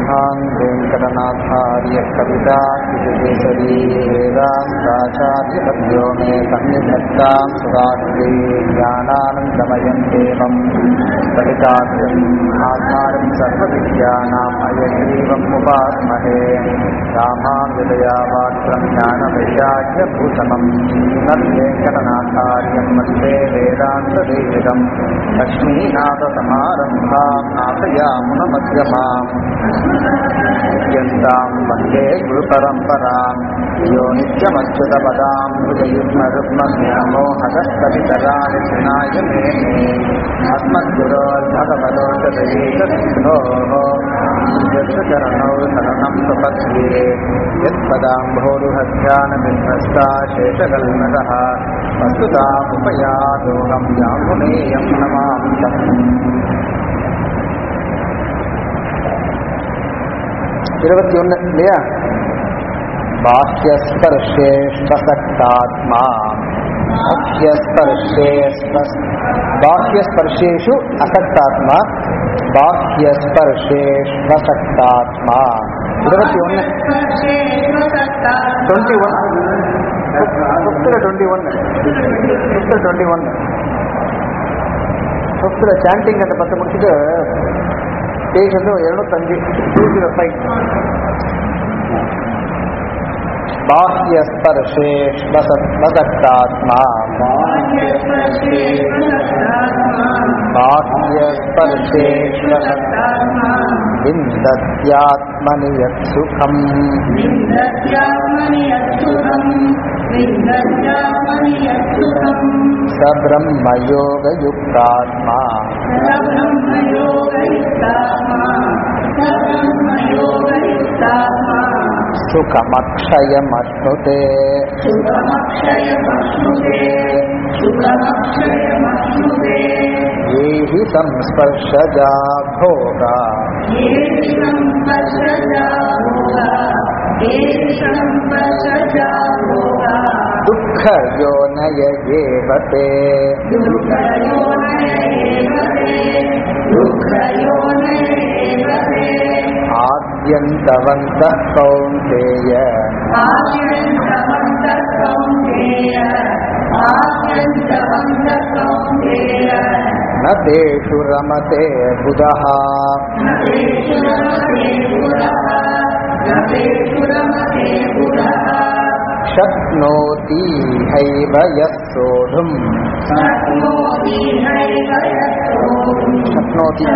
श्रीमान् वेङ्कटनाथार्य कविता विजयेश्वरी वेदान्ताचार्यपद्यो मे सन्निधत्तां सुराष्ट्रे ज्ञानानन्दमयं देवं सहिताख्यम् आधारं सर्वविद्यानाम् अयग्रीवम् उपास्महे रामानुजयावात्रं ज्ञानवैराग्यभूषणम् श्रीमद्वेङ्कटनाथार्यं वन्दे वेदान्तदेविदम् लक्ष्मीनाथसमारम्भां नाथयामुनमध्यमाम् यन्तां वन्दे गुरुपरम्पराम् यो नित्यमच्युतपदां भुजयुग्मरुग्मस्यामोहदस्तवितराणि कृणाय मेने अस्मद्गुरोर्भगवदोषदयेकसिन्धोः यत्चरणौ शरणं प्रपद्ये यत्पदाम्भोरुहध्यानबिन्धस्ता शेषकल्मषः वस्तुतामुपयादोहं यामुनेयं नमान्तम् இருபத்தி ஒன்று இல்லையா பாஹ்யஸ்பர்ஷே ஸ்வசக்தாத்மா பாஹ்யஸ்பர்ஷே ஸ்வஸ்- பாஹ்யஸ்பர்ஷேஷு அசக்தாத்மா பாஹ்யஸ்பர்ஷே ஸ்வசக்தாத்மா இருபத்தி ஒன்று டுவெண்ட்டி ஒன் ஃபிஃப்த்தில் டுவெண்ட்டி ஒன் ஃபிஃப்த்தில் டுவெண்ட்டி ஒன் ஃபிஃப்த்தில் சாண்டிங் அந்த பத்து முடிச்சுட்டு பேஜ் வந்து எழுநூத்தஞ்சு டூ ஜீரோ ஃபைவ் बाह्यस्पर्शे वसक्तात्मा बाह्यस्पर्शे विन्दत्यात्मनि यत्सुखम् स ब्रह्मयोगयुक्तात्मा सुखमक्षयमश्नुते ये हि संस्पर्शजा भोगा दुःखयोनय एव ते आद्यन्तवन्तः कौन्तेय न तेषु रमते बुधः शक्नोति हैव यः सोढुम् शक्नोति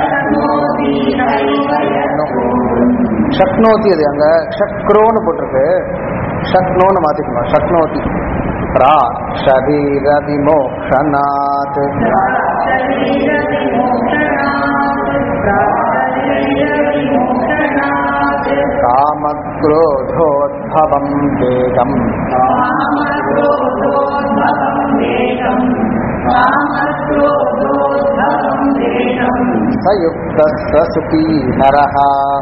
ஷக்னோதி அது அங்க ஷக்ரோன்னு போட்டிருக்கு ஷக்னோன்னு மாத்திக்கணும் ஷக்னோதி பிரா ஷரீர விமோக்ஷனாத் காமக்ரோதோத்பவம் வேகம் சயுக்த சுகீ நரः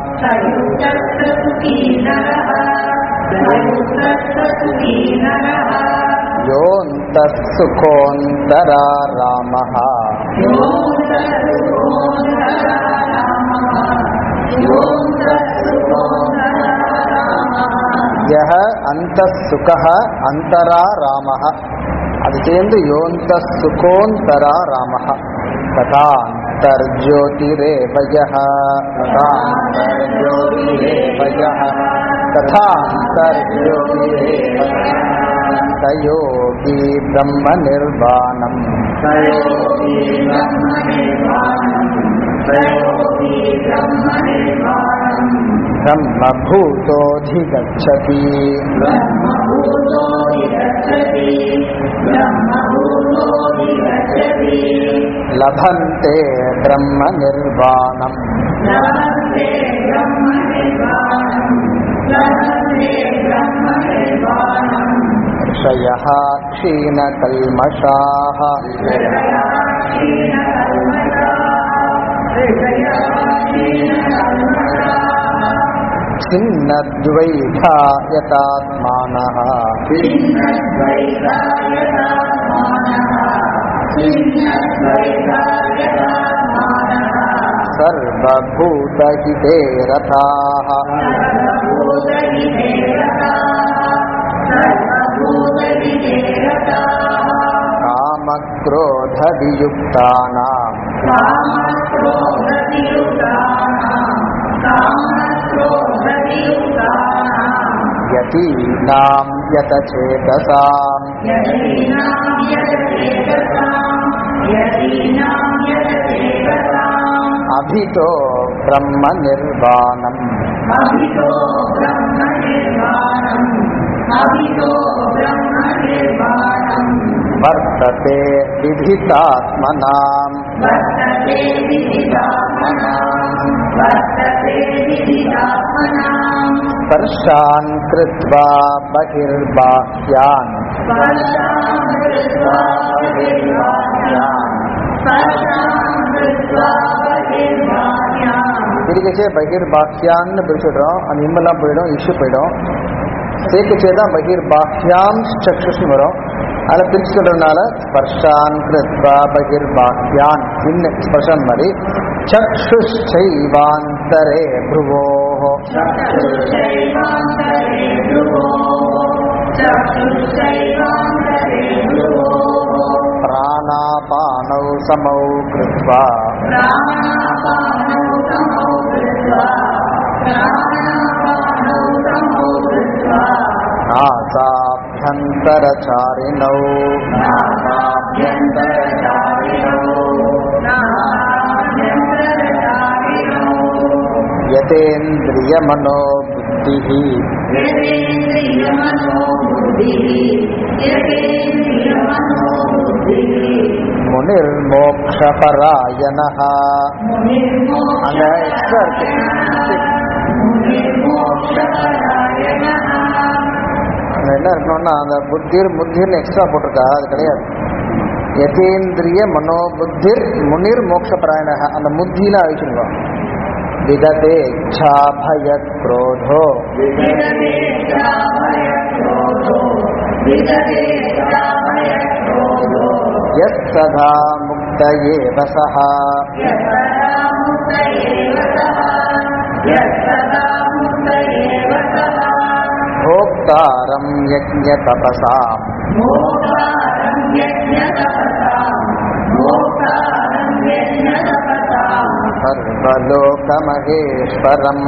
योऽन्तः सुखोऽन्तरा रामः यः अन्तः सुखः अन्तरा रामः அது சேர்ந்து யோந்த சுகோந்தரா ராமः तथान्तर्ज्योतिरेव यः तथान्तर्ज्योतिरेव यः तथान्तर्ज्योतिरेव स योगी ब्रह्मनिर्वाणम् ब्रह्मभूतोऽधिगच्छति लभन्ते ब्रह्मनिर्वाणम् ऋषयः क्षीणकल्मषाः छिन्नद्वैधा यतात्मानः सर्वभूतहिते रथाः कामक्रोधवियुक्तानाम् यतीनां यतचेतसाम् अभितो ब्रह्मनिर्वाणम् अभितो ब्रह्म निर्वाणम् अभितो ब्रह्म निर्वाणम् वर्तते विधितात्मनाम् वर्तते विदितात्मनाम् वर्तते विदितात्मनाम् स्पर्शान् कृत्वा बहिर्बाह्यान् स्पर्शान् कृत्वा बहिर्बाह्यान् स्पर्शान् कृत्वा बहिर्बाह्यान् பிரிக்கச்சே பகிர்பாஹ்யான்னு பிரிச்சுடுறோம் அந்த இம்பெல்லாம் போயிடும் இஷ்யூ போயிடும் சேர்க்கச்சே தான் பகிர்பாஹ்யாம் சக்ஷுஷ்னு வரும் அதில் பிரிச்சு சொல்றதுனால ஸ்பர்ஷான் கிருத்வா பகிர்பாஹ்யான் இன்ன ஸ்பர்ஷான் மாதிரி சக்ஷுஷைவாந்தரே புருவோஹோ चक्षुषैवान्तरे ध्रुवोः चक्षुषैवान्तरे ध्रुवोः प्राणापानौ समौ कृत्वा प्राणापानौ समौ कृत्वा प्राणापानौ समौ कृत्वा नासाभ्यन्तरचारिणौ नासाभ्यन्तरचारिणौ नासाभ्यन्तरचारिणौ यतेन्द्रियमनोबुद्धिः यतेन्द्रियमनो बुद्धिः यतेन्द्रियमनो बुद्धिः मुनिर्मोक्षपरायणः அங்க எக்ஸ்ட்ரா இருக்கு அங்க என்ன இருக்கணும்னா அந்த புத்திர் புத்திர்னு எக்ஸ்ட்ரா போட்டிருக்கா அது கிடையாது யதேந்திரிய மனோபுத்திர் முனிர் மோட்சபராயண அந்த முத்திலாம் அழிச்சிருக்கோம் விததே இச்சா பய குரோதோ எஸ் சதா முக்த ஏவ சஹா भोक्तारं यज्ञतपसाम् सर्वलोकमहेश्वरम्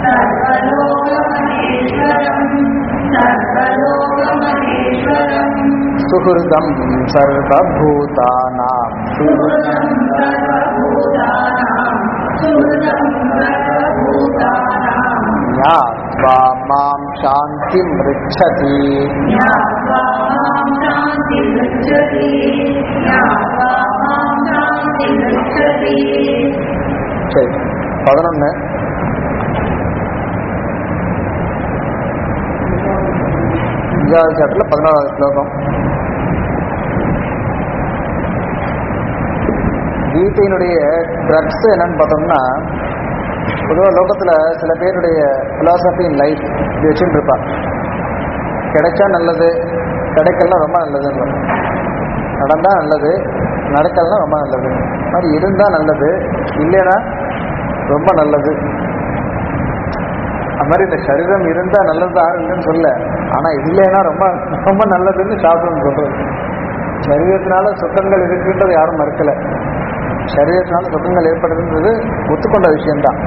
सुहृदं सर्वभूतानां ज्ञात्वा मां शान्तिमृच्छति சரி பதினொன்று அஞ்சாவது சாப்டர்ல பதினோராவது ஸ்லோகம் கீதையினுடைய ட்ரக்ஸ் என்னன்னு பார்த்தோம்னா பொதுவாக லோகத்தில் சில பேருடைய philosophy in லைஃப் இப்படி வச்சுட்டு இருப்பா கிடைச்சா நல்லது கிடைக்கலாம் ரொம்ப நல்லதுன்னு நடந்தா நல்லது நடக்கலாம் ரொம்ப நல்லது அது மாதிரி இருந்தால் நல்லது இல்லைன்னா ரொம்ப நல்லது அது மாதிரி இந்த சரீரம் இருந்தால் நல்லது இல்லைன்னு சொல்ல ஆனால் இல்லைன்னா ரொம்ப ரொம்ப நல்லதுன்னு சாப்பிடணும் சொல்றது சரீரத்தினால சுத்தங்கள் இருக்குன்றது யாரும் மறுக்கல சரீரத்தினால சுத்தங்கள் ஏற்படுதுன்றது ஒத்துக்கொண்ட விஷயம்தான்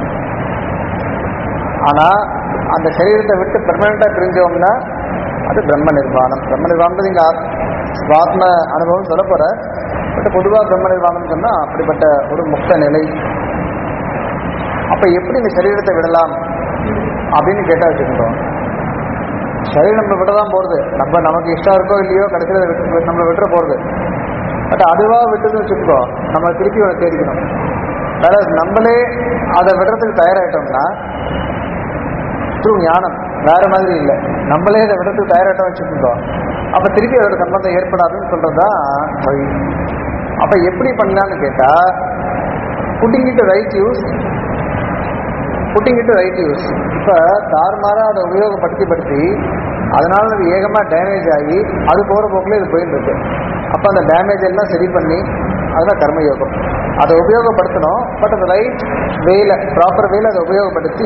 ஆனா அந்த சரீரத்தை விட்டு பெர்மனண்டா பிரிஞ்சோம்னா அது பிரம்ம நிர்வாணம் பிரம்ம நிர்வாணம் இங்க ஆத்- ஆத்ம அனுபவம் சொல்ல போற பட் பொதுவாக பிரம்ம நிர்வாணம் சொன்னா அப்படிப்பட்ட ஒரு முக்த நிலை அப்ப எப்படி இந்த சரீரத்தை விடலாம் அப்படின்னு கேட்டா வச்சுக்கிட்டோம் சரீரம் நம்ம விட தான் போறது நம்ம நமக்கு இஷ்டம் இருக்கோ இல்லையோ கடைசியில் விட்டு- நம்மளை விட்டுற போறது பட் அதுவா விட்டுன்னு வச்சுக்கோ நம்ம திருப்பி அவரை தேடிக்கணும் வேற நம்மளே அதை விடுறதுக்கு தயாராயிட்டோம்னா த்ரூ ஞானம் வேற மாதிரி இல்லை நம்மளே இதை விடுறதுக்கு தயாராட்டம் வச்சுருந்தோம் அப்ப திருப்பி அதோட சம்பந்தம் ஏற்படாதுன்னு சொல்றதுதான் வழி அப்ப எப்படி பண்ணலான்னு கேட்டா putting it to right use putting it to right use இப்ப தாறுமாறா அதை உபயோகப்படுத்தி படுத்தி அதனால அது ஏகமா டேமேஜ் ஆகி அது போற போக்குல இது போயிட்டு இருக்கு அப்ப அந்த டேமேஜ் எல்லாம் சரி பண்ணி அதுதான் கர்மயோகம் அதை உபயோகப்படுத்தணும் பட் அது ரைட் வேல ப்ராப்பர் வேல அதை உபயோகப்படுத்தி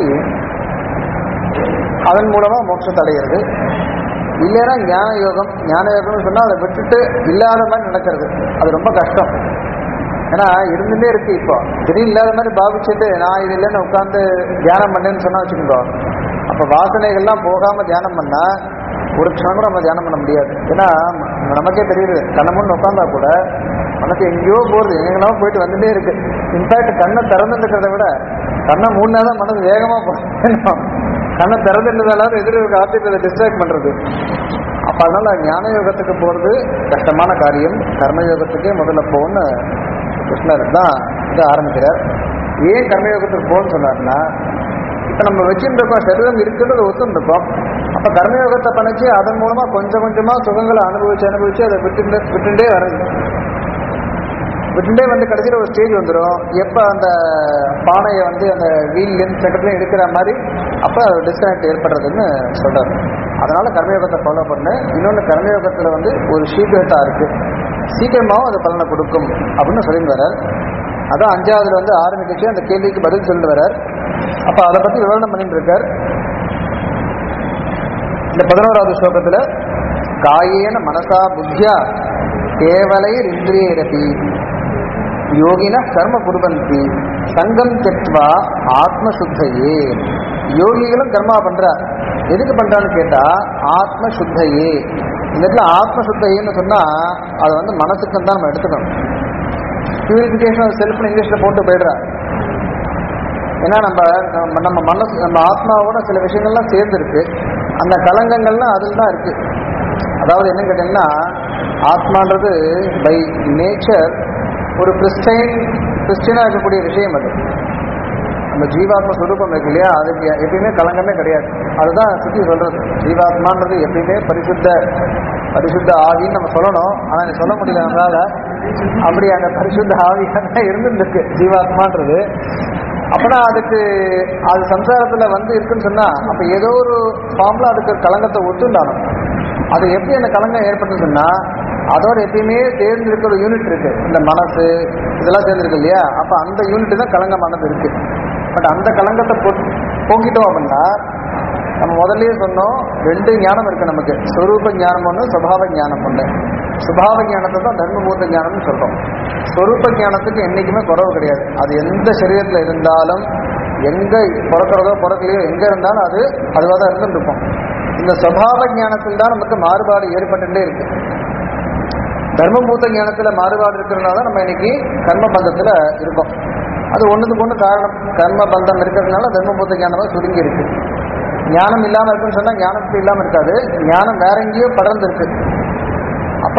அதன் மூலமா மோட்சத்தை அடையிறது இல்லைன்னா ஞான யோகம் ஞான யோகம்னு சொன்னா அதை விட்டுட்டு இல்லாத மாதிரி நடக்கிறது அது ரொம்ப கஷ்டம் ஏன்னா இருந்துட்டே இருக்கு இப்போ திடீர் இல்லாத மாதிரி பாவிச்சுட்டு நான் இது இல்லைன்னு உட்காந்து தியானம் பண்ணேன்னு சொன்னா வச்சுக்கோங்க அப்ப வாசனைகள்லாம் போகாம தியானம் பண்ணா ஒரு க்ஷணம் கூட நம்ம தியானம் பண்ண முடியாது ஏன்னா ம- நமக்கே தெரியுது கண்ணமுன்னு உட்காந்தா கூட மனசு எங்கேயோ போகுது எங்கெல்லாம் போயிட்டு வந்துட்டே இருக்கு இன்ஃபேக்ட் கண்ணை திறந்துட்டு இருக்கிறத விட கண்ணை மூணாதான் மனசு வேகமா போகணும் கண்ணை திறந்துட்டதால எதிர இருக்க ஆத்தியத்தை டிஸ்ட்ராக்ட் பண்றது அப்ப அதனால ஞான யோகத்துக்கு போறது கஷ்டமான காரியம் கர்ம யோகத்துக்கே முதல்ல போகணும்னு கிருஷ்ணர் தான் இதை ஆரம்பிக்கிறார் ஏன் கர்மயோகத்துக்கு போகணும்னு சொன்னார்னா இப்ப நம்ம வச்சுட்டு இருக்கோம் சரீரம் இருக்கிறது ஒத்துன்னு இருக்கோம் அப்ப கர்மயோகத்தை பண்ணிச்சு அதன் மூலமா கொஞ்சம் கொஞ்சமா சுகங்களை அனுபவிச்சு அனுபவிச்சு அதை விட்டு விட்டுட்டே வருது விட்டுட்டே வந்து கடைசியில் ஒரு ஸ்டேஜ் வந்துடும் எப்போ அந்த பானையை வந்து அந்த வீல்லேருந்து சக்கரத்துலையும் எடுக்கிற மாதிரி அப்போ டிஸ்கனெக்ட் ஏற்படுறதுன்னு சொல்றாரு அதனால கர்மயோகத்தை ஃபாலோ பண்ணு இன்னொன்று கர்மயோகத்தில் வந்து ஒரு சீக்கிரட்டா இருக்கு சீக்கிரமாகவும் அது பலனை கொடுக்கும் அப்படின்னு சொல்லிட்டு வர்றார் அதான் அஞ்சாவதுல வந்து ஆரம்பிச்சு அந்த கேள்விக்கு பதில் சொல்லிட்டு வர்றார் அப்போ அதை பற்றி விவரணம் பண்ணிட்டு இருக்கார் இந்த பதினோராவது ஸ்லோகத்துல காயேன மனசா புத்தியா கேவலை இந்திரியரபி யோகின கர்ம குருபந்தி சங்கம் தெக்வா ஆத்மசுத்தையே யோகிகளும் கர்மா பண்றா எதுக்கு பண்றான்னு கேட்டா ஆத்மசுத்தையே இந்த இடத்துல ஆத்மசுத்தையேன்னு சொன்னா அது வந்து மனசுக்கு தான் நம்ம எடுத்துக்கணும் பியூரிஃபிகேஷன் ஆஃப் செல்ஃப் இங்கிலீஷ்ல போட்டு போயிடுறா ஏன்னா நம்ம நம்ம- நம்ம மனசு நம்ம ஆத்மாவோட சில விஷயங்கள்லாம் சேர்ந்துருக்கு அந்த கலங்கங்கள்லாம் அதில் தான் இருக்கு அதாவது என்ன கேட்டீங்கன்னா ஆத்மான்றது பை நேச்சர் ஒரு கிறிஸ்டைன் கிறிஸ்டியனாக இருக்கக்கூடிய விஷயம் அது நம்ம ஜீவாத்ம சுரூபம் இருக்கு இல்லையா அதுக்கு எப்பயுமே கலங்கமே கிடையாது அதுதான் சுத்தி சொல்றது ஜீவாத்மான்றது எப்பயுமே பரிசுத்த பரிசுத்த ஆவின்னு நம்ம சொல்லணும் ஆனா இது சொல்ல முடியல நம்மளால அப்படி அந்த பரிசுத்த ஆவியாக இருந்துருக்கு ஜீவாத்மான்றது அப்பனா அதுக்கு அது சம்சாரத்துல வந்து இருக்குன்னு சொன்னா அப்ப ஏதோ ஒரு ஃபார்ம்ல அதுக்கு ஒரு கலங்கத்தை ஒத்துண்டானும் அது எப்படி அந்த கலங்கம் ஏற்பட்டுச்சுன்னா அதோட எப்பயுமே சேர்ந்து இருக்கிற ஒரு யூனிட் இருக்கு இந்த மனசு இதெல்லாம் சேர்ந்துருக்கு இல்லையா அப்ப அந்த யூனிட் தான் கலங்கமானது இருக்கு பட் அந்த கலங்கத்தை போ- போக்கிட்டோம் அப்படின்னா நம்ம முதல்லயே சொன்னோம் ரெண்டு ஞானம் இருக்கு நமக்கு ஸ்வரூப ஞானம் ஒன்று சுபாவ ஞானம் ஒன்று சுபாவ ஞானத்தை தான் தர்மபூத ஞானம்னு சொல்றோம் ஸ்வரூப ஞானத்துக்கு என்னைக்குமே குறவு கிடையாது அது எந்த சரீரத்தில் இருந்தாலும் எங்க பிறக்கிறதோ பிறக்கலையோ எங்க இருந்தாலும் அது அதுவாக தான் இருந்துட்டு இருக்கும் இந்த சுபாவ ஞானத்தில் தான் நமக்கு மாறுபாடு ஏற்பட்டுட்டே இருக்கு தர்மபூத ஞானத்துல மாறுபாடு இருக்கிறதுனால தான் நம்ம இன்னைக்கு கர்ம பந்தத்துல இருக்கோம் அது ஒண்ணுக்கு ஒண்ணு காரணம் கர்ம பந்தம் இருக்கிறதுனால தர்மபூத ஞானமாக சுருங்கி இருக்கு ஞானம் இல்லாம இருக்குன்னு சொன்னா ஞானத்துக்கு இல்லாம இருக்காது ஞானம் வேற எங்கேயோ படர்ந்து இருக்கு அப்ப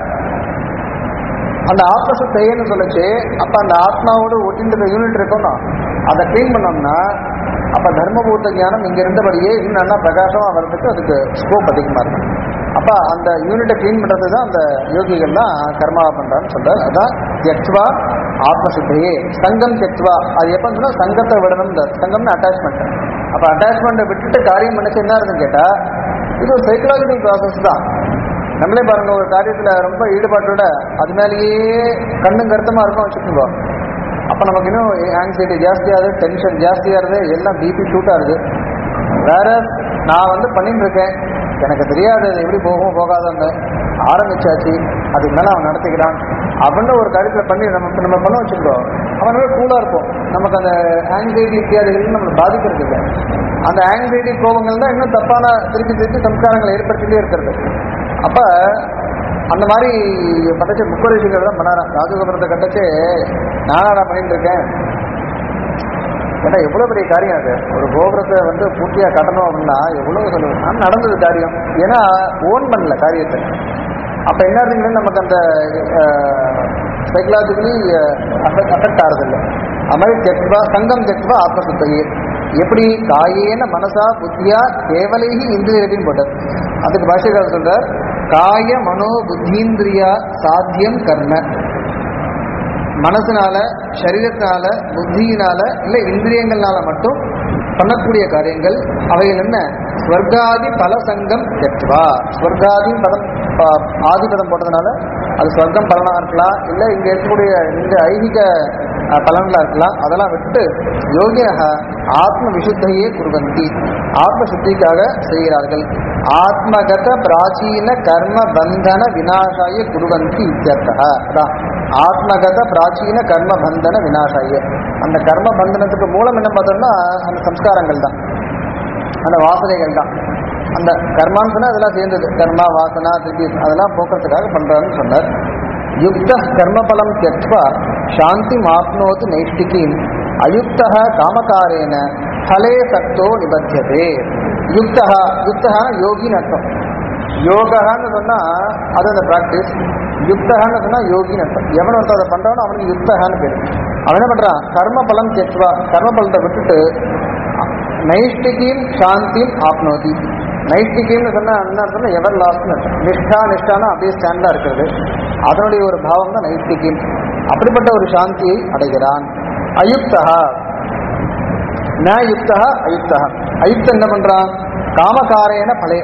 அந்த ஆத்மசுத்தையன்னு சொல்லுச்சு அப்ப அந்த ஆத்மாவோட ஒட்டின்ற யூனிட் இருக்கணும் அதை க்ளீன் பண்ணோம்னா அப்ப தர்மபூத்த ஞானம் இங்க இருந்தபடியே இன்னும் நல்லா பிரகாசமா வர்றதுக்கு அதுக்கு ஸ்கோப் அதிகமா இருக்கும் அப்ப அந்த யூனிட்டை க்ளீன் பண்றது தான் அந்த யோகிகள்லாம் கர்மாவா பண்றான்னு சொல்றாரு அதான் தியக்வா ஆத்மசுத்தையே சங்கம் தியக்வா அது எப்ப சொன்னா சங்கத்தை விடணும் சங்கம்னு அட்டாச்மெண்ட் அப்ப அட்டாச்மெண்ட்டை விட்டுட்டு காரியம் பண்ணிச்சு என்ன இருக்குன்னு கேட்டா இது ஒரு சைக்கலாஜிக்கல் ப்ராசஸ் தான் நம்மளே பாருங்க ஒரு காரியத்துல ரொம்ப ஈடுபாட்டோட அது மேலேயே கண்ணும் கருத்தமா இருக்கும் வச்சுக்கோங்க அப்ப நமக்கு இன்னும் ஆங்ஸைட்டி ஜாஸ்தியாகுது டென்ஷன் ஜாஸ்தியாகுது எல்லாம் பிபி ஷூட் ஆகுது வேற நான் வந்து பண்ணிட்டு இருக்கேன் எனக்கு தெரியாது அது எப்படி போகும் போகாதன்னு ஆரம்பிச்சாச்சு அதுக்கு மேல அவன் நடத்திக்கிறான் அப்படின்னு ஒரு காரியத்துல பண்ணி நம்ம நம்ம பண்ண வச்சுருக்கோம் அவனோட கூலா இருப்போம் நமக்கு அந்த ஆங்ஸைட்டி இத்தியாதிகள் நம்மளை பாதிக்கிறது இல்லை அந்த ஆங்ஸைட்டி கோபங்கள் தான் இன்னும் தப்பான திருப்பி திருப்பி சம்ஸ்காரங்களை ஏற்படுத்திட்டே இருக்கிறது அப்ப அந்த மாதிரி படைச்ச முப்பரிசுகள் தான் பண்ணாராம் ராஜகோபுரத்தை கட்டச்சு நானாடா பண்ணிட்டு இருக்கேன் ஏன்னா எவ்வளவு பெரிய காரியம் அது ஒரு கோபுரத்தை வந்து பூர்த்தியா கட்டணும் அப்படின்னா எவ்வளவு சொல்லுவது ஆனா நடந்தது காரியம் ஏன்னா ஓன் பண்ணல காரியத்தை அப்ப என்ன இருந்தீங்கன்னா நமக்கு அந்த சைக்கலாஜிக்கலி அஃபெக்ட் ஆறதில்லை அது மாதிரி தெக்வா சங்கம் தெக்வா ஆத்மசுத்தையே எப்படி காயேன மனசா புத்தியா கேவலேகி இந்திரியத்தின் போட்டது அதுக்கு பாஷைக்காரர் சொல்றார் காய மனோ புத்தீந்திரியா சாத்தியம் கர்ம மனசுனால சரீரத்தினால புத்தியினால இல்ல இந்திரியங்கள்னால மட்டும் பண்ணக்கூடிய காரியங்கள் அவைகள் என்ன ஸ்வர்காதி பல சங்கம் தெத்வா ஸ்வர்காதி பதம் ப- ஆதி பதம் போட்டதுனால அது சொர்க்கம் பலனாக இருக்கலாம் இல்லை இங்கே இருக்கக்கூடிய இந்த ஐகிக அஹ், பலன்களா இருக்கலாம் அதெல்லாம் விட்டு யோகியாக ஆத்ம விசுத்தையே குருவந்தி ஆத்ம சுத்திக்காக செய்கிறார்கள் ஆத்மகத பிராச்சீன கர்ம பந்தன விநாசாய குருவந்தி இத்தியர்த்தः அதான் ஆத்மகத பிராச்சீன கர்ம பந்தன விநாசாய அந்த கர்ம பந்தனத்துக்கு மூலம் என்ன பார்த்தோம்னா அந்த சம்ஸ்காரங்கள் தான் அந்த வாசனைகள் தான் அந்த கர்மான்னு சொன்னா அதெல்லாம் சேர்ந்தது கர்மா வாசனா திருப்பி அதெல்லாம் போக்குறதுக்காக பண்றாருன்னு சொன்னார் யுக்த கர்மபலம் தியக்வா சாந்தி மாப்னோதி நைஷ்டிகீம் அயுக்த காமகாரேன ஃபலே சக்தோ நிபத்தியதே யுக்தா யுக்தா யோகின்னு அர்த்தம் யோகான்னு சொன்னா அது அந்த பிராக்டிஸ் யுக்தகான்னு சொன்னா யோகின்னு அர்த்தம் எவன் ஒருத்தன் அதை பண்றானோ அவனுக்கு யுக்தகான்னு பேரு அவன் என்ன பண்றான் கர்ம பலம் தெத்வா கர்ம பலத்தை விட்டுட்டு நைஷ்டிகீம் சாந்தியும் ஆப்னோதி நைஷ்டிகீம்னு சொன்னா என்ன அர்த்தம்னா எவர் லாஸ்ட்னு அர்த்தம் நிஷ்டா நிஷ்டானா அப்படியே ஸ்டாண்டா இருக்கிறது அதனுடைய ஒரு பாவம் தான் நைஷ்டிகீம் அப்படிப்பட்ட ஒரு சாந்தியை அடைகிறான் அயுக்தா ந யுக்தா அயுக்தா அயுக்தம் என்ன பண்றான் காமகாரேன பலே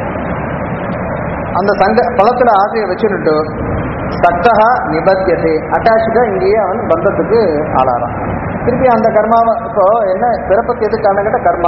அந்த சங்க பலத்துல ஆசையை வச்சுட்டு சக்தகா நிபத்தியதே அட்டாச்சா இங்கேயே அவன் பந்தத்துக்கு ஆளாறான் திருப்பி அந்த கர்மாவை இப்போ என்ன பிறப்பத்து எது காரணம் கேட்ட கர்மா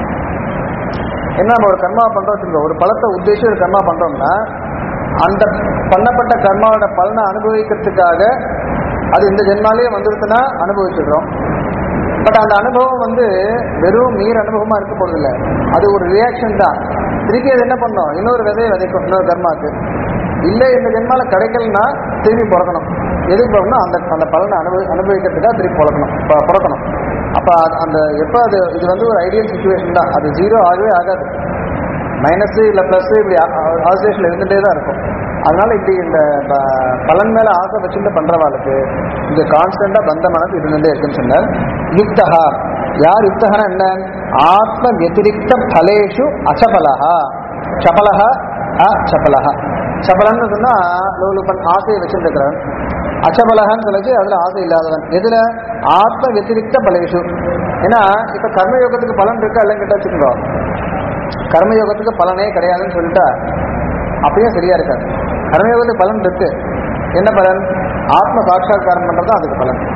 என்ன நம்ம ஒரு கர்மா பண்றோம் வச்சுக்கோ ஒரு பலத்தை உத்தேசிச்சு ஒரு கர்மா பண்றோம்னா அந்த பண்ணப்பட்ட கர்மாவோட பலனை அனுபவிக்கிறதுக்காக அது இந்த ஜென்மாலேயே வந்துருச்சுன்னா அனுபவிச்சிடுறோம் பட் அந்த அனுபவம் வந்து வெறும் நீர் அனுபவமா இருக்க போறது இல்ல அது ஒரு ரியாக்ஷன் தான் திருப்பி அது என்ன பண்ணும் இன்னொரு விதையை விதைக்கும் இன்னொரு கர்மாக்கு இல்லை இந்த ஜென்மால கிடைக்கலன்னா திருப்பி பிறக்கணும் எதுக்கு பிறக்கணும் அந்த அந்த பலனை அனுபவி அனுபவிக்கிறதுக்காக திருப்பி பிறக்கணும் ப- பிறக்கணும் அப்ப அது- அந்த எப்போ அது இது வந்து ஒரு ஐடியல் சுச்சுவேஷன் தான் அது ஜீரோ ஆகவே ஆகாது மைனஸ் இல்லை ப்ளஸ் இப்படி ஆசிலேஷன் இருந்துகிட்டே தான் இருக்கும் அதனால இப்படி இந்த ப- பலன் மேல ஆசை வச்சுட்டு பண்றவாளுக்கு இந்த கான்ஸ்டண்டா பந்தமானது இருந்துட்டே இருக்குன்னு சொன்னார் யுக்தகா யார் யுக்தகனா என்ன ஆத்ம வத்திரிக்த பலேஷு அச்சபலஹா சபலஹா அச்சபலஹா சபலன்னு சொன்னா லோலுபன் ஆசையை வச்சுருக்கிறவன் அச்சபலகன்னு சொல்லிச்சு அதுல ஆசை இல்லாதவன் எதுல ஆத்ம வத்திரிக்த பலேஷு ஏன்னா இப்ப கர்மயோகத்துக்கு பலன் இருக்கா இல்லைன்னு கேட்டா வச்சுக்கோ கர்மயோகத்துக்கு பலனே கிடையாதுன்னு சொல்லிட்டா அப்பயும் சரியா இருக்காது கர்மயோகத்துக்கு பலன் இருக்கு என்ன பலன் ஆத்ம சாட்சா்காரம் பண்றது தான் அதுக்கு பலன்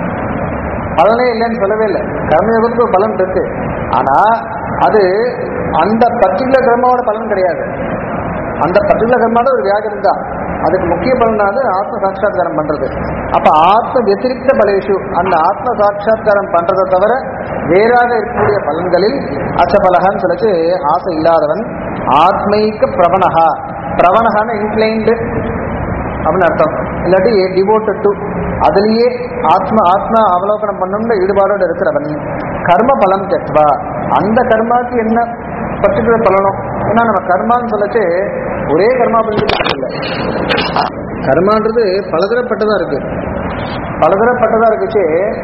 பலனே இல்லைன்னு சொல்லவே இல்லை கர்மயோகத்துக்கு ஒரு பலன் இருக்கு ஆனா அது அந்த பர்டிகுலர் கர்மாவோட பலன் கிடையாது அந்த பர்டிகுலர் கர்மாவோட ஒரு வியாகரம் தான் அதுக்கு முக்கிய பலனானது ஆத்ம சாட்சா்காரம் பண்றது அப்ப ஆத்ம வத்திரிக்த பலேஷு அந்த ஆத்ம சாட்சா்காரம் பண்றதை தவிர வேறாக இருக்கக்கூடிய பலன்களில் அச்சபலகான்னு சொல்லிச்சு ஆசை இல்லாதவன் ஆத்மைக்க பிரவணஹா பிரவணஹான்னு இன்க்ளைன்டு அப்படின்னு அர்த்தம் இல்லாட்டி டிவோட்டட் டு அதுலயே ஆத்ம ஆத்ம அவலோகனம் பண்ணணும்னு ஈடுபாடோடு இருக்கிறவன் கர்ம பலம் தெத்வா அந்த கர்மாக்கு என்ன பர்டிகுலர் பலனோ ஏன்னா நம்ம கர்மான்னு சொல்லச்சு ஒரே கர்மா பண்ணிட்டு இல்லை கர்மான்றது பலதரப்பட்டதா இருக்கு பலதரப்பட்டதா இருக்குச்சு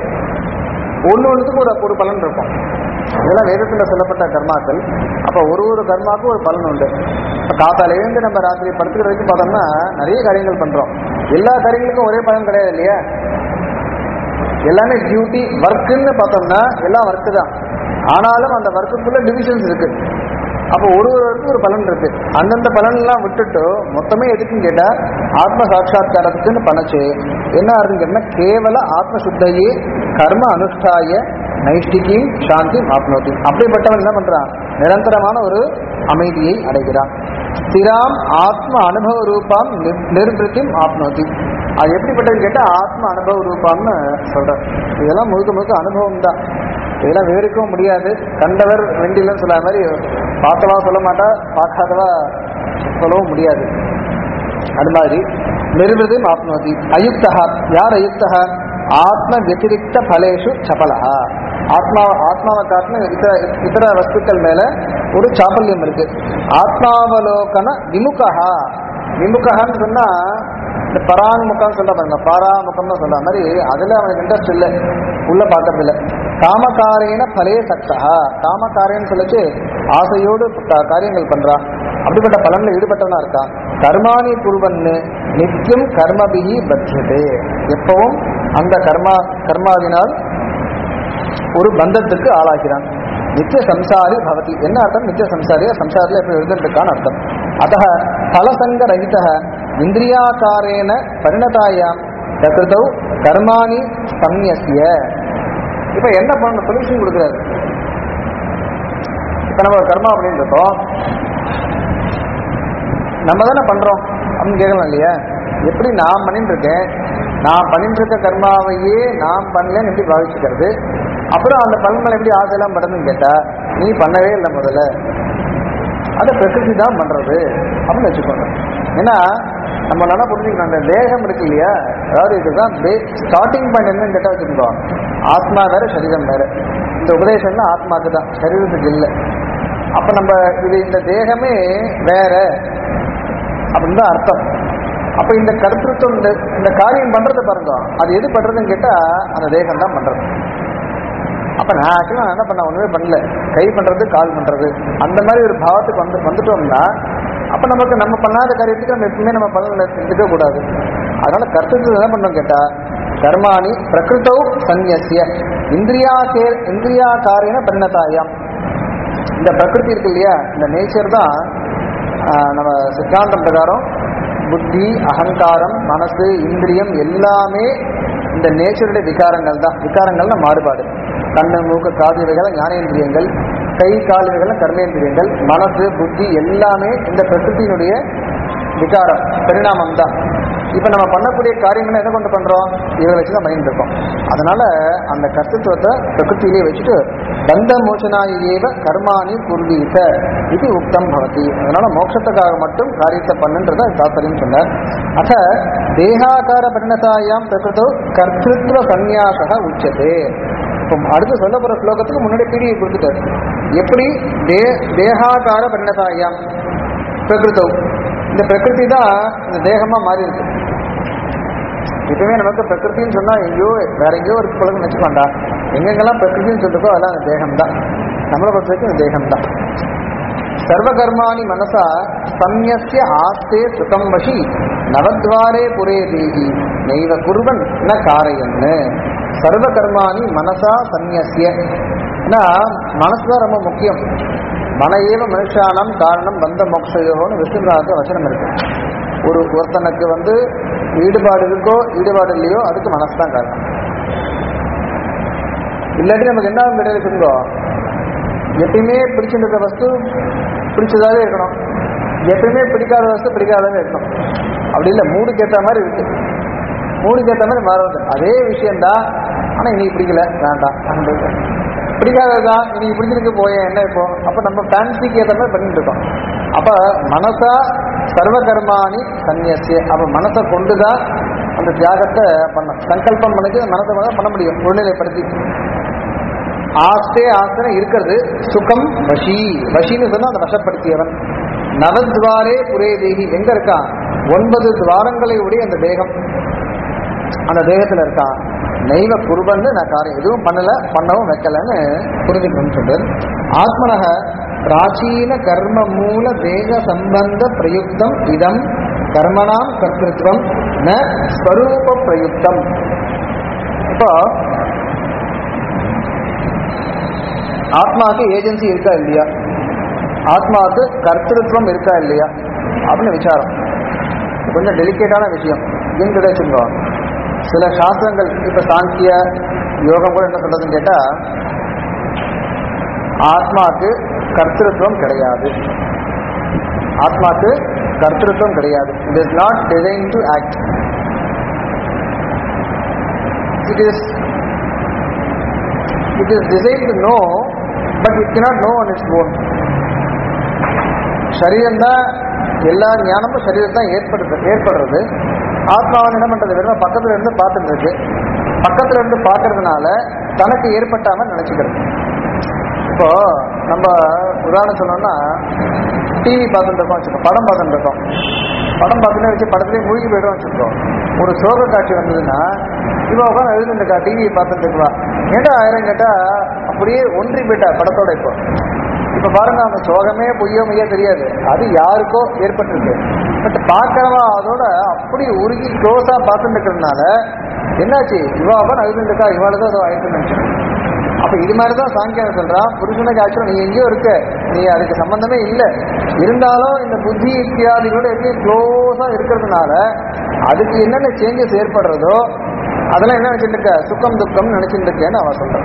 ஒன்று ஒன்றுத்துக்கும் ஒரு ஒரு பலன் இருக்கும் இதெல்லாம் வேதத்தில் சொல்லப்பட்ட கர்மாக்கள் அப்போ ஒரு ஒரு கர்மாவுக்கும் ஒரு பலன் உண்டு இப்போ காத்தாலேருந்து நம்ம ராத்திரி படுத்துக்கிற வரைக்கும் பார்த்தோம்னா நிறைய காரியங்கள் பண்ணுறோம் எல்லா காரியங்களுக்கும் ஒரே பலன் கிடையாது இல்லையா எல்லாமே டியூட்டி ஒர்க்குன்னு பார்த்தோம்னா எல்லாம் ஒர்க்கு தான் ஆனாலும் அந்த ஒர்க்குக்குள்ள டிவிஷன்ஸ் இருக்கு அப்போ ஒரு ஒருவருக்கும் ஒரு பலன் இருக்கு அந்தந்த பலன்லாம் விட்டுட்டு மொத்தமே எதுக்குன்னு கேட்டா ஆத்ம சாட்சா்காரத்துக்குன்னு பண்ணச்சு என்ன ஆகுதுன்னு கேட்டா கேவல ஆத்ம சுத்தையே கர்ம அனுஷ்டாய நைஷ்டிகியும் சாந்தி ஆப்னோதி அப்படிப்பட்டவன் என்ன பண்றான் நிரந்தரமான ஒரு அமைதியை அடைகிறான் ஸ்திராம் ஆத்ம அனுபவ ரூபாம் நிர்- நிர்பிருத்திம் ஆப்னோதி அது எப்படிப்பட்டதுன்னு கேட்டா ஆத்ம அனுபவ ரூபம்னு சொல்றேன் இதெல்லாம் முழுக்க முழுக்க அனுபவம் தான் இதெல்லாம் விவரிக்கவும் முடியாது கண்டவர் வெண்டிலன்னு சொல்ல மாதிரி பார்த்தவா சொல்ல மாட்டா பார்க்காதவா சொல்லவும் முடியாது அது மாதிரி நிர்விருதம் ஆப்னோதி அயுக்தா யார் அயுக்தா ஆத்ம வத்திரிக்த பலேஷு சபலஹா ஆத்மா ஆத்மாவை காட்டின இதர இதர வஸ்துக்கள் மேல ஒரு சாபல்யம் இருக்கு ஆத்மாவலோகன விமுகா விமுகன்னு சொன்னா இந்த பராங்முகம் சொல்ல பாருங்க பாராமுகம்னு சொல்ற மாதிரி அதுல அவனுக்கு இன்ட்ரெஸ்ட் இல்லை உள்ள பார்க்கறது இல்லை காமகாரேன பலே சக்தா காமகாரேன்னு சொல்லிச்சு ஆசையோடு கா- காரியங்கள் பண்றான் அப்படிப்பட்ட பலன்ல ஈடுபட்டவனா இருக்கான் கர்மானி குருவன்னு நித்தியம் கர்மபிகி பத்தியதே எப்பவும் அந்த கர்மா கர்மாவினால் ஒரு பந்தத்துக்கு ஆளாகிறான் நித்திய சம்சாரி பவதி என்ன அர்த்தம் நித்திய சம்சாரியா சம்சாரத்தில் எப்படி எழுந்துருக்கான்னு அர்த்தம் அத்த பலசங்க ரகித இந்திரியாகாரேன பரிணதாயாம் பிரகிருதௌ கர்மாணி சம்யசிய இப்ப என்ன பண்ண சொல்யூஷன் கொடுக்குறாரு இப்ப நம்ம கர்மா அப்படின்னு இருக்கோம் நம்ம தானே பண்றோம் அப்படின்னு கேட்கலாம் இல்லையா எப்படி நான் பண்ணிட்டு இருக்கேன் நான் பண்ணிட்டு இருக்க கர்மாவையே நான் பண்ணலன்னு எப்படி பாவிச்சுக்கிறது அப்புறம் அந்த பலன்களை எப்படி ஆசையெல்லாம் படுறதுன்னு கேட்டா நீ பண்ணவே இல்லை முதல்ல அதை பிரகிருதி தான் பண்றது அப்படின்னு வச்சுக்கோங்க ஏன்னா நம்ம நல்லா புரிஞ்சுக்கணும் அந்த தேகம் இருக்கு இல்லையா அதாவது இதுதான் ஸ்டார்டிங் பாயிண்ட் என்னன்னு கேட்டா வச்சுருக்கோம் ஆத்மா வேற சரீரம் வேற இந்த உபதேசம்னா ஆத்மாக்கு தான் சரீரத்துக்கு இல்லை அப்ப நம்ம இது இந்த தேகமே வேற அப்படின்னு தான் அர்த்தம் அப்ப இந்த கருத்துவம் இந்த இந்த காரியம் பண்றதை பாருங்க அது எது பண்றதுன்னு கேட்டா அந்த தேகம் தான் பண்றது அப்ப நான் ஆக்சுவலா நான் என்ன பண்ண ஒண்ணுமே பண்ணல கை பண்றது கால் பண்றது அந்த மாதிரி ஒரு பாவத்துக்கு வந்து வந்துட்டோம்னா அப்ப நமக்கு நம்ம பண்ணாத காரியத்துக்கு நம்ம எப்பவுமே நம்ம பலன் எடுத்துக்க கூடாது அதனால கர்த்தத்துவம் என்ன பண்ணோம் கேட்டா கர்மாணி பிரகிருத்தௌ சந்நியசிய இந்திரியா கே இந்திரியா காரியம் பரிணதாயம் இந்த பிரகிருதி இருக்கு இல்லையா இந்த நேச்சர் தான் ஆஹ், நம்ம சித்தாந்தம் பிரகாரம் புத்தி அகங்காரம் மனசு இந்திரியம் எல்லாமே இந்த நேச்சருடைய விகாரங்கள் தான் விகாரங்கள்னா மாறுபாடு கண்ணு மூக்கு காது இவைகள் ஞானேந்திரியங்கள் கை கால் இவைகள் கர்மேந்திரியங்கள் மனசு புத்தி எல்லாமே இந்த பிரகிருத்தினுடைய விகாரம் பரிணாமம் தான் இப்ப நம்ம பண்ணக்கூடிய காரியங்களை என்ன கொண்டு பண்றோம் இதை வச்சு தான் பண்ணிட்டு இருக்கோம் அதனால அந்த கர்த்தத்துவத்தை பிரகிருத்திலே வச்சுட்டு பந்த மோசனாயேவ கர்மாணி குர்வீத இது உக்தம் பவதி அதனால மோட்சத்துக்காக மட்டும் காரியத்தை பண்ணுன்றத தாத்தரியம் சொன்னார் அத தேகாகார பரிணதாயாம் பிரகிருதோ கர்த்திருவ சந்நியாசக உச்சதே இப்போ அடுத்து சொல்ல போற ஸ்லோகத்துக்கு முன்னாடி பீடியை கொடுத்துட்டார் எப்படி தே தேகாகார பரிணதாயாம் பிரகிருதௌ இந்த பிரகிருதி தான் இந்த தேகமா மாறி இருக்கு எப்பவுமே நமக்கு பிரகிருத்தின்னு சொன்னா எங்கேயோ வேற எங்கேயோ ஒரு குலகம் வச்சுக்கோண்டா எங்கெங்கெல்லாம் பிரகிருத்தின்னு சொல்லிருக்கோ அதெல்லாம் அந்த தேகம் தான் நம்மளை பொறுத்த வரைக்கும் இந்த தேகம் தான் சர்வகர்மாணி மனசா சம்யஸ்ய ஆஸ்தே சுகம் வசி நவத்வாரே புரே தேகி நெய்வ குருவன் ந காரையன்னு சர்வகர்மாணி மனசா சந்நியசிய ஏன்னா மனசு தான் ரொம்ப முக்கியம் மன ஏவ மனுஷானம் காரணம் பந்த மோக்ஷயோன்னு விஷ்ணுராக வசனம் இருக்கு ஒரு ஒருத்தனுக்கு வந்து ஈடுபாடு இருக்கோ ஈடுபாடு இல்லையோ அதுக்கு மனசு தான் காரணம் இல்லாட்டி நமக்கு என்ன கிடையாது சொல்லுங்க எப்பயுமே பிடிச்சிருக்க வஸ்து பிடிச்சதாவே இருக்கணும் எப்பயுமே பிடிக்காத வஸ்து பிடிக்காதவே இருக்கணும் அப்படி இல்லை மூடுக்கு ஏற்ற மாதிரி இருக்கு மூடுக்கு ஏற்ற மாதிரி மாறுவது அதே விஷயம்தான் ஆனா இன்னைக்கு பிடிக்கல வேண்டாம் அப்படின்றது. பிடிக்காததுதான் இன்னைக்கு பிடிச்சிருக்கு போயேன் என்ன இப்போ அப்ப நம்ம ஃபேன்சிக்கு ஏற்ற மாதிரி பண்ணிட்டு இருக்கோம் அப்ப மனசா சர்வ கர்மாணி சந்நியசிய அப்ப மனசை கொண்டுதான் அந்த தியாகத்தை பண்ண சங்கல்பம் பண்ணிட்டு மனசை தான் பண்ண முடியும் ஒருநிலைப்படுத்தி ஆஸ்தே ஆஸ்தனை இருக்கிறது சுகம் வஷி வஷின்னு சொன்னா அந்த வசப்படுத்தியவன் நவத்வாரே புரே தேகி எங்க இருக்கான் ஒன்பது துவாரங்களை உடைய அந்த தேகம் அந்த தேகத்துல இருக்கான் நெய்வ குருபன்னு நான் காரியம் எதுவும் பண்ணல பண்ணவும் வைக்கலன்னு புரிஞ்சுக்கணும்னு சொல்றது ஆத்மனக பிராச்சீன கர்ம மூல தேக சம்பந்த பிரயுக்தம் இதம் கர்மணாம் கர்த்திருவம் ந ஸ்வரூப பிரயுக்தம் இப்போ ஆத்மாவுக்கு ஏஜென்சி இருக்கா இல்லையா ஆத்மாவுக்கு கர்த்திருவம் இருக்கா இல்லையா அப்படின்னு விசாரம் கொஞ்சம் டெலிகேட்டான விஷயம் ஏன் கிடைச்சுங்க சில சாஸ்திரங்கள் இப்ப சாங்கிய யோகம் கூட என்ன சொல்றதுன்னு கேட்டா ஆத்மாக்கு கர்த்திருவம் கிடையாது ஆத்மாக்கு கர்த்திருவம் கிடையாது it is not design to act it is it is design to know but it cannot know on its own சரீரம் தான் எல்லா ஞானமும் சரீரம் தான் ஏற்படுது ஏற்படுறது ஆத்மாவன் என்ன பண்றது வெறும் பக்கத்துல இருந்து பார்த்துட்டு இருக்கு பக்கத்துல இருந்து பார்க்கறதுனால தனக்கு ஏற்பட்டாம நினைச்சுக்கிறது இப்போ நம்ம உதாரணம் சொன்னோம்னா டிவி பார்த்துட்டு இருக்கோம் வச்சுக்கோ படம் பார்த்துட்டு இருக்கோம் படம் பார்த்துட்டு வச்சு படத்துலேயே மூழ்கி போயிடும் வச்சுக்கோ ஒரு சோக காட்சி வந்ததுன்னா இவன் உட்காந்து எழுதுட்டுக்கா டிவியை பார்த்துட்டு இருக்கா ஏன்டா ஆயிரம் கேட்டா அப்படியே ஒன்றி போயிட்டா படத்தோட இப்போ இப்ப பாருங்க அந்த சோகமே பொய்யோ மையோ தெரியாது அது யாருக்கோ ஏற்பட்டிருக்கு பட் பார்க்கறவா அதோட அப்படி உருகி க்ளோஸா பார்த்துட்டு இருக்கிறதுனால என்னாச்சு இவா அவன் அழுதுருக்கா இவாளுக்கு அதோ ஆயிடுச்சுன்னு நினைச்சேன் அப்ப இது மாதிரி தான் சாங்கியம் சொல்றான் புருஷனுக்கு ஆக்சுவலா நீ எங்கேயோ இருக்க நீ அதுக்கு சம்பந்தமே இல்லை இருந்தாலும் இந்த புத்தி இத்தியாதிகளோட எப்படி க்ளோஸா இருக்கிறதுனால அதுக்கு என்னென்ன சேஞ்சஸ் ஏற்படுறதோ அதெல்லாம் என்ன நினைச்சிட்டு இருக்க சுகம் துக்கம் நினைச்சிட்டு இருக்கேன்னு அவன் சொல்றான்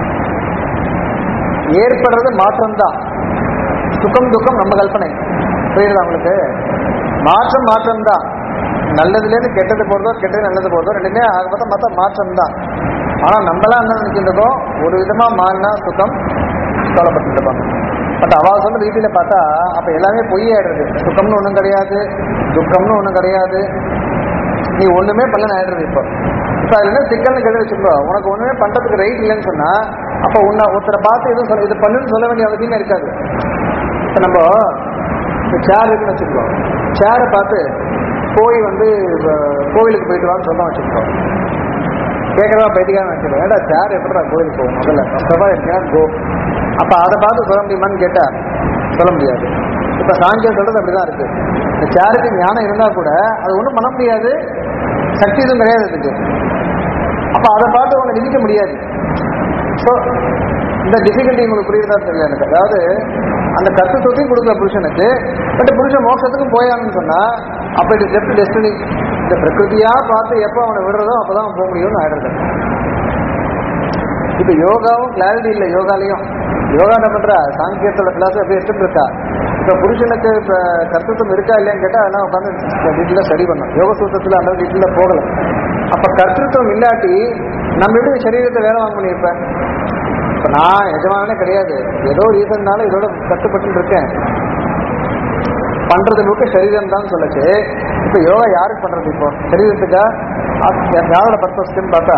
ஏற்படுறது மாற்றம் தான் சுகம் துக்கம் நம்ம கல்பனை புரியுதா உங்களுக்கு மாற்றம் மாற்றம் தான் நல்லதுலேருந்து கெட்டது போறதோ கெட்டது நல்லது போறதோ ரெண்டுமே ஆக மொத்தம் மொத்த மாற்றம் தான் ஆனா நம்மளாம் என்ன நினைச்சிருக்கோ ஒரு விதமா மாறினா சுகம் கவலைப்பட்டு இருப்பாங்க பட் அவ சொன்ன ரீதியில பார்த்தா அப்ப எல்லாமே பொய்யாயிடுறது சுகம்னு ஒண்ணும் கிடையாது துக்கம்னு ஒண்ணும் கிடையாது நீ ஒண்ணுமே பண்ணலன்னு ஆயிடுறது இப்போ இப்போ அதுல என்ன சிக்கல்னு கேட்டு வச்சுக்கோ உனக்கு ஒண்ணுமே பண்றதுக்கு ரைட் இல்லைன்னு சொன்னா அப்ப உன்னை ஒருத்தரை பார்த்து எதுவும் சொல்ல இது பண்ணுன்னு சொல்ல வேண்டிய அவசியமே இருக்காது இப்போ நம்ம இந்த சேர் இருக்குன்னு வச்சுக்கோ சேரை பார்த்து போய் வந்து இப்ப கோவிலுக்கு போயிட்டு வான்னு சொன்னா வச்சுக்கோ கேட்கறதா பைத்தியக்காரன் வச்சுக்கோ ஏடா சேர் எப்படிடா கோவிலுக்கு போகும் முதல்ல first of all can go அப்போ அதை பார்த்து சொல்ல முடியுமான்னு கேட்டா சொல்ல முடியாது இப்போ சாங்கியம் சொல்றது அப்படிதான் இருக்கு இந்த சேருக்கு ஞானம் இருந்தா கூட அது ஒன்றும் பண்ண முடியாது சக்தி எதுவும் கிடையாது அதுக்கு அப்போ அதை பார்த்து உங்களை விதிக்க முடியாது ஸோ இந்த டிஃபிகல்ட்டி உங்களுக்கு புரியுதா தெரியல எனக்கு அதாவது அந்த கத்துவத்தையும் கொடுக்கல புருஷனுக்கு பட் புருஷன் மோட்சத்துக்கும் போயான்னு சொன்னா அப்ப இது லெஃப்ட் டெஸ்டினி இந்த பிரகிருதியா பார்த்து எப்போ அவனை விடுறதோ அப்பதான் அவன் போக முடியும்னு ஆயிடுறது இப்ப யோகாவும் கிளாரிட்டி இல்லை யோகாலையும் யோகா என்ன பண்றா சாங்கியத்தோட கிளாஸ் அப்படியே எடுத்துட்டு இருக்கா இப்ப புருஷனுக்கு இப்ப கர்த்தத்துவம் இருக்கா இல்லையான்னு கேட்டா அதெல்லாம் உட்காந்து டீட்டெயிலாக ஸ்டடி பண்ணும் யோக சூத்திரத்துல அந்த டீட்டெயில போகல அப்ப கர்த்தத்துவம் இல்லாட்டி நம்ம எப்படி சரீரத்தை வேலை வாங்க முடியும் இப்ப இப்ப நான் எஜமானே கிடையாது ஏதோ ரீசன்னால இதோட கட்டுப்பட்டு இருக்கேன் பண்றது முழுக்க சரீரம் தான் சொல்லுச்சு இப்ப யோகா யாருக்கு பண்றது இப்போ சரீரத்துக்கா ஆ- யாரோட பர்பஸ்க்குன்னு பார்த்தா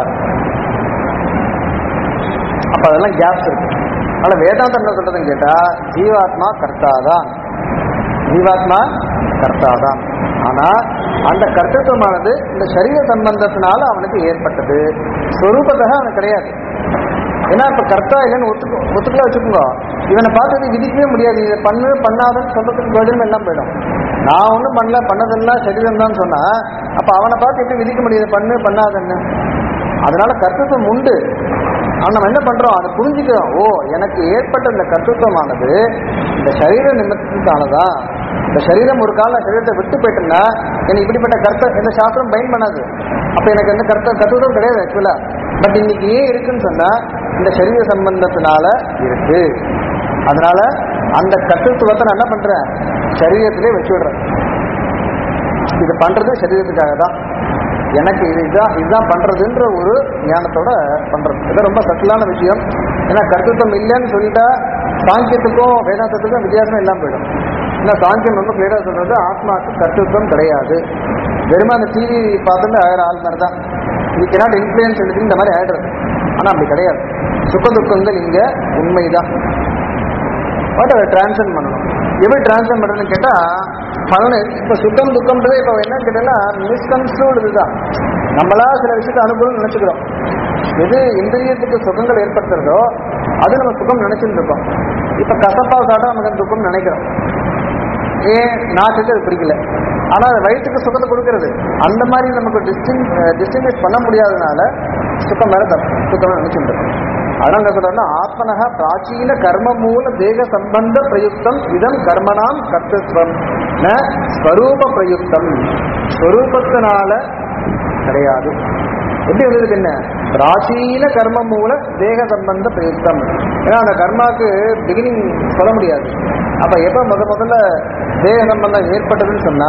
அப்ப அதெல்லாம் கேப்ஸ் இருக்கு அதனால வேதாந்தம் என்ன சொல்றதுன்னு கேட்டா ஜீவாத்மா கர்த்தாதான் ஜீவாத்மா கர்த்தாதான் ஆனா அந்த கர்த்தத்துவமானது இந்த சரீர சம்பந்தத்தினால அவனுக்கு ஏற்பட்டது ஸ்வரூபத்தக அவனுக்கு கிடையாது ஏன்னா இப்ப கர்த்தா இல்லைன்னு ஒத்துக்கோ ஒத்துக்கல வச்சுக்கோங்க இவனை பார்த்து விதிக்கவே முடியாது இதை பண்ணு பண்ணாதன்னு சொல்றதுக்கு பதிலும் எல்லாம் போயிடும் நான் ஒன்றும் பண்ணல பண்ணதெல்லாம் சரீரம் தான் சொன்னா அப்ப அவனை பார்த்து எப்படி விதிக்க முடியாது பண்ணு பண்ணாதன்னு அதனால கர்த்தத்துவம் உண்டு ஆனா நம்ம என்ன பண்றோம் அதை புரிஞ்சுக்கிறோம் ஓ எனக்கு ஏற்பட்ட இந்த கர்த்தத்துவமானது இந்த சரீர நிமித்தத்தானதான் இந்த சரீரம் ஒரு காலம் சரீரத்தை விட்டு போயிட்டேன்னா எனக்கு இப்படிப்பட்ட கர்த்த எந்த சாஸ்திரம் பயன் பண்ணாது அப்ப எனக்கு எந்த கர்த்த கத்துவதும் கிடையாது ஆக்சுவலா பட் இன்னைக்கு ஏன் இருக்குன்னு சொன்னா இந்த சரீர சம்பந்தத்தினால இருக்கு அதனால அந்த கர்த்தத்துவத்தை நான் என்ன பண்றேன் சரீரத்திலே வச்சு விடுறேன் இது பண்றது சரீரத்துக்காக தான் எனக்கு இது இதுதான் இதுதான் பண்றதுன்ற ஒரு ஞானத்தோட பண்றது இது ரொம்ப சட்டிலான விஷயம் ஏன்னா கர்த்தத்துவம் இல்லைன்னு சொல்லிட்டா சாங்கியத்துக்கும் வேதாந்தத்துக்கும் வித்தியாசம் இல்லாம போயிடும் ஏன்னா சாங்கியம் ரொம்ப கிளியரா சொல்றது ஆத்மாவுக்கு கர்த்தத்துவம் கிடையாது வெறும் அந்த டிவி பார்த்துட்டு ஆகிற ஆள் மாதிரி தான் இது கெனாட் இன்ஃபுளுன்ஸ் எடுத்து இந்த மாதிரி ஆயிடுறது ஆனா அப்படி கிடையாது சுக துக்கங்கள் இங்க உண்மைதான் பட் அதை டிரான்ஸ்ஃபர் பண்ணணும் எப்படி டிரான்ஸ்ஃபர் பண்ணுறதுன்னு கேட்டால் பலனை இப்போ சுத்தம் துக்கம்ன்றது இப்போ என்னன்னு கேட்டீங்கன்னா மிஸ்கன்ஸ்ட்ரூட் இதுதான் நம்மளா சில விஷயத்தை அனுபவம் நினச்சிக்கிறோம் எது இந்திரியத்துக்கு சுகங்கள் ஏற்படுத்துறதோ அது நம்ம சுகம் நினைச்சுட்டு இருக்கோம் இப்போ கசப்பா சாப்பிட்டா நமக்கு அந்த துக்கம் நினைக்கிறோம் ஏன் நாட்டுக்கு அது பிடிக்கல ஆனால் அது வயிற்றுக்கு சுகத்தை கொடுக்கறது அந்த மாதிரி நமக்கு டிஸ்டிங் டிஸ்டிங்விஷ் பண்ண முடியாதனால சுகம் மேல தப்பு சுகம் நினைச்சுட்டு இருக்கோம் அதனால என்ன சொல்றேன்னா ஆத்மனக பிராச்சீன கர்ம மூல தேக சம்பந்த பிரயுக்தம் இதம் கர்மனாம் கர்த்தத்வம் ந ஸ்வரூப பிரயுக்தம் ஸ்வரூபத்தினால கிடையாது எப்படி வந்ததுக்கு என்ன பிராச்சீன கர்ம மூல தேக சம்பந்த பிரயுக்தம் ஏன்னா அந்த கர்மாக்கு பிகினிங் சொல்ல முடியாது அப்ப எப்ப முத முதல்ல தேக சம்பந்தம் ஏற்பட்டதுன்னு சொன்னா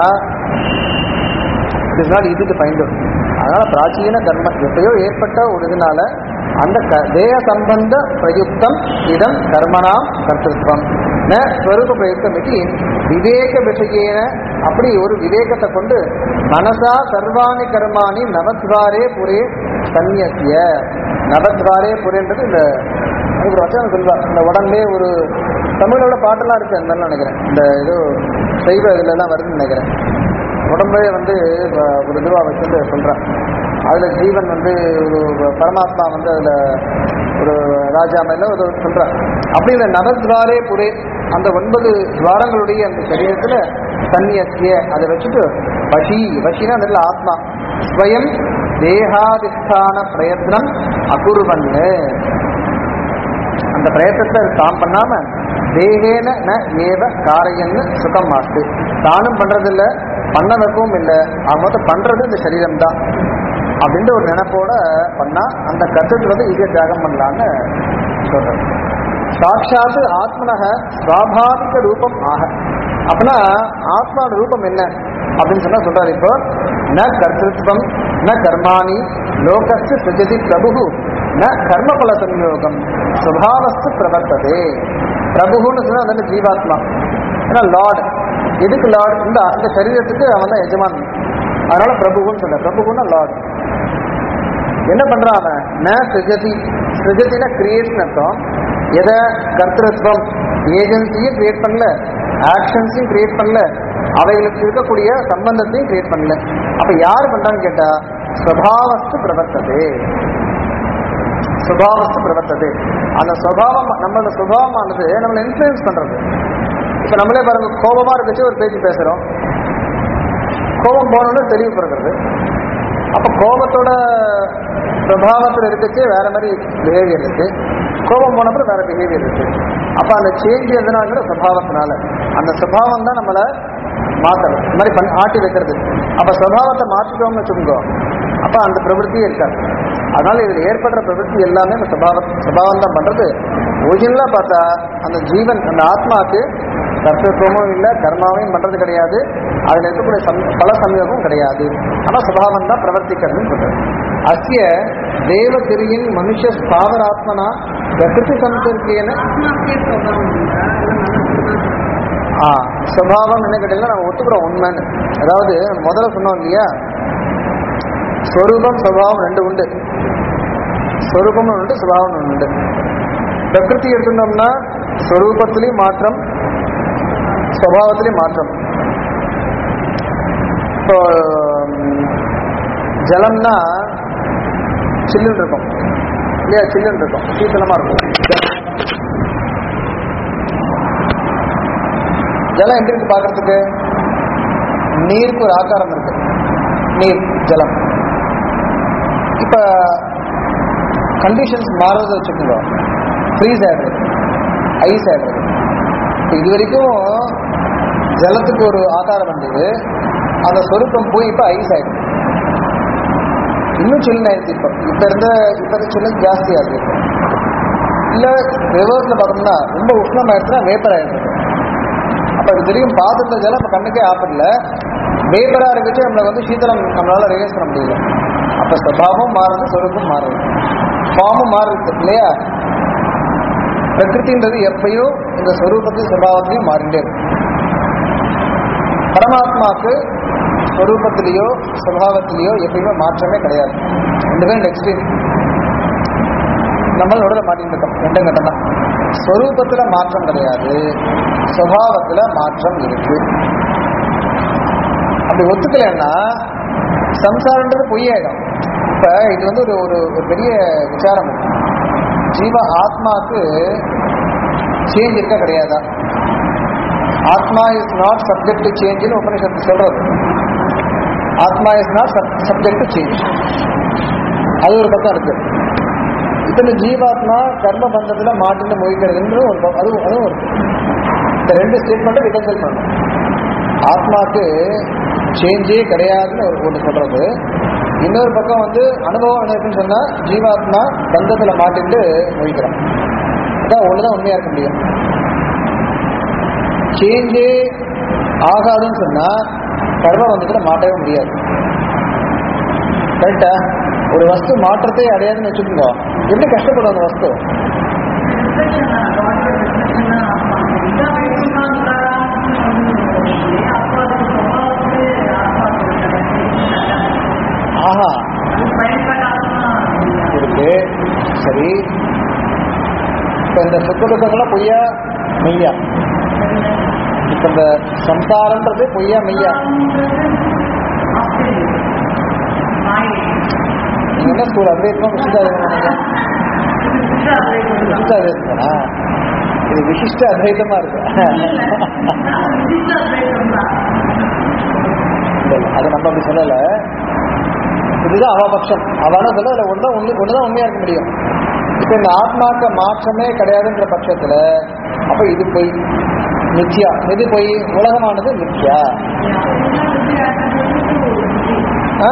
it is not easy to find out அதனால பிராச்சீன கர்ம எப்பயோ ஏற்பட்ட ஒரு இதனால அந்த க தேக சம்பந்த பிரயுக்தம் இதம் கர்மனாம் கர்த்தத்வம் ந ஸ்வரூப பிரயுக்தம் இது விவேக விஷயேன அப்படி ஒரு விவேகத்தை கொண்டு மனசா சர்வாணி கர்மாணி நவத்வாரே புரே சந்நியசிய நவத்வாரே புரேன்றது இந்த அதுக்கு ஒரு வச்சனம் சொல்வா இந்த உடம்பே ஒரு தமிழோட பாட்டெல்லாம் இருக்கு அந்த மாதிரி நினைக்கிறேன் இந்த ஏதோ சைவ இதுல எல்லாம் வருதுன்னு நினைக்கிறேன் உடம்பே வந்து வ- ஒரு இதுவாக வச்சுட்டு சொல்கிறான் அதில் ஜீவன் வந்து ஒரு பரமாத்மா வந்து அதில் ஒரு ராஜா மேல ஒரு சொல்கிறான் அப்படி இந்த நவத்வாரே புரே அந்த ஒன்பது துவாரங்களுடைய அந்த சரீரத்தில் சன்னியசிய அதை வச்சுட்டு வஷி வஷினா அந்த இடத்துல ஆத்மா ஸ்வயம் தேகாதிஷ்டான பிரயத்னம் அகுருவன்னு அந்த பிரயத்தனத்தை அது தாம் பண்ணாம தேகேன ந ஏவ காரையன்னு சுகம் மாஸ்து தானும் பண்றதில்ல பண்ண வைக்கவும் இல்லை அவன் மொத்தம் பண்றது இந்த சரீரம் தான் அப்படின்ற ஒரு நினைப்போட பண்ணா அந்த கத்துக்கிறது இதை தியாகம் பண்ணலான்னு சொல்றது சாட்சாத்து ஆத்மனக சுவாபாவிக ரூபம் ஆக அப்படின்னா ஆத்மாவோட ரூபம் என்ன அப்படின்னு சொன்னா சொல்றாரு இப்போ ந கர்த்திருவம் ந கர்மாணி லோகஸ்து சிஜதி பிரபு ந கர்மபல சம்யோகம் சுபாவஸ்து பிரவர்த்ததே பிரபுன்னு சொன்னா அது வந்து ஜீவாத்மா ஏன்னா லார்ட் எதுக்கு லார்ட் இந்த அந்த சரீரத்துக்கு அவன் தான் எஜமான் அதனால பிரபுன்னு சொல்ற பிரபுன்னா லார்ட் என்ன பண்றான் அவன் ந சிஜதி சிஜதினா கிரியேட்னு அர்த்தம் எதை கர்த்தத்துவம் ஏஜென்சியும் கிரியேட் பண்ணல ஆக்ஷன்ஸையும் கிரியேட் பண்ணல அவைகளுக்கு இருக்கக்கூடிய சம்பந்தத்தையும் கிரியேட் பண்ணல அப்ப யார் பண்றான்னு கேட்டா ஸ்வபாவஸ்து பிரவர்த்ததே சுபாவஸ்து பிரவர்த்தது அந்த சுபாவம் நம்மளோட சுபாவமானது நம்மளை இன்ஃப்ளூயன்ஸ் பண்றது இப்ப நம்மளே பாருங்க கோபமா இருக்கச்சு ஒரு பேச்சு பேசுறோம் கோபம் போனோன்னு தெளிவுபடுறது அப்ப கோபத்தோட பிரபாவத்தில் இருக்கச்சு வேற மாதிரி பிஹேவியர் இருக்கு கோபம் போனப்பறம் வேற பிஹேவியர் இருக்கு அப்ப அந்த சேஞ்ச் எதனால சுபாவத்தினால அந்த சுபாவம் தான் நம்மளை மாத்தணும் இந்த மாதிரி பண்ணி ஆட்டி வைக்கிறது அப்ப சுபாவத்தை மாற்றிட்டோம்னு வச்சுக்கோ அப்ப அந்த பிரவருத்தியே இருக்காது அதனால இதுல ஏற்படுற பிரவருத்தி எல்லாமே அந்த சுபாவ சுபாவம் தான் பண்றது ஒரிஜினலா பார்த்தா அந்த ஜீவன் அந்த ஆத்மாவுக்கு கர்த்தத்துவமும் இல்லை கர்மாவையும் பண்றது கிடையாது அதுல இருக்கக்கூடிய சம் பல சமயோகமும் கிடையாது ஆனா சுபாவம் தான் பிரவர்த்திக்கிறதுன்னு சொல்றது அஸ்ய தேவகிரியின் மனுஷ ஸ்தாவராத்மனா பிரகிருதி சம்பர்க்கேன ஆத்மாக்கே சுபாவம் உண்டா? இல்ல மனசுதான் ஆ சுபாவம் என்ன கேட்டீங்கன்னா நம்ம ஒத்துக்கிறோம் உண்மைன்னு அதாவது முதல்ல சொன்னோம் இல்லையா ஸ்வரூபம் சுபாவம் ரெண்டு உண்டு ஸ்வரூபம் உண்டு சுபாவம் உண்டு பிரகிருதி எடுத்துட்டோம்னா ஸ்வரூபத்திலையும் மாற்றம் சுபாவத்திலையும் மாற்றம் இப்போ ம், ஜலம்னா சில்லுன்னு இருக்கும் இல்லையா சில்லுன்னு இருக்கும் சீத்தளமா இருக்கும் ஜலம் எப்படி இருக்கு பார்க்கறதுக்கு நீருக்கு ஒரு ஆகாரம் இருக்கு நீர் ஜலம் இப்ப கண்டிஷன்ஸ் மாறுறதை வச்சுக்கோங்க ஃப்ரீஸ் ஆயிடுறது ஐஸ் ஆயிடுறது இப்ப இது வரைக்கும் ஜலத்துக்கு ஒரு ஆகாரம் வந்தது அந்த சொருக்கம் போய் இப்ப ஐஸ் ஆயிடுது இன்னும் சில்லுன்னு ஆயிடுச்சு இப்போ இப்ப இருந்த இப்ப இருந்த சில்லுன்னு ஜாஸ்தி ஆகுது இப்போ இல்ல ரிவர்ஸ்ல பார்த்தோம்னா ரொம்ப உஷ்ணம் ஆயிடுச்சுன்னா வேப்பர் ஆயிடுது அப்ப இது தெரியும் பாத்திரத்துல ஜலம் நம்ம கண்ணுக்கே ஆப்படல வேப்பரா இருக்கச்சு நம்மள வந்து சீத்தளம் நம்மளால ரியலைஸ் பண்ண முடியல அப்ப சுபாவம் மாறுது சொருக்கும் மாறுது ஃபார்மும் மாறுது இல்லையா பிரகிருதின்றது எப்பயும் இந்த ஸ்வரூபத்தையும் சுபாவத்தையும் மாறிண்டே இருக்கும் பரமாத்மாக்கு ஸ்வரூபத்திலேயோ சுபாவத்திலேயோ எப்பயுமே மாற்றமே கிடையாது ரெண்டுமே இந்த எக்ஸ்ட்ரீம் நம்ம நடுவில் மாட்டிட்டு இருக்கோம் ரெண்டும் கட்டம் தான் ஸ்வரூபத்துல மாற்றம் கிடையாது சுபாவத்துல மாற்றம் இருக்கு அப்படி ஒத்துக்கலைன்னா சம்சாரன்றது பொய்யாயிடும் இப்ப இது வந்து ஒரு ஒரு ஒரு பெரிய விசாரம் இருக்கு. ஜீவ ஆத்மாக்கு சேஞ்ச் இருக்க கிடையாதா ஆத்மா இஸ் நாட் சப்ஜெக்ட் டு சேஞ்ச்னு உபனிஷத்து சொல்றது ஆத்மா is not subject to change அது ஒரு பக்கம் இருக்கு இப்ப இந்த ஜீவாத்மா கர்ம பந்தத்துல மாட்டின்னு மொழிக்கிறதுன்ற ஒரு பக்கம் அதுவும் அதுவும் இருக்கு இந்த ரெண்டு ஸ்டேட்மெண்ட்டை ரிகன்சல் பண்ணணும் ஆத்மாக்கு சேஞ்சே கிடையாதுன்னு ஒரு ஒன்று சொல்றது இன்னொரு பக்கம் வந்து அனுபவம் என்ன இருக்குன்னு சொன்னா ஜீவாத்மா பந்தத்துல மாட்டிட்டு மொழிக்கிறான் அதான் ஒண்ணுதான் உண்மையா இருக்க முடியும் சேஞ்சே ஆகாதுன்னு சொன்னா கர்ம பந்தத்துல மாட்டவே முடியாது கரெக்டா ஒரு வஸ்து மாற்றத்தை அடையாதுன்னு வச்சுக்கோங்க எப்படி கஷ்டப்படும் அந்த வஸ்து ரிஃப்ளெக்ஷன் தான் பாடியோட ரிஃப்ளெக்ஷன் தான் ஆத்மா இதான் வைகுண்டம் அப்போ அது சுபாவத்துக்கு ஆத்மா ஆஹா அது பயன்பட ஆத்மா இருக்கு சரி இப்ப இந்த சுத்த துக்கங்கள்லாம் பொய்யா மெய்யா இப்ப இந்த சம்சாரன்றது பொய்யா மெய்யா ஆஸ்திரேலியா மாயை நீங்க என்ன ஸ்கூல் அப்படியே இருக்கும் விசிஷ்ட அத்வைதம் விசிஷ்ட அத்வைதமா இது விசிஷ்ட அத்வைதமா இருக்கு இல்ல, இல்ல, அது நம்ம அப்படி சொல்லல இதுதான் அவ பட்சம் அவன சொல்ல அதுல ஒண்ணுதான் உண்மை ஒண்ணுதான் உண்மையா இருக்க முடியும் இப்ப இந்த ஆத்மாக்க மாற்றமே கிடையாதுன்ற பட்சத்துல அப்ப இது பொய் மித்யா எது பொய் உலகமானது மித்யா ஆ?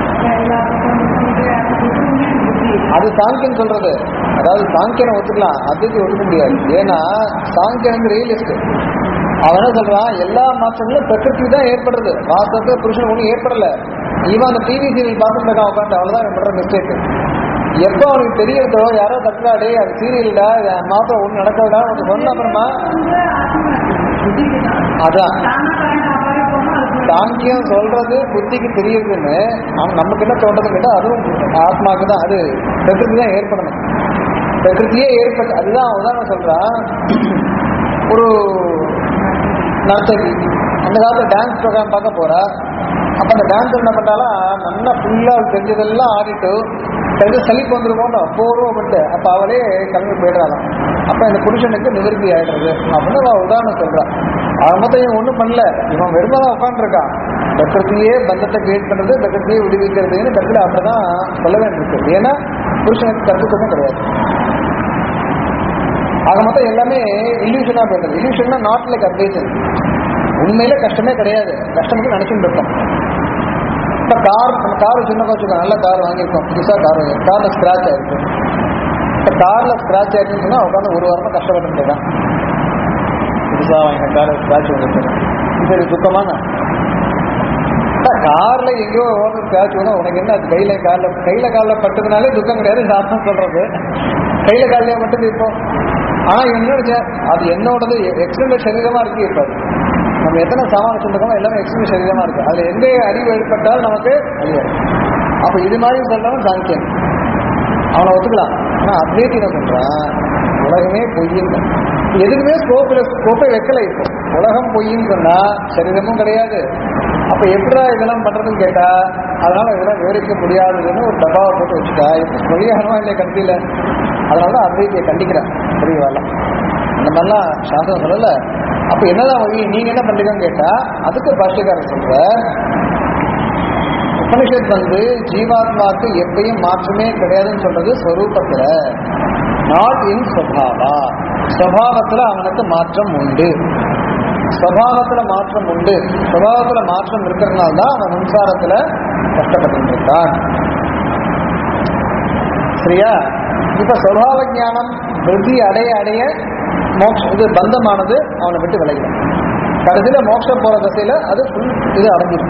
அது சாங்கியன் சொல்றது அதாவது சாங்கியனை ஒத்துக்கலாம் அதுக்கு ஒத்துக்க முடியாது ஏன்னா சாங்கியன் வந்து ரியலிஸ்ட் அவன் என்ன சொல்றான் எல்லா மாற்றங்களும் பிரகிருதி தான் ஏற்படுறது வாசத்துக்கு புருஷன் ஒன்றும் ஏற்படல இவன் அந்த டிவி சீரியல் பார்த்துட்டு இருக்கான் உட்காந்து அவ்வளவுதான் இவன் பண்ற மிஸ்டேக் எப்போ அவனுக்கு தெரியறதோ யாரோ தட்டுறாடே அது சீரியல்டா மாத்திரம் ஒன்றும் நடக்காதா உனக்கு சொன்ன அப்புறமா அதான் சாங்கியம் சொல்றது புத்திக்கு தெரியுதுன்னு அவன் நமக்கு என்ன தோன்றது கேட்டா அதுவும் ஆத்மாவுக்கு தான் அது பிரகிருதி தான் ஏற்படணும் பிரகிருதியே ஏற்பட்டு அதுதான் உதாரணம் சொல்றான் ஒரு நர்த்தகி அந்த காலத்துல டான்ஸ் ப்ரோக்ராம் பார்க்க போறா அப்ப அந்த டான்ஸ் என்ன பண்ணாலும் நல்லா ஃபுல்லா தெரிஞ்சதெல்லாம் ஆடிட்டு தெரிஞ்ச சலிப்பு வந்துருமோன்னு போடுவோம்ட்டு அப்ப அவளே கிளம்பி போயிடுறாளாம் அப்ப இந்த புருஷனுக்கு நிவர்த்தி ஆயிடுறது அப்படின்னு அவ உதாரணம் சொல்றா அவன் மொத்தம் இவன் ஒன்றும் பண்ணல இவன் வெறுமை தான் உட்காந்துருக்கான் பிரகிருத்தியே பந்தத்தை கிரியேட் பண்றது பிரகிருத்தியே விடுவிக்கிறதுன்னு கருத்துல அப்படிதான் சொல்ல வேண்டியிருக்கு ஏன்னா புருஷனுக்கு கருத்துக்கமும் கிடையாது ஆக மொத்தம் எல்லாமே இல்யூஷனா போயிடுது இல்யூஷன்னா நாட் லைக் அட்வைசன் உண்மையில கஷ்டமே கிடையாது கஷ்டம்னு நினைச்சுட்டு இருக்கோம் இப்ப கார் நம்ம கார் சின்ன வச்சுக்கோங்க நல்ல கார் வாங்கியிருக்கோம் புதுசா கார் வாங்கி கார்ல ஸ்கிராச் ஆயிருக்கு இப்ப கார்ல ஸ்கிராச் ஆயிருக்குன்னு சொன்னா உட்காந்து ஒரு வாரமா கஷ்டப்பட்டு தான் புதுசா வாங்கின கார் ஸ்கிராச் வந்துருக்கு இது சுத்தமான கார்ல எங்கேயோ ஓடுற ஸ்கிராச் வரும் உனக்கு என்ன அது கையில காலில் கையில காலில் பட்டதுனாலே துக்கம் கிடையாது சாப்பிட்டு சொல்றது கையில காலிலே மட்டும் இப்போ ஆனா என்னோட அது என்னோடது எக்ஸ்டெண்ட் சரீரமா இருக்கு இப்ப அது. நம்ம எத்தனை சாமான் வச்சிருக்கோமோ எல்லாமே எக்ஸ்டெண்ட் சரீரமா இருக்கு அதுல எங்க அறிவு ஏற்பட்டால் நமக்கு அறியாது அப்ப இது மாதிரி சொல்றவன் சாங்கியன் அவனை ஒத்துக்கலாம் ஆனா அத்வைத்தி என்ன சொல்றான் உலகமே பொய்யுங்க எதுக்குமே ஸ்கோப்ல ஸ்கோப்பை வைக்கல இப்போ உலகம் பொய்ன்னு சொன்னா சரீரமும் கிடையாது அப்ப எப்படிடா இதெல்லாம் பண்றதுன்னு கேட்டா அதனால இதெல்லாம் விவரிக்க முடியாதுன்னு ஒரு டப்பாவை போட்டு வச்சுட்டா எப்படி சொல்லியாகணுமா இல்லையா கடைசியில அதனாலதான் அத்வைத்தியை கண்டிக்கிறான் புரியவாலாம் இந்த மாதிரிலாம் சாஸ்திரம் சொல்லல அப்ப என்னதான் வழி நீங்க என்ன பண்றீங்கன்னு கேட்டா அதுக்கு பாஷ்யக்காரர் சொல்ற உபனிஷத் வந்து ஜீவாத்மாவுக்கு எப்பயும் மாற்றமே கிடையாதுன்னு சொல்றது ஸ்வரூபத்துல நாட் இன் ஸ்வபாவா ஸ்வபாவத்துல அவனுக்கு மாற்றம் உண்டு ஸ்வபாவத்துல மாற்றம் உண்டு ஸ்வபாவத்துல மாற்றம் இருக்கிறதுனால தான் அவன் சம்சாரத்துல கஷ்டப்பட்டு இருக்கான் சரியா இப்ப ஸ்வபாவ ஞானம் விருத்தி அடைய அடைய மோட்ச இது பந்தமானது அவனை விட்டு விலகிடும் கடைசியில மோட்சம் போற திசையில அது ஃபுல் இது அடைஞ்சிடும்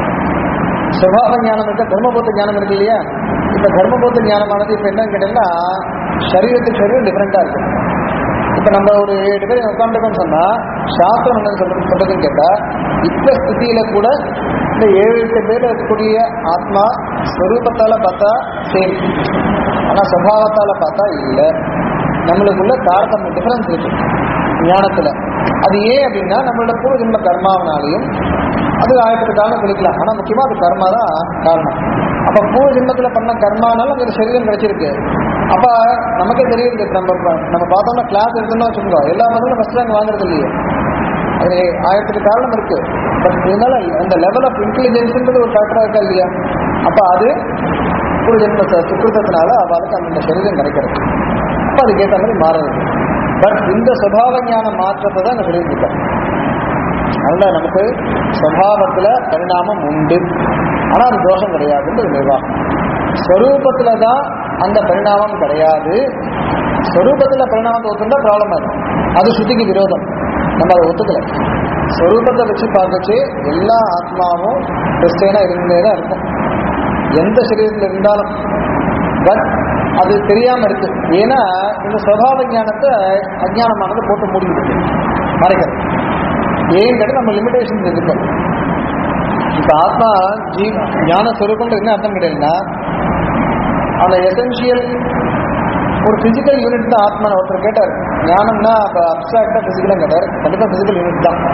சுபாவ ஞானம் இருக்க தர்மபூத்த ஞானம் இருக்கு இல்லையா இப்ப தர்மபூத்த ஞானமானது இப்ப என்னன்னு கேட்டீங்கன்னா சரீரத்துக்கு சரீரம் டிஃபரெண்டா இருக்கு இப்ப நம்ம ஒரு ஏழு பேர் உட்காந்துருக்கோம்னு சொன்னா சாஸ்திரம் என்ன சொல்றது சொல்றதுன்னு கேட்டா இப்ப ஸ்திதியில கூட இந்த ஏழு எட்டு பேர் இருக்கக்கூடிய ஆத்மா ஸ்வரூபத்தால பார்த்தா சேம் ஆனா சுபாவத்தால பார்த்தா இல்ல நம்மளுக்குள்ள தாரதமிய டிஃபரன்ஸ் இருக்கு ஞானத்துல அது ஏன் அப்படின்னா நம்மளோட பூர்வ ஜென்ம கர்மாவனாலையும் அது ஆயிரத்து காலம் கழிக்கலாம் ஆனா முக்கியமா அது கர்மா தான் காரணம் அப்ப பூர்வ ஜென்மத்துல பண்ண கர்மானால நமக்கு சரீரம் கிடைச்சிருக்கு அப்ப நமக்கே தெரியுது நம்ம நம்ம பார்த்தோம்னா கிளாஸ் எடுத்தோம்னா வச்சுக்கோ எல்லா மதங்களும் ஃபர்ஸ்ட் ரேங்க் வாங்குறது இல்லையே அது ஆயிரத்துக்கு காரணம் இருக்கு பட் இருந்தாலும் அந்த லெவல் ஆஃப் இன்டெலிஜென்ஸ்ன்றது ஒரு ஃபேக்டரா இருக்கா இல்லையா அப்ப அது ஒரு ஜென்ம சுக்கிருத்தத்தினால அவளுக்கு அந்த சரீரம் கிடைக்கிறது அப்ப அதுக்கேற்ற மாதிரி மாறுறது பட் இந்த சுபாவ ஞான மாற்றத்தை தான் இந்த சொல்லியிருக்கேன் அதனால நமக்கு சுபாவத்துல பரிணாமம் உண்டு ஆனா அது தோஷம் கிடையாதுன்றது நிர்வாகம் ஸ்வரூபத்துல தான் அந்த பரிணாமம் கிடையாது ஸ்வரூபத்துல பரிணாமத்தை ஒத்துண்டா ப்ராப்ளம் ஆகும் அது ஸ்ருதிக்கு விரோதம் நம்ம அதை ஒத்துக்கல ஸ்வரூபத்தை வச்சு பார்க்கச்சு எல்லா ஆத்மாவும் கிறிஸ்டியனா இருந்தே தான் இருக்கும் எந்த சரீரத்தில் இருந்தாலும் பட் அது தெரியாம இருக்கு ஏன்னா இந்த சுவாவ ஞானத்தை அஜானமானது போட்டு மூடிக்கிட்டு மறைக்கிறது ஏன் கேட்டால் நம்ம லிமிடேஷன்ஸ் இருக்கு இப்ப ஆத்மா ஜீ ஞான ஸ்வரூபம்ன்றது என்ன அர்த்தம் கிடையாதுன்னா அந்த எசென்சியல் ஒரு பிசிக்கல் யூனிட் தான் ஆத்மா ஒருத்தர் கேட்டார் ஞானம்னா அப்ப அப்சாக்டா பிசிக்கலா கேட்டார் கண்டிப்பா பிசிக்கல் யூனிட் தான்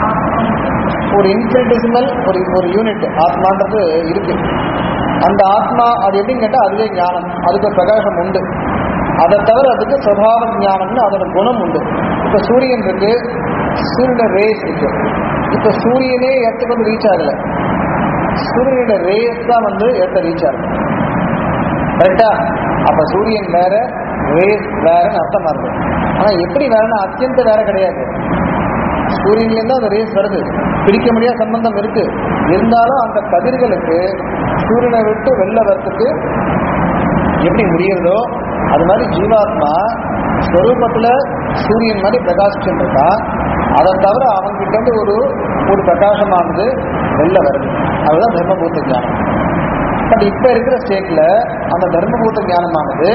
ஒரு இன்ஃபினிட்டிசிமல் ஒரு ஒரு யூனிட் ஆத்மான்றது இருக்கு அந்த ஆத்மா அது எப்படின்னு கேட்டா அதுவே ஞானம் அதுக்கு பிரகாசம் உண்டு அதை தவிர அதுக்கு சுவாவ ஞானம்னு அதோட குணம் உண்டு இப்ப சூரியன் இருக்கு சூரியனோட ரேஸ் இருக்கு இப்ப சூரியனே எர்த்துக்கு வந்து ரீச் ஆகல சூரியனோட ரேஸ் தான் வந்து எர்த்த ரீச் ஆகுது கரெக்டா அப்ப சூரியன் வேற ரேஸ் வேறன்னு அர்த்தமா இருக்கு ஆனா எப்படி வேறன்னா அத்தியந்த வேற கிடையாது சூரியன்லேருந்து அந்த ரேஸ் வருது பிரிக்க முடியாத சம்பந்தம் இருக்கு இருந்தாலும் அந்த கதிர்களுக்கு சூரியனை விட்டு வெளில வர்றதுக்கு எப்படி முடியுறதோ அது மாதிரி ஜீவாத்மா ஸ்வரூபத்துல சூரியன் மாதிரி பிரகாசிச்சுட்டு இருக்கான் அதை தவிர அவன்கிட்ட இருந்து ஒரு ஒரு பிரகாசமானது வெளில வருது அதுதான் தர்மபூத்த ஞானம் பட் இப்ப இருக்கிற ஸ்டேட்ல அந்த தர்மபூத்த ஞானமானது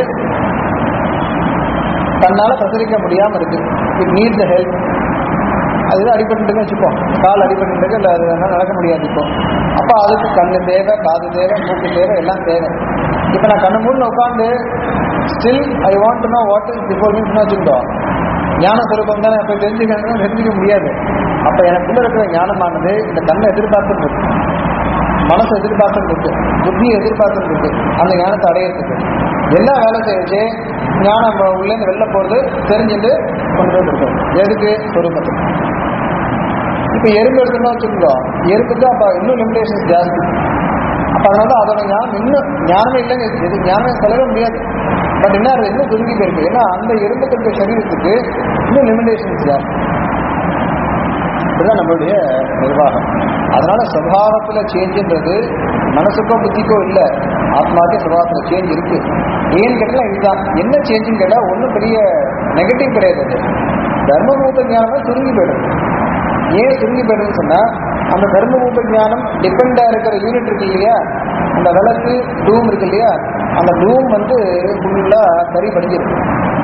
தன்னால பிரசரிக்க முடியாம இருக்கு இட் நீட் த ஹெல்ப் அதுதான் அடிபட்டு வச்சுப்போம் கால் அடிபட்டு இல்லை அது வேணா நடக்க முடியாது இப்போ அப்போ அதுக்கு கண்ணு தேவை காது தேவை மூக்கு தேவை எல்லாம் தேவை இப்போ நான் கண்ணு மூணு உட்காந்து still I want to know what is before means வச்சுக்கிட்டோம் ஞான சுரூபம் தானே அப்போ தெரிஞ்சுக்கணும் தெரிஞ்சுக்க முடியாது அப்போ எனக்குள்ள இருக்கிற ஞானமானது இந்த கண்ணை எதிர்பார்த்துட்டு இருக்கு மனசை எதிர்பார்த்துட்டு இருக்கு புத்தியை எதிர்பார்த்துட்டு இருக்கு அந்த ஞானத்தை அடையிறதுக்கு எல்லாம் வேலை செய்யச்சு ஞானம் உள்ளேருந்து வெளில போகிறது தெரிஞ்சுட்டு கொண்டு போய் கொடுக்கும் எதுக்கு சொரூபத்துக்கு இப்போ எறும்பு எடுத்துனா வச்சுக்கோ எறும்புக்கு அப்போ இன்னும் லிமிடேஷன்ஸ் ஜாஸ்தி அப்போ அதனால தான் அதோட ஞானம் இன்னும் ஞானமே இல்லைங்க இது ஞானம் சொல்லவே முடியாது பட் என்ன அது இன்னும் சுருங்கி போயிருக்கு ஏன்னா அந்த எறும்புக்கு இருக்க சரீரத்துக்கு இன்னும் லிமிடேஷன்ஸ் ஜாஸ்தி இதுதான் நம்மளுடைய நிர்வாகம் அதனால சுவாவத்துல சேஞ்சுன்றது மனசுக்கோ புத்திக்கோ இல்லை ஆத்மாக்கே சுபாவத்துல சேஞ்ச் இருக்கு ஏன்னு கேட்டால் இதுதான் என்ன சேஞ்சுன்னு கேட்டால் ஒன்றும் பெரிய நெகட்டிவ் கிடையாது அது தர்மபூத ஞானம் சுருங்கி போயிடுது ஏன் சுருங்கி போயிடுதுன்னு சொன்னா அந்த தர்மபூத ஞானம் டிபெண்டா இருக்கிற யூனிட் இருக்கு இல்லையா அந்த விளக்கு டூம் இருக்கு இல்லையா அந்த டூம் வந்து ஃபுல்லா கறி படிஞ்சிருக்கு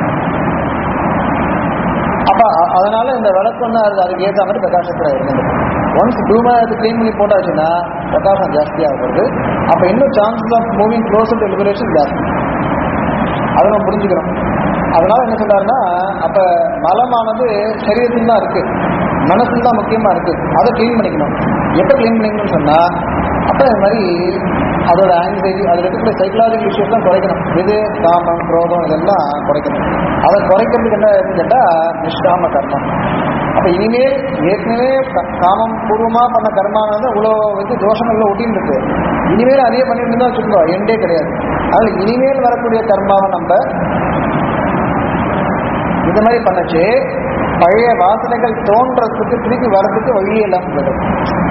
அப்ப அ- அதனால இந்த விளக்கு வந்து அது அதுக்கு ஏற்ற மாதிரி பிரகாசத்துல இருந்தது ஒன்ஸ் டூமா அது க்ளீன் பண்ணி போட்டாச்சுன்னா பிரகாசம் ஜாஸ்தியாக வருது அப்ப இன்னும் chances of moving close to liberation ஜாஸ்தி அதை நம்ம புரிஞ்சுக்கிறோம் அதனால என்ன சொல்றாருன்னா அப்ப மலமானது சரீரத்தில் தான் இருக்கு மனசுல தான் முக்கியமா இருக்கு அதை க்ளீன் பண்ணிக்கணும் எப்போ க்ளீன் பண்ணிக்கணும்னு சொன்னா அப்ப இந்த மாதிரி அதோட ஆங்ஸைட்டி அதில் இருக்கக்கூடிய சைக்கலாஜிக்கல் இஷ்யூஸ்லாம் குறைக்கணும் இது காமம் குரோதம் இதெல்லாம் குறைக்கணும் அதை குறைக்கிறதுக்கு என்ன இருக்குன்னு கேட்டா நிஷ்காம கர்மம் அப்ப இனிமேல் ஏற்கனவே க- காமம் பூர்வமா பண்ண கர்மானது இவ்வளோ வந்து தோஷங்கள்ல ஒட்டின்னு இருக்கு இனிமேல் அதே பண்ணிட்டு இருந்தா வச்சுக்கோ எண்டே கிடையாது அதனால இனிமேல் வரக்கூடிய கர்மாவை நம்ம இந்த மாதிரி பண்ணச்சு பழைய வாசனைகள் தோன்றதுக்கு திருப்பி வரதுக்கு வழியே இல்லாமல் போயிடும்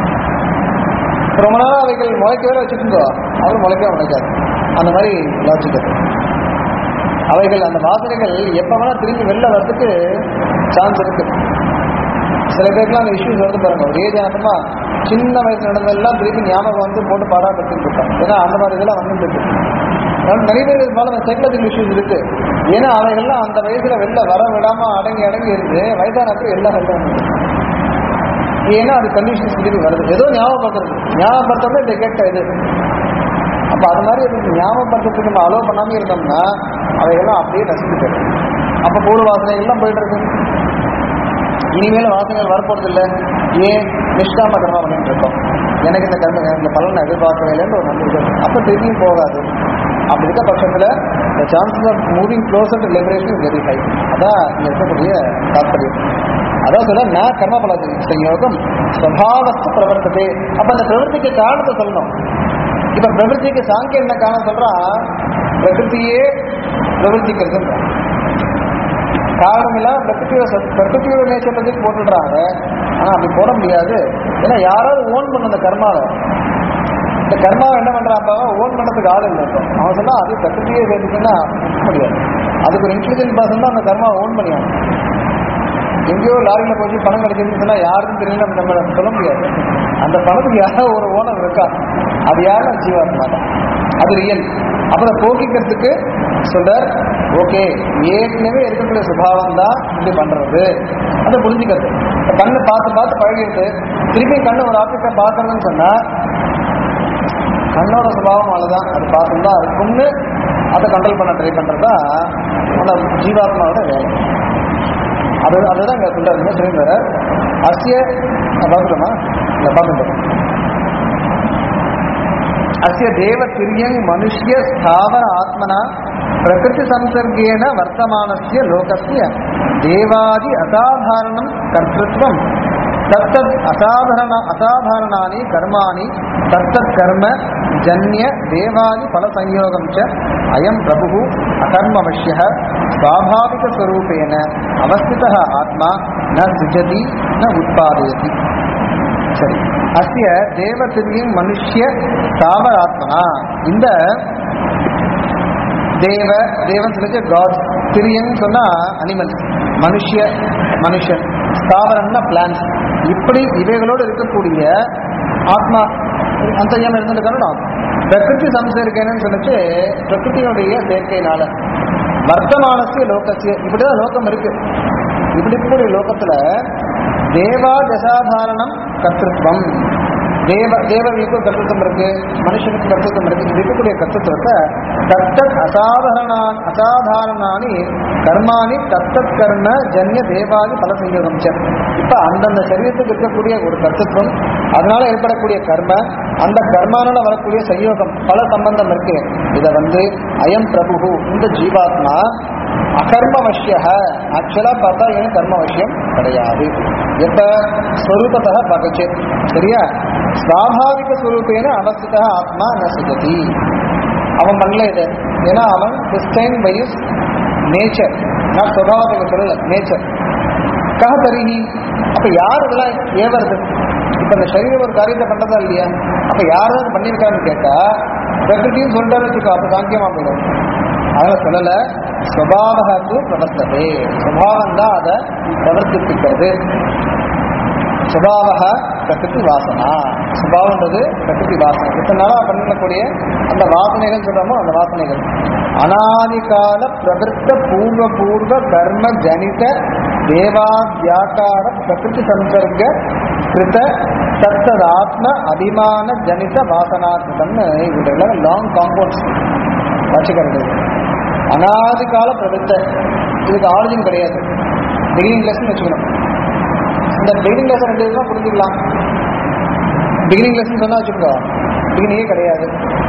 ரொம்ப நாள் அவைகள் முளைக்க வேற வச்சுருந்தோ அது முளைக்க முளைக்காது அந்த மாதிரி லாஜிக் அது அவைகள் அந்த வாசனைகள் எப்போ வேணா திரும்பி வெளில வர்றதுக்கு சான்ஸ் இருக்கு சில பேருக்குலாம் அந்த இஷ்யூஸ் வருது பாருங்க ஒரு ஏஜ் ஆனதுமா சின்ன வயசு நடந்ததெல்லாம் திருப்பி ஞாபகம் வந்து போட்டு பாடாப்படுத்திட்டு இருப்பாங்க ஏன்னா அந்த மாதிரி இதெல்லாம் வந்துட்டு இருக்கு அதனால நிறைய பேர் இது போல சைக்கலாஜிக்கல் இஷ்யூஸ் இருக்கு ஏன்னா அவைகள்லாம் அந்த வயசுல வெளில வர விடாம அடங்கி அடங்கி இருந்து வயதானப்போ எல்லாம் வெளில வந்துருக்கு ஏன்னா அது கண்டிஷன்ஸ் திருப்பி வருது ஏதோ ஞாபகப்படுத்துறது ஞாபகப்படுத்தோம்னா இந்த கேட்ட இது அப்ப அது மாதிரி இதுக்கு ஞாபகப்படுத்துறதுக்கு நம்ம அலோவ் பண்ணாம இருந்தோம்னா அவையெல்லாம் அப்படியே நசிந்து போயிடும் அப்ப பூர்வ வாசனை எல்லாம் போயிட்டு இருக்கு இனிமேல் வாசனைகள் வரப்போறது இல்லை ஏன் நிஷ்காம கர்மா பண்ணிட்டு இருக்கோம் எனக்கு இந்த கர்ம இந்த பலனை எதிர்பார்க்கலைன்னு ஒரு நம்பிக்கை இருக்கு. அப்ப திரும்பியும் போகாது அப்படி இருக்க பட்சத்துல the chances of moving closer to liberation is very high அதான் இங்க இருக்கக்கூடிய தாற்பயம் அதான் சொல்ல நான் கர்ம பல சயோகம் ஸ்வபாவஸ்து பிரவர்த்ததே அப்ப அந்த பிரவൃத்திக்கு காரணத்தை சொல்லணும் இப்ப பிரவൃத்திக்கு சாங்கியம் என்ன காரணம் சொல்றான் பிரகிருதியே பிரவர்த்திக்கிறதுன்றான் காரணம் இல்லாம பிரகிருதியோட சத்- பிரகிருதியோட நேச்சர் வந்து போட்டுடுறாங்க ஆனா அப்படி போட முடியாது ஏன்னா யாராவது ஓன் பண்ண அந்த கர்மாவை இந்த கர்மாவை என்ன பண்றான் அப்ப ஓன் பண்றதுக்கு ஆள் இல்லை இப்போ அவன் சொன்னா அது பிரகிருதியே சேர்ந்துச்சுன்னா முடியாது அதுக்கு ஒரு இன்டெலிஜென்ட் பர்சன் தான் அந்த கர்மாவை ஓன் பண்ணியாங்க எங்கேயோ லாரியில போய் பணம் கிடைக்குதுன்னு சொன்னா யாருக்கும் தெரியல நம்ம நம்ம சொல்ல முடியாது அந்த பணத்துக்கு யாராவது ஒரு ஓனர் இருக்கா அது யாரும் ஜீவாத்மா தான் அது ரியல் அப்புறம் போக்கிக்கிறதுக்கு சொல்றார் ஓகே ஏற்கனவே இருக்கக்கூடிய சுபாவம் தான் இப்படி பண்றது அதை புரிஞ்சுக்கிறது இப்ப கண்ணை பார்த்து பார்த்து பழகிட்டு திருப்பி கண்ணு ஒரு ஆப்ஜெக்டை பார்க்கறதுன்னு சொன்னா கண்ணோட சுபாவம் அதுதான் அது பார்த்து தான் இருக்கும்னு அதை கண்ட்ரோல் பண்ண ட்ரை பண்றதா அந்த ஜீவாத்மாவோட வேலை அது அதுதான் இங்க சொல்றாரு என்ன சொல்லியிருந்தாரு அசிய பார்க்கலாமா இல்லை பார்க்கணும் அஸ்ய தேவ திரியங் மனுஷ்ய ஸ்தாவர ஆத்மனா பிரகிருதி சம்சர்கேன வர்த்தமானஸ்ய லோகஸ்ய தேவாதி அசாதாரணம் கர்த்தத்வம் தத்தத் அசாதாரண அசாதாரணானி கர்மாணி தத்தத் கர்ம ஜன்ய தேவாதி பல சம்யோகம் ச அயம் பிரபு அகர்மவசிய ஸ்வாபாவிக ஸ்வரூபேன அவஸ்தித ஆத்மா ந சிஜதி ந உத்பாதயதி சரி அஸ்ய தேவதிரியும் மனுஷ்ய ஸ்தாவராத்மனா இந்த தேவ தேவன் சொல்லிச்சு காட் திரியன் சொன்னா அனிமல் மனுஷ்ய மனுஷன் ஸ்தாவரம்னா பிளான்ஸ் இப்படி இவைகளோடு இருக்கக்கூடிய ஆத்மா அந்த ஏன் இருந்திருக்கணும் பிரகிருதி சம்சரிக்கணும்னு சொல்லிச்சு பிரகிருதியுடைய சேர்க்கையினால வர்த்தமானசிய லோகசிய இப்படிதான் லோகம் இருக்கு இப்படி இருக்கக்கூடிய லோகத்துல தேவா தசாதாரணம் கர்த்திருவம் தேவ தேவர்களுக்கும் கர்த்தத்துவம் இருக்கு மனுஷனுக்கு கர்த்தத்துவம் இருக்கு இப்படி இருக்கக்கூடிய கர்த்தத்துவத்தை தத்தத் அசாதாரண அசாதாரணானி கர்மானி தத்தத் கர்ம ஜன்ய தேவாதி பல சங்கீதம் இப்ப அந்தந்த சரீரத்துக்கு இருக்கக்கூடிய ஒரு கர்த்தத்துவம் அதனால ஏற்படக்கூடிய கர்ம அந்த கர்மானால வரக்கூடிய சயோகம் பல சம்பந்தம் இருக்கு இதை வந்து அயம் பிரபு இந்த ஜீவாத்மா அகர்மவசிய ஆக்சுவலா பார்த்தா எனக்கு கர்மவசியம் கிடையாது எப்ப ஸ்வரூபத்தக பகச்சு சரியா ஸ்வாபாவிக ஸ்வரூபேன அவஸ்தித ஆத்மா ந சுஜதி அவன் பண்ணல இது ஏன்னா அவன் கிறிஸ்டைன் பைஸ் நேச்சர் நான் சுபாவத்தை சொல்லல நேச்சர் கහ தரிஹி அப்ப யார் இதெல்லாம் ஏவருது இப்ப இந்த சரீரம் ஒரு காரியத்தை பண்றதா இல்லையா அப்ப யார் தான் பண்ணியிருக்கான்னு கேட்டா பிரகிருத்தின்னு சொல்லிட்டாரு வச்சுக்கோ அப்ப சாங்கியமா போயிடும் அதனால சொல்லல சுபாவகத்து பிரவர்த்ததே சுபாவம் தான் அதை பிரவர்த்திப்பிக்கிறது சுபாவக பிரகிருதி வாசனா சுபாவன்றது பிரகிருதி வாசனை இத்தனை நாளா பண்ணக்கூடிய அந்த வாசனைகள் சொல்றோமோ அந்த வாசனைகள் அனாதிகால பிரவருத்த பூர்வ பூர்வ கர்ம ஜனித தேவாத்யாக்கார பிரகிருதி சம்பர்க்க கிருத தத்ததாத்ம அபிமான ஜனித வாசனாத்மகம்னு இவங்க லாங் காம்பவுண்ட்ஸ் வச்சுக்கிறது அனாதிகால பிரவருத்த இதுக்கு ஆரிஜின் கிடையாது பிகினிங் லெசன் வச்சுக்கணும் இந்த பிகினிங் லெசன் ரெண்டு விதமா புரிஞ்சுக்கலாம் பிகினிங் லெசன் சொன்னா வச்சுக்கோ பிகினிங்கே கிடையாது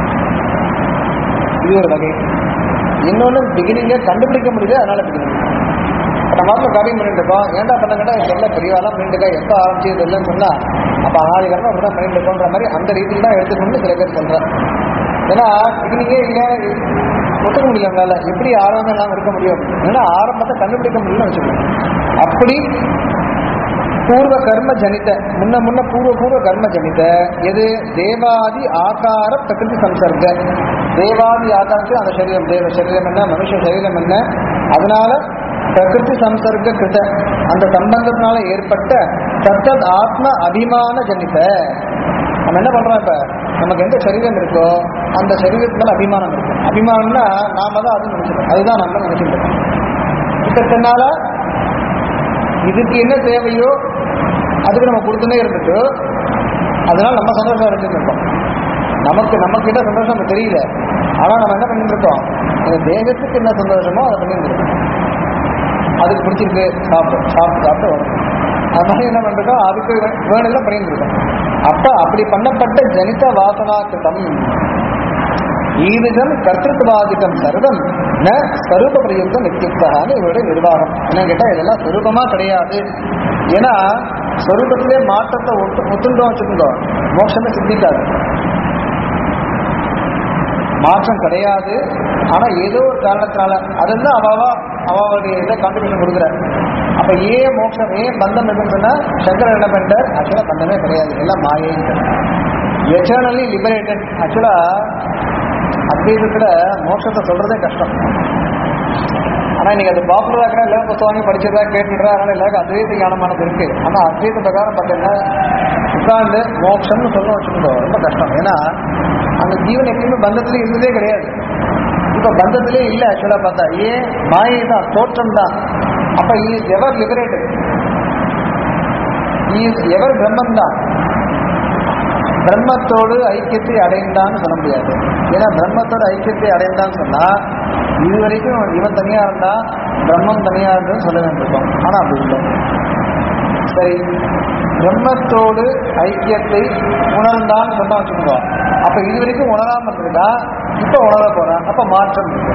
இது ஒரு வகை இன்னொன்று பிகினிங்கை கண்டுபிடிக்க முடியல அதனால பிகினிங் நம்ம வந்து காரியம் பண்ணிட்டு இருக்கோம் ஏன்டா பண்ண கேட்டா எல்லாம் பெரியவாலாம் பண்ணிட்டு இருக்கா எப்போ ஆரம்பிச்சு இதெல்லாம் சொன்னா அப்போ ஆதிகாரமாக அப்படிதான் பண்ணிட்டு இருக்கோன்ற மாதிரி அந்த ரீதியில் தான் எடுத்துக்கணும்னு சில பேர் சொல்றேன் ஏன்னா பிகினிங்கே இல்லை ஒத்துக்க முடியல நம்மளால எப்படி ஆரம்பம் இல்லாமல் இருக்க முடியும் ஏன்னா ஆரம்பத்தை கண்டுபிடிக்க முடியலன்னு வச்சுக்கோங்க அப்படி பூர்வ கர்ம ஜனித முன்ன முன்ன பூர்வ பூர்வ கர்ம ஜனித எது தேவாதி ஆகார பிரகிருதி சம்சர்க தேவாதி ஆகாரத்தில் அந்த சரீரம் தேவ சரீரம் என்ன மனுஷ சரீரம் என்ன அதனால பிரகிருதி சம்சர்க கிருத அந்த சம்பந்தத்தினால ஏற்பட்ட தத்தத் ஆத்ம அபிமான ஜனித நம்ம என்ன பண்றோம் இப்ப நமக்கு எந்த சரீரம் இருக்கோ அந்த சரீரத்து மேல அபிமானம் இருக்கு அபிமானம்னா நாம தான் அது நினைச்சிருக்கோம் அதுதான் நம்ம நினைச்சிட்டு இருக்கோம் இப்ப தன்னால இதுக்கு என்ன தேவையோ அதுக்கு நம்ம கொடுத்துனே இருந்துட்டு அதனால நம்ம சந்தோஷம் இருந்துட்டு இருக்கோம் நமக்கு நமக்கு என்ன சந்தோஷம் நமக்கு தெரியல ஆனா நம்ம என்ன பண்ணிட்டு இருக்கோம் இந்த தேகத்துக்கு என்ன சந்தோஷமோ அதை பண்ணிட்டு இருக்கோம் அதுக்கு பிடிச்சிருக்கு சாப்பிடும் சாப்பிட்டு சாப்பிட்டு வரும் அது மாதிரி என்ன பண்ணிருக்கோம் அதுக்கு வேணும்ல பண்ணிட்டு இருக்கோம் அப்ப அப்படி பண்ணப்பட்ட ஜனித வாசனாக்கிருதம் ஈவிதம் கர்த்திருவாதிக்கம் சர்வம் ந ஸ்வரூப பிரயுக்தம் நித்தியுக்தான்னு இவருடைய நிர்வாகம் என்ன கேட்டா இதெல்லாம் சொரூபமா கிடையாது ஏன்னா சொரூபத்திலே மாற்றத்தை ஒத்து ஒத்துண்டோம் வச்சுருந்தோம் மோட்சமே சித்திக்காது மாற்றம் கிடையாது ஆனா ஏதோ ஒரு காரணத்தினால அதுதான் அவாவா அவாவுடைய இதை கான்ட்ரிபியூஷன் கொடுக்குற அப்ப ஏன் மோட்சம் ஏன் பந்தம் இருக்குன்னு சொன்னா சங்கரன் என்ன பண்ணிட்டார் ஆக்சுவலா பந்தமே கிடையாது எல்லாம் மாயைன்னு எட்டர்னலி லிபரேட்டட் ஆக்சுவலா அத்வைதத்துல மோட்சத்தை சொல்றதே கஷ்டம் ஆனா நீங்க அது பாப்புலரா இருக்கிற எல்லா புத்தகம் படிச்சதா கேட்டுடுறா அதனால எல்லாருக்கும் அத்வைத ஞானமானது இருக்கு ஆனா அத்வைத பிரகாரம் பார்த்தீங்கன்னா உட்கார்ந்து மோட்சம்னு சொல்ல வச்சுருந்தோம் ரொம்ப கஷ்டம் ஏன்னா அந்த ஜீவன் எப்பயுமே பந்தத்திலே இருந்ததே கிடையாது இப்ப பந்தத்திலே இல்லை ஆக்சுவலா பார்த்தா ஏன் மாயை தான் தோற்றம் தான் அப்ப is ever liberated is ever Brahman தான் பிரம்மத்தோடு ஐக்கியத்தை அடைந்தான்னு சொல்ல முடியாது ஏன்னா பிரம்மத்தோடு ஐக்கியத்தை அடைந்தான்னு சொன்னா இது வரைக்கும் இவன் தனியா இருந்தா பிரம்மம் தனியா இருந்ததுன்னு சொல்ல வேண்டியிருக்கோம் ஆனா அப்படி இல்லை சரி பிரம்மத்தோடு ஐக்கியத்தை உணர்ந்தான்னு சொன்னா வச்சுக்கோ அப்ப இது வரைக்கும் உணராம இருந்திருக்கா இப்ப உணர போறான் அப்ப மாற்றம் இருக்கு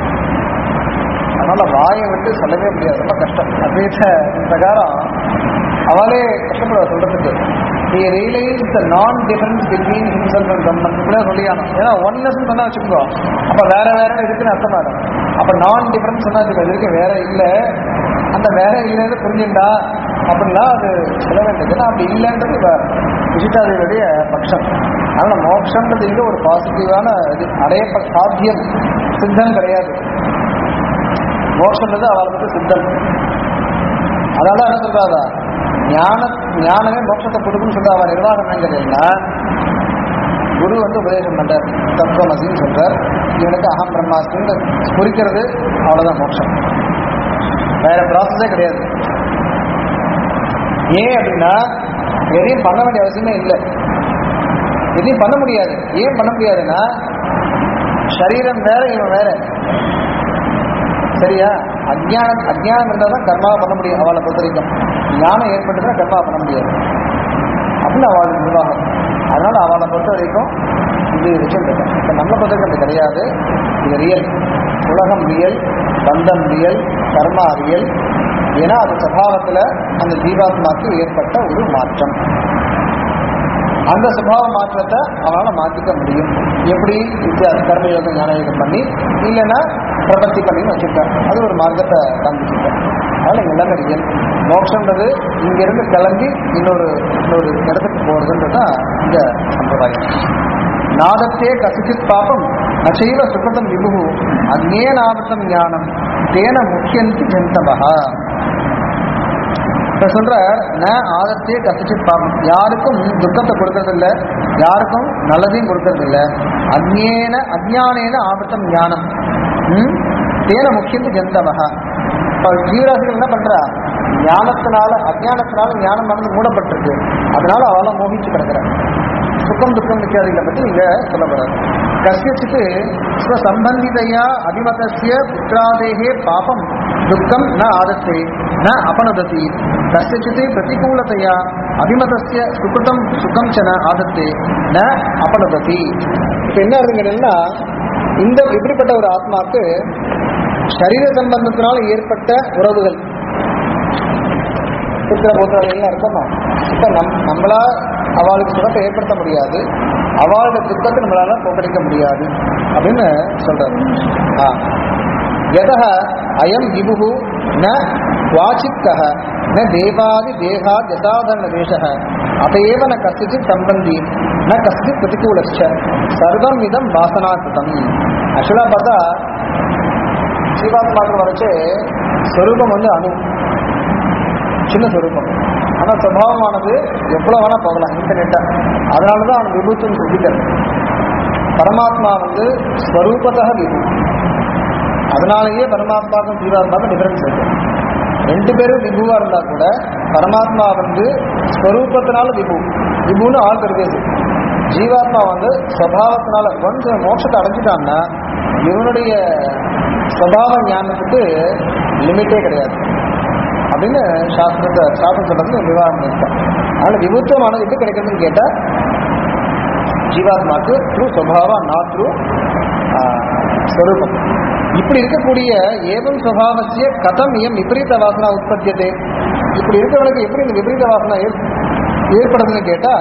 அதனால வாயை விட்டு சொல்லவே முடியாது ரொம்ப கஷ்டம் அத்வைத பிரகாரம் அவளே கஷ்டம் கஷ்டப்படுவா சொல்றதுக்கு he realized the non difference between himself and Brahman இப்படிதான் சொல்லியானோம் ஏன்னா ஒன்னஸ் சொன்னா வச்சுக்கோ அப்ப வேற வேற இருக்குன்னு அர்த்தமா இருக்கும் அப்ப நான் டிஃபரன்ஸ் சொன்னா வச்சுக்கோ இது வரைக்கும் வேற இல்ல அந்த வேற இல்லைன்னு புரிஞ்சுண்டா அப்படின்னா அது சொல்ல வேண்டியது ஏன்னா அப்படி இல்லைன்றது இப்ப விசிட்டாதிகளுடைய பட்சம் அதனால மோட்சம்ன்றது இங்க ஒரு பாசிட்டிவான இது அடையப்ப சாத்தியம் சித்தம் கிடையாது மோட்சம்ன்றது அவளுக்கு சித்தம் அதனால என்ன சொல்றாதா ஞான ஞானமே மோட்சத்தை கொடுக்குன்னு சொல்ற அவன் நிர்வாகம் என்னங்கிறதுனா குரு வந்து உபதேசம் பண்றார் தத்துவமசின்னு சொல்றார் இவனுக்கு அகம் பிரம்மாஸ்மின்னு குறிக்கிறது அவ்வளவுதான் மோட்சம் வேற ப்ராசஸே கிடையாது ஏன் அப்படின்னா எதையும் பண்ண வேண்டிய அவசியமே இல்லை எதையும் பண்ண முடியாது ஏன் பண்ண முடியாதுன்னா சரீரம் வேற இவன் வேற சரியா அஜ்ஞானம் அஜ்ஞானம் இருந்தால் தான் கர்மாவை பண்ண முடியும் அவளை பொறுத்த வரைக்கும் ஞானம் ஏற்பட்டுதான் கர்மாவை பண்ண முடியாது அப்படின்னு அவளுக்கு நிர்வாகம் அதனால அவளை பொறுத்த வரைக்கும் இது வச்சுருக்கேன் இப்போ நம்மளை பொறுத்த வரைக்கும் அப்படி கிடையாது இது ரியல் உலகம் ரியல் பந்தம் ரியல் கர்மா ரியல் ஏன்னா அது சபாவத்தில் அந்த ஜீவாத்மாக்கு ஏற்பட்ட ஒரு மாற்றம் அந்த சுபாவ மாற்றத்தை அவனால் மாற்றிக்க முடியும் எப்படி வித்தியாச கர்மயோகம் ஞானயோகம் பண்ணி இல்லைன்னா பிரபத்தி பண்ணின்னு வச்சுருக்கேன் அது ஒரு மார்க்கத்தை காண்பிச்சிருக்கேன் அதனால் இங்கே எல்லாமே ரியல் மோட்சன்றது இங்கிருந்து கிளம்பி இன்னொரு இன்னொரு இடத்துக்கு போகிறதுன்றது தான் இந்த சம்பிரதாயம் நாதத்தே கசிச்சித் பாபம் நச்சைவ சுகதம் விபு அந்நேனாவிருத்தம் ஞானம் தேன முக்கியந்தி ஜந்தபகா இப்ப சொல்ற ந ஆதத்தே கசிச்சித் பாபம் யாருக்கும் துக்கத்தை கொடுக்கறதில்ல யாருக்கும் நல்லதையும் கொடுக்கறதில்ல அந்நேன அஜ்ஞானேன ஆபத்தம் ஞானம் ம்? தேன முக்கியத்து ஜந்தவகா இப்போ ஜீவராசிகள் என்ன பண்றா ஞானத்தினால அஜ்ஞானத்தினால ஞானம் வந்து மூடப்பட்டிருக்கு அதனால அவளை மோகிச்சு கிடக்குறாங்க சுகம் துக்கம் இத்தியாதிகளை பற்றி இங்க சொல்லப்படுறாரு கசியச்சித்து ஸ்வசம்பந்திதையா அபிமதஸ்ய புத்திராதேகே பாபம் துக்கம் ந ஆதத்தே ந அபனுததி கசியச்சித்து பிரதிகூலதையா அபிமதஸ்ய சுகிருதம் சுகம் ச ந ஆதத்தே ந அபனுததி இப்போ என்ன இருக்குங்கன்னா இந்த இப்படிப்பட்ட ஒரு ஆத்மாக்கு சரீர சம்பந்தத்தினால் ஏற்பட்ட உறவுகள் புத்திர புத்திரர்கள்லாம் இருக்கோமா இப்போ நம் நம்மளா அவளுக்கு சுகத்தை ஏற்படுத்த முடியாது அவளோட துக்கத்தை நம்மளால போக்கடிக்க முடியாது அப்படின்னு சொல்றாரு ஆ யதः அயம் விபுः ந வாச்சிக்கः ந தேவாதி தேகாத் யசாதரண தேசः அதையேவ ந கசிச்சித் சம்பந்தி ந கசிச்சித் பிரதிகூலச்ச சர்வம் இதம் வாசனாக்கிருதம் ஆக்சுவலாக பார்த்தா ஜீவாத்மாக்கள் வரைச்சு ஸ்வரூபம் வந்து அணு சின்ன சொரூபம் ஆனால் சுபாவமானது எவ்வளோ வேணா போகலாம் இன்டர்நெட்டாக அதனால தான் அவன் விபூத்துன்னு சொல்லிக்கிறது பரமாத்மா வந்து ஸ்வரூபத்தக விபு அதனாலேயே பரமாத்மாவுக்கும் ஜீவாத்மாவுக்கும் டிஃபரன்ஸ் இருக்கு ரெண்டு பேரும் விபுவா இருந்தா கூட பரமாத்மா வந்து ஸ்வரூபத்தினால விபு விபுன்னு ஆள் பெருகேது ஜீவாத்மா வந்து ஸ்வபாவத்தினால ஒன்ஸ் மோட்சத்தை அடைஞ்சிட்டான்னா இவனுடைய ஸ்வபாவ ஞானத்துக்கு லிமிட்டே கிடையாது அப்படின்னு சாஸ்திரத்தை சாஸ்திரம் சொல்றது விவாதம் இருக்கேன் அதனால விபுத்தமானது எப்படி கிடைக்கிறதுன்னு கேட்டா ஜீவாத்மாக்கு த்ரூ சுவாவா நாட் த்ரூ ஸ்வரூபம் இப்படி இருக்கக்கூடிய ஏவம் சுவாவசிய கதம் இயம் விபரீத வாசனா உற்பத்தியதே இப்படி இருக்கிறவனுக்கு எப்படி இந்த விபரீத வாசனா ஏற் ஏற்படுதுன்னு கேட்டா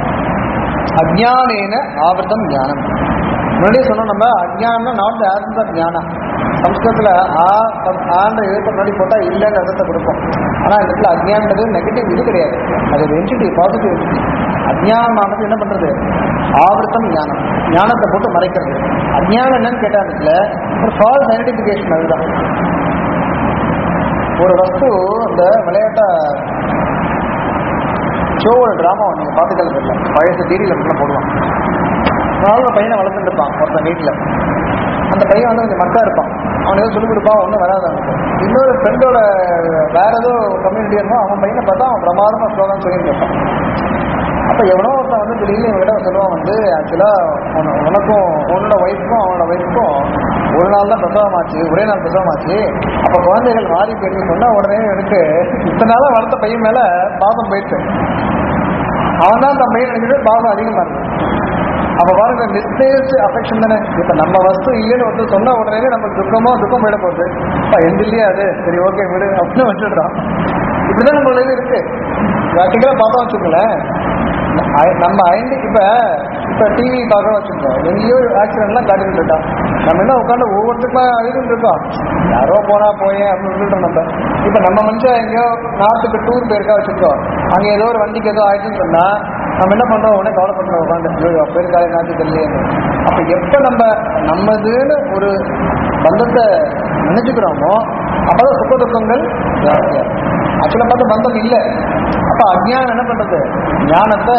அஜ்ஞானேன ஆவர்த்தம் ஞானம் முன்னாடியே சொன்னோம் நம்ம அஜ்ஞானம்னா நாட் த ஆசன்ஸ் ஆஃப் ஞானம் சம்ஸ்கிருதத்தில் ஆ ஆண்ட எழுத்து முன்னாடி போட்டால் இல்லைன்னு அர்த்தத்தை கொடுப்போம் ஆனால் இந்த இடத்துல அஜ்ஞானது நெகட்டிவ் இது கிடையாது அது ஒரு என்டிட்டி பாசிட்டிவ் என்டிட்டி அஜ்ஞானமானது என்ன பண்ணுறது ஆவர்த்தம் ஞானம் ஞானத்தை போட்டு மறைக்கிறது அஜ்ஞானம் என்னன்னு கேட்டால் இடத்துல ஒரு ஃபால்ஸ் ஐடென்டிஃபிகேஷன் அதுதான் ஒரு வஸ்து இந்த விளையாட்ட ஷோவோட ட்ராமா நீங்கள் பார்த்துக்கிறது இல்லை பழசு டிவியில் மட்டும் போடுவான் நாலு பையனை வளர்த்துட்டு இருப்பான் ஒருத்தன் வீட்டில் அந்த பையன் வந்து கொஞ்சம் மக்கா இருப்பான் அவன் ஏதோ சொல்லிக் கொடுப்பான் ஒன்றும் வராது அவனுக்கு இன்னொரு ஃப்ரெண்டோட வேற ஏதோ கம்யூனிட்டி இருந்தோம் அவன் பையனை பார்த்தா அவன் பிரமாதமாக ஸ்லோகம் சொல்லிட்டு இருப்பான் அப்போ எவனோ ஒருத்தன் வந்து திடீர்னு இவங்கிட்ட சொல்லுவான் வந்து ஆக்சுவலாக உனக்கும் உன்னோட ஒய்ஃப்க்கும் அவனோட ஒய்ஃப்க்கும் ஒரு நாள் தான் பிரசவமாச்சு ஒரே நாள் பிரசவமாச்சு அப்போ குழந்தைகள் மாறி போயிட்டு சொன்னா உடனே எனக்கு இத்தனை நாளாக வளர்த்த பையன் மேலே பாசம் போயிடுச்சு அவன் தான் தன் பையன் நினைச்சிட்டு பாசம் அதிகமாக இருக்கு அப்ப பாருங்க மிஸ்பேஸ்ட் அஃபெக்ஷன் தானே இப்ப நம்ம வஸ்து இல்லைன்னு ஒருத்தர் சொன்ன உடனே நமக்கு துக்கமோ துக்கம் விட போகுது அப்ப எந்த இல்லையா அது சரி ஓகே விடு அப்படின்னு வச்சுடுறான் இப்படிதான் நம்ம இது இருக்கு ப்ராக்டிக்கலாக பார்த்தோம் வச்சுக்கோங்களேன் ஐ- நம்ம ஐந்து இப்போ இப்போ டிவி பார்க்குறோம் வச்சுக்கோ எங்கேயோ ஆக்சிடென்ட்லாம் காட்டிட்டு இருக்கோம் நம்ம என்ன உட்காந்து ஒவ்வொருத்துக்கும் அழுதுட்டு இருக்கோம் யாரோ போனா போயேன் அப்படின்னு சொல்லிட்டோம் நம்ம இப்போ நம்ம மனுஷன் எங்கேயோ நாட்டுக்கு டூர் போயிருக்கா வச்சுக்கோ அங்கே ஏதோ ஒரு வண்டிக்கு ஏதோ ஆயிடுச்சுன்னு சொன்னா நம்ம என்ன பண்றோம் உடனே கவலைப்படுறோம் உட்காந்து ஐயோ போயிருக்காரு நாட்டு தெரியலையே அப்போ எப்போ நம்ம நம்மதுன்னு ஒரு பந்தத்தை நினைச்சுக்கிறோமோ அப்பதான் சுக துக்கங்கள் ஜாஸ்தியா ஆக்சுவலாக பார்த்து பந்தம் இல்லை அப்ப அஜ்ஞானம் என்ன பண்றது ஞானத்தை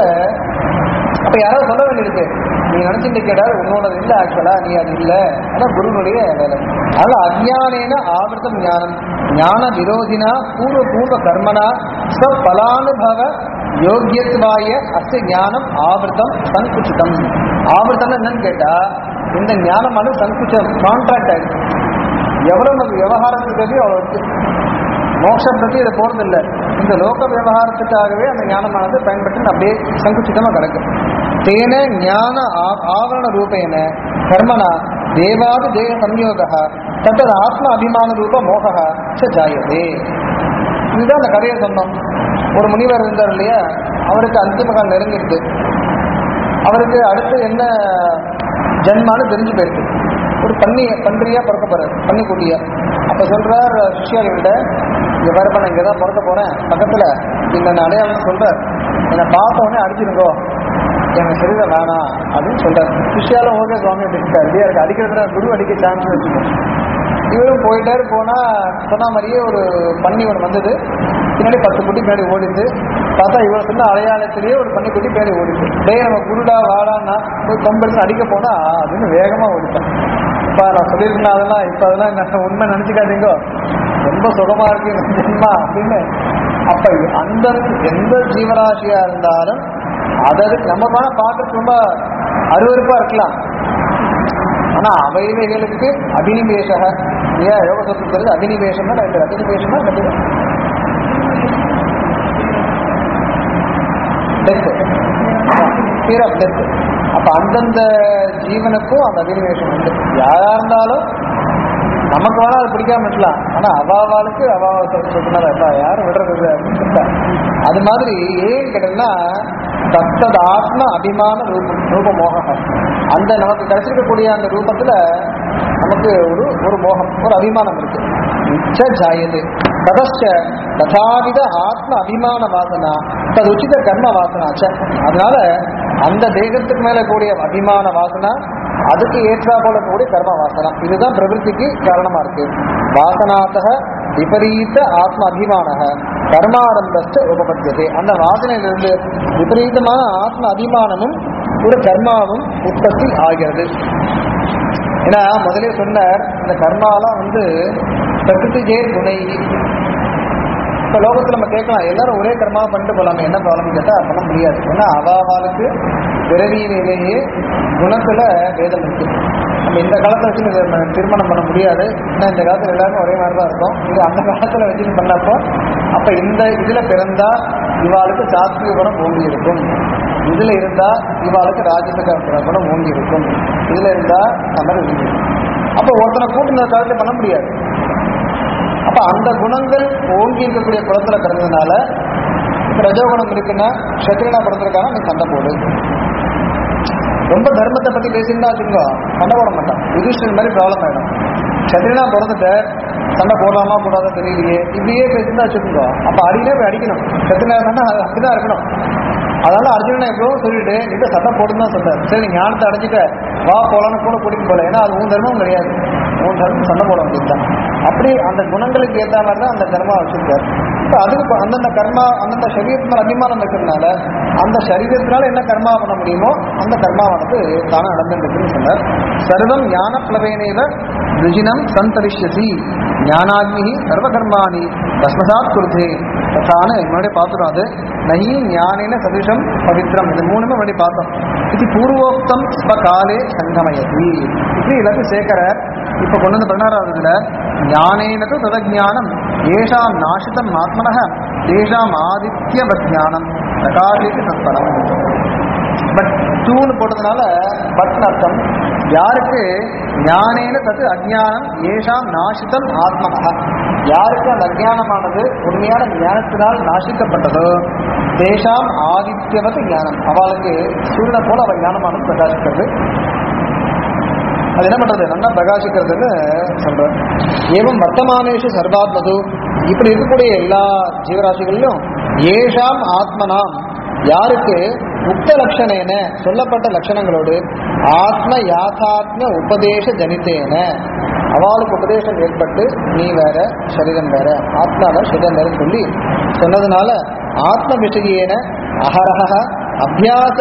அப்ப யாராவது சொல்ல வேண்டியிருக்கு நீ நினைச்சிட்டு கேட்டாரு உன்னோட இல்ல ஆக்சுவலா நீ அது இல்ல அதான் குருனுடைய வேலை அதனால அஜ்ஞானேன ஆவர்த்தம் ஞானம் ஞான விரோதினா பூர்வ பூர்வ கர்மனா ச பலானுபவ யோகியத்துவாய அஸ்ய ஞானம் ஆவர்த்தம் சங்குச்சிதம் ஆவர்த்தம் என்னன்னு கேட்டா இந்த ஞானமானது சங்குச்சம் கான்ட்ராக்ட் ஆயிடுச்சு எவ்வளவு நம்ம விவகாரத்துக்கு தேவையோ அவ்வளோ இருக்கு மோட்சம் பற்றி இதை போறதில்லை இந்த லோக விவகாரத்துக்காகவே அந்த ஞானமானது பயன்பட்டு அப்படியே சங்குச்சிதமா கிடக்கும் தேன ஞான ஆ- ஆவரண ரூபேன கர்மனா தேவாதி தேக சம்யோக தத்தது ஆத்ம அபிமான ரூப மோக ச ஜாயதே இதுதான் அந்த கதையை சொன்னோம் ஒரு முனிவர் இருந்தார் இல்லையா அவருக்கு அந்திம காலம் நெருங்கிடுது அவருக்கு அடுத்து என்ன ஜென்மான்னு தெரிஞ்சு போயிருக்கு ஒரு பன்னி பன்றியா பிறக்க போறாரு பன்னிக்குட்டியா அப்ப சொல்றார் சிஷியார்கிட்ட இங்க பாருப்பா நான் இங்கதான் பிறக்க போறேன் பக்கத்துல இந்த அடையாளம் சொல்றார் என்னை பார்த்த உடனே அடிச்சிருக்கோ எனக்கு சரிதான் வேணாம் அப்படின்னு சொல்றாரு சிஷியாலும் ஓகே சுவாமி அப்படின்னு இல்லையா இருக்கு அடிக்கிறதுல குரு அடிக்க சான்ஸ் வச்சுக்கோ இவரும் போயிட்டாரு போனா சொன்ன மாதிரியே ஒரு பன்னி ஒன்று வந்தது பின்னாடி பத்து குட்டி பின்னாடி ஓடிச்சு பார்த்தா இவர் சொன்ன அடையாளத்திலேயே ஒரு பன்னி குட்டி பின்னாடி ஓடிச்சு டேய் நம்ம குருடா வாடான்னா போய் கொம்பெடுத்து அடிக்க போனா அப்படின்னு வேகமா ஓடிட்டேன் இப்ப நான் சொல்லியிருக்கேன் அதெல்லாம் இப்ப அதெல்லாம் என்ன உண்மை நினைச்சுக்காதீங்க ரொம்ப சுகமா இருக்கு இந்த ஜென்மா அப்படின்னு அப்ப அந்த எந்த ஜீவராசியா இருந்தாலும் அதற்கு நம்ம வேணா பார்க்கறதுக்கு ரொம்ப அருவருப்பா இருக்கலாம் ஆனா அவைவைகளுக்கு அபினிவேஷக ஏன் யோக சொல்றது அபினிவேஷம் தான் நினைக்கிறேன் அபினிவேஷம் தான் நினைக்கிறேன் டெத் ஃபியர் ஆஃப் டெத் அப்ப அந்தந்த ஜீவனுக்கும் அந்த அபினிவேஷம் உண்டு யாரா இருந்தாலும் நமக்கு வேணா அது பிடிக்காம இருக்கலாம் ஆனா அவாவாளுக்கு அவாவா சொல்றாரு அப்பா யாரும் விடுறது அப்படின்னு சொல்லிட்டார் அது மாதிரி ஏன் கேட்டீங்கன்னா தத்தது ஆத்ம அபிமான ரூபம் ரூப மோகம் அந்த நமக்கு கிடைச்சிருக்கக்கூடிய அந்த ரூபத்துல நமக்கு ஒரு ஒரு மோகம் ஒரு அபிமானம் இருக்கு இச்ச ஜாயது ததச்ச ததாவித ஆத்ம அபிமான வாசனா தது உச்சித கர்ம வாசனா ச அதனால அந்த தேகத்துக்கு மேல கூடிய அபிமான வாசனா அதுக்கு ஏற்றா போல கூடிய கர்ம வாசனா இதுதான் பிரவருத்திக்கு காரணமா இருக்கு வாசனாத்தக விபரீத ஆத்ம அபிமான கர்மாரம்பஸ்த உபபத்தியதே அந்த வாசனையிலிருந்து விபரீதமான ஆத்ம அபிமானமும் ஒரு கர்மாவும் உற்பத்தி ஆகிறது ஏன்னா முதலே சொன்னார் இந்த கர்மாலாம் வந்து பிரகிருதி ஜே குணை இப்போ லோகத்தில் நம்ம கேட்கலாம் எல்லாரும் ஒரே கர்மாவை பண்ணிட்டு போகலாமே என்ன ப்ராப்ளம் கேட்டால் பண்ண முடியாது ஏன்னா அவாவாளுக்கு பிறவியிலேயே குணத்துல வேதம் இருக்கு நம்ம இந்த காலத்தை வச்சு இதை நம்ம திருமணம் பண்ண முடியாது ஏன்னா இந்த காலத்துல எல்லாருமே ஒரே மாதிரி தான் இருக்கும் இது அந்த காலத்துல வச்சு பண்ணப்போ அப்ப இந்த இதுல பிறந்தா இவாளுக்கு சாத்விக குணம் ஓங்கி இருக்கும் இதுல இருந்தா இவாளுக்கு ராஜசக குணம் ஓங்கி இருக்கும் இதுல இருந்தா நம்ம அப்ப ஒருத்தனை கூட்டு இந்த காலத்துல பண்ண முடியாது அப்ப அந்த குணங்கள் ஓங்கி இருக்கக்கூடிய குளத்துல பிறந்ததுனால இப்ப ரஜோகுணம் இருக்குன்னா சத்திரனா பிறந்திருக்காங்க நீ சண்டை போடு ரொம்ப தர்மத்தை பத்தி பேசியிருந்தா வச்சுக்கோ சண்டை போட மாட்டான் யுதிஷ்டர் மாதிரி ப்ராப்ளம் ஆயிடும் சத்திரனா பிறந்துட்ட சண்டை போடலாமா போடாதா தெரியலையே இப்படியே பேசியிருந்தா வச்சுக்கோ அப்ப அடியிலே போய் அடிக்கணும் சத்திரனா இருந்தா அது அப்படிதான் இருக்கணும் அதனால அர்ஜுனனை எவ்வளோ சொல்லிட்டு நீ போய் சண்டை போடுன்னு தான் சொன்னார் சரி நீ ஞானத்தை அடைஞ்சிட்ட வா போலான்னு கூட கூட்டிட்டு போல ஏன்னா அது உன் தர்மம் கிடையாது உன் தர்மம் சண்டை போட வேண்டியதுதான் அப்படி அந்த குணங்களுக்கு ஏற்ற மாதிரி தான் அந்த கர்மா வச்சிருக்காரு இப்போ அதுக்கு இப்ப அந்தந்த கர்மா அந்தந்த சரீரத்து மேல அபிமானம் இருக்கிறதுனால அந்த சரீரத்தினால என்ன கர்மா பண்ண முடியுமோ அந்த கர்மாவானது தானே நடந்துருக்குன்னு சொன்னார் சர்வம் ஞான பிளவேனேவ ருஜினம் சந்தரிஷ்யசி ஞானாக்னி சர்வகர்மாணி பஸ்மசாத் குருதே தத்தான முன்னாடி பார்த்துடும் அது நகி ஞானேன சதிஷம் பவித்ரம் இது மூணுமே முன்னாடி பார்த்தோம் இது பூர்வோக்தம் ஸ்வகாலே சங்கமயதி இப்படி எல்லாத்தையும் சேர்க்கிற இப்ப கொண்டு வந்து பதினாறாவதுல ஞானேனது ததஜானம் ஏஷாம் நாசிதம் ஆத்மனः தேஷாம் ஆதித்யவத் ஞானம் பிரகாசித்து தத்பரம் பட் தூன்னு போட்டதுனால பட்னு அர்த்தம் யாருக்கு ஞானேன தது அஜ்ஞானம் ஏஷாம் நாசிதம் ஆத்மனः யாருக்கு அந்த அஜ்ஞானமானது உண்மையான ஞானத்தினால் நாசிக்கப்பட்டதோ தேஷாம் ஆதித்யவத் ஞானம் அவளுக்கு சூரியனை போல அவள் ஞானமானது பிரகாசிக்கிறது அது என்ன பண்றது நல்லா பிரகாசிக்கிறதுன்னு சொல்றேன் ஏவம் வர்த்தமானேஷு சர்வாத்மது இப்படி இருக்கக்கூடிய எல்லா ஜீவராசிகளிலும் ஏஷாம் ஆத்மனாம் யாருக்கு உக்த லட்சணேன சொல்லப்பட்ட லட்சணங்களோடு ஆத்ம யாதாத்ம உபதேச ஜனித்தேன அவளுக்கு உபதேசம் ஏற்பட்டு நீ வேற சரீரம் வேற ஆத்மாவை சரீரம் வேற சொல்லி சொன்னதுனால ஆத்ம விஷயேன அகரஹ அபியாச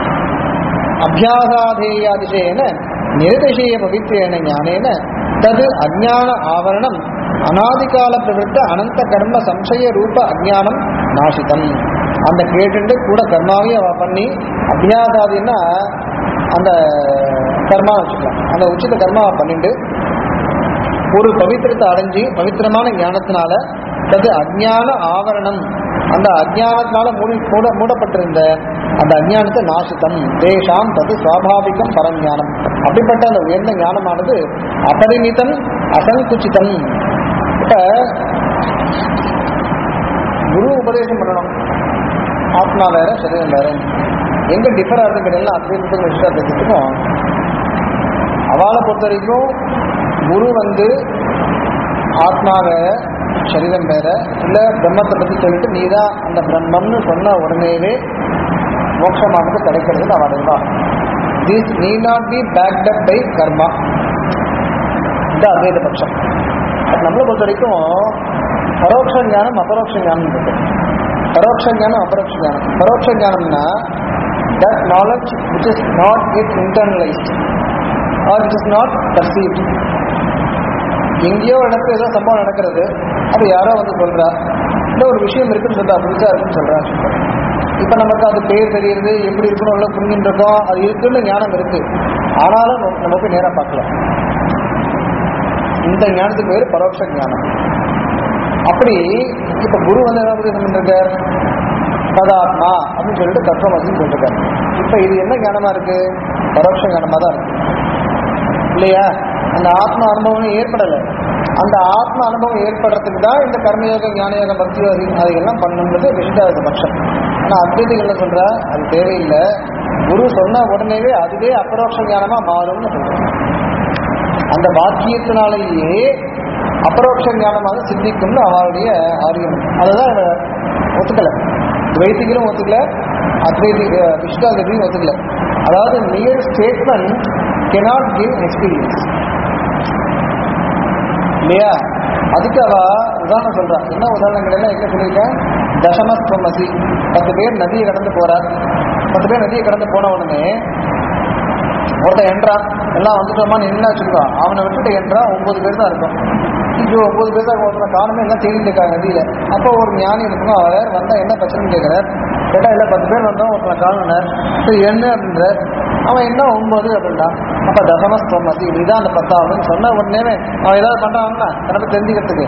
அபியாசாதேயாதிசயேன நிரதிசய பவித்ரேன ஞானேன தது அஜ்ஞான ஆவரணம் அனாதிகால பிரவருத்த அனந்த கர்ம சம்சய ரூப அஜ்ஞானம் நாசிதம் அந்த கேட்டுண்டு கூட கர்மாவே அவ பண்ணி அபியாசாதின்னா அந்த கர்மா வச்சுக்கலாம் அந்த உச்சித கர்மாவை பண்ணிட்டு ஒரு பவித்திரத்தை அடைஞ்சு பவித்திரமான ஞானத்தினால தது அஜ்ஞான ஆவரணம் அந்த அஜ்ஞானத்தினால மூடி மூட மூடப்பட்டிருந்த அந்த அஜ்ஞானத்தை நாசித்தம் தேஷாம் தது சுவாபாவிகம் பரஞானம் அப்படிப்பட்ட அந்த உயர்ந்த ஞானமானது அபரிமிதம் அசங்குச்சிதம் இப்ப குரு உபதேசம் பண்ணணும் ஆத்மா வேற சரீரம் வேற எங்க டிஃபர் ஆகுதுங்கிறதெல்லாம் அத்வைதத்துக்கும் விசிஷ்டாத்வைதத்துக்கும் அவளை பொறுத்த வரைக்கும் குரு வந்து ஆத்மா வேற சரீரம் வேற இல்ல பிரம்மத்தை பத்தி சொல்லிட்டு நீ தான் அந்த பிரம்மம்னு சொன்ன உடனேவே மோட்சமானது கிடைக்கிறது அவன் நிர்வாகம் this need not be backed up by karma இந்த அத்வைத பட்சம் அது நம்மளை பொறுத்த வரைக்கும் பரோட்ச ஞானம் அபரோக்ஷ ஞானம் இருக்கு பரோட்ச ஞானம் அபரோக்ஷ ஞானம் பரோட்ச ஞானம்னா that knowledge which is not it internalised or it is not perceived எங்கேயோ இடத்துல ஏதோ சம்பவம் நடக்கிறது அது யாரோ வந்து சொல்றா இந்த ஒரு விஷயம் இருக்குன்னு சொல்றா புதுசா இருக்குன்னு சொல்றா இப்ப நமக்கு அது பேர் தெரியுது எப்படி இருக்கணும் எல்லாம் புரிஞ்சுட்டு இருக்கோம் அது இருக்குன்னு ஞானம் இருக்கு ஆனாலும் நம்ம- நம்ம போய் நேரா பார்க்கலாம் இந்த ஞானத்துக்கு பேர் பரோட்ச ஞானம் அப்படி இப்ப குரு வந்து என்ன உபதேசம் பண்ணிருக்கார் பதாத்மா அப்படின்னு சொல்லிட்டு தத்துவமசின்னு சொல்லிருக்காரு இப்ப இது என்ன ஞானமா இருக்கு பரோட்ச ஞானமா தான் இருக்கு இல்லையா அந்த ஆத்ம அனுபவம் ஏற்படலை அந்த ஆத்ம அனுபவம் ஏற்படுறதுக்கு தான் இந்த கர்மயோகம் ஞானயோகம் பக்தி யோகம் அதையெல்லாம் பண்ணுன்றது விசிஷ்டாத பட்சம் ஆனா அத்வைதிகள்ல சொல்ற அது தேவையில்லை குரு சொன்ன உடனேவே அதுவே அபரோக்ஷ ஞானமா மாறும்னு சொல்றாங்க அந்த வாக்கியத்தினாலேயே அபரோக்ஷ ஞானமாக சித்திக்கும்னு அவருடைய ஆரியம் அதுதான் இவ ஒத்துக்கல துவைத்திகளும் ஒத்துக்கல அத்வைதி விஷ்டாதிபதியும் ஒத்துக்கல அதாவது near statement cannot give experience இல்லையா அதுக்கு அவ உதாரணம் சொல்றா என்ன உதாரணங்கள் எல்லாம் எங்க சொல்லியிருக்கேன் தசமஸ்வமசி பத்து பேர் நதியை கடந்து போறார் பத்து பேர் நதியை கடந்து போன உடனே ஒருத்தன் என்றான் எல்லாம் வந்துட்டோமான்னு என்ன வச்சுருக்கா அவனை விட்டுட்டு என்றா ஒன்பது பேர் தான் இருக்கும் ஐயோ ஒன்பது பேர் தான் ஒருத்தனை காணுமே எல்லாம் தேடிட்டு இருக்காங்க நதியில அப்போ ஒரு ஞானி இருக்கணும் அவர் வந்தா என்ன பிரச்சனைன்னு கேட்கிறார் கேட்டா இல்ல பத்து பேர் வந்தோம் ஒருத்தனை காணுனார் சரி என்ன அப்படின்ற அவன் என்ன ஒன்பது அப்படின்னா அப்ப தசமஸ்தம் மசி இதுதான் அந்த பத்தாவதுன்னு சொன்ன உடனே அவன் ஏதாவது பண்றான்னா எனக்கு தெரிஞ்சுக்கிறதுக்கு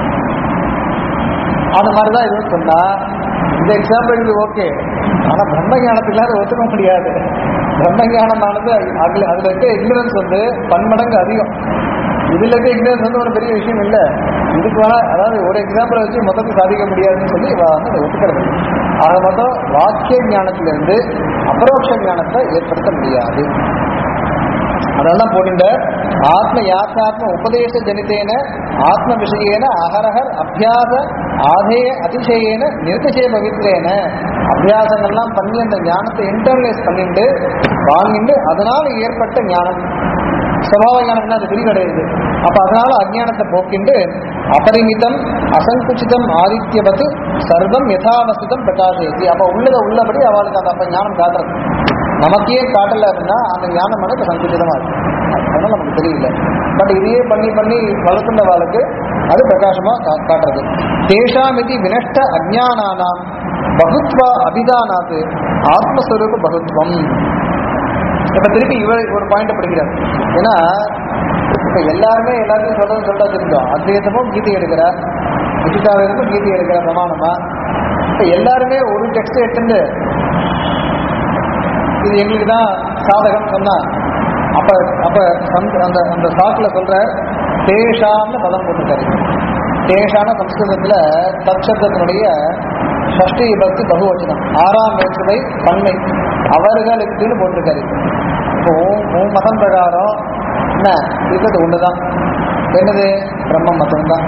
அந்த மாதிரி தான் இதுன்னு சொன்னா இந்த எக்ஸாம்பிள் இது ஓகே ஆனா பிரம்ம ஞானத்துக்கு அதை ஒத்துக்க முடியாது பிரம்ம ஞானமானது அதுல அதுல இருக்க இக்னரன்ஸ் வந்து பன்மடங்கு அதிகம் இதுல இருக்க இக்னரன்ஸ் வந்து ஒரு பெரிய விஷயம் இல்லை இதுக்கு வேணா அதாவது ஒரு எக்ஸாம்பிளை வச்சு மொத்தத்தை சாதிக்க முடியாதுன்னு சொல்லி இவ வந்து அதை ஒத்துக்கிறது ஆக மொத்தம் வாக்கிய ஞானத்திலிருந்து அபரோக்ஷ ஞானத்தை ஏற்படுத்த முடியாது அதெல்லாம் போட்டுண்ட ஆத்ம யாத்தாத்ம உபதேச ஜனித்தேன ஆத்ம விஷயேன அகரஹர் அபியாச ஆதேய அதிசயேன நிர்திசய பவித்ரேன அபியாசங்கள்லாம் பண்ணி அந்த ஞானத்தை இன்டர்னலைஸ் பண்ணிட்டு வாங்கிட்டு அதனால ஏற்பட்ட ஞானம் சுபாவ ஞானம்னா அது விரிவடையுது அப்ப அதனால அஜ்ஞானத்தை போக்கிண்டு அபரிமிதம் அசங்குச்சிதம் ஆதித்யவத் சர்வம் யதாவசிதம் பிரகாசயதி அப்ப உள்ளத உள்ளபடி அவளுக்கு அந்த அப்ப ஞானம் காட்டுறது நமக்கே காட்டல அப்படின்னா அந்த ஞானம் வந்து சங்குச்சிதமா இருக்கு அதனால நமக்கு தெரியல பட் இதையே பண்ணி பண்ணி வளர்த்துண்டவாளுக்கு அது பிரகாசமா கா- காட்டுறது தேஷாம் இது வினஷ்ட அஜ்ஞானானாம் பகுத்வா அபிதானாத் ஆத்மஸ்வரூப பகுத்வம் இப்ப திருப்பி இவர் ஒரு பாயிண்ட் படிக்கிறார் ஏன்னா இப்ப எல்லாருமே எல்லாத்தையும் சொல்றது சொல்றா தெரிஞ்சோம் அத்வைதமும் கீதை எடுக்கிறார் விசிதாவேதமும் கீதை எடுக்கிறார் பிரமாணமா இப்ப எல்லாருமே ஒரு டெக்ஸ்ட் எடுத்துட்டு இது எங்களுக்கு தான் சாதகம் சொன்னா அப்ப அப்ப சந்த- அந்த அந்த சாக்குல சொல்ற தேஷாம்னு பதம் போட்டிருக்காரு தேஷான சம்ஸ்கிருதத்துல தற்சப்தத்தினுடைய ஷஷ்டி பக்தி பகுவச்சனம் ஆறாம் வேற்றுமை பன்மை அவர்களுக்குன்னு போட்டிருக்காரு இப்போ உன் உன் மதம் பிரகாரம் என்ன இருக்கிறது ஒண்ணுதான் என்னது பிரம்ம மதம் தான்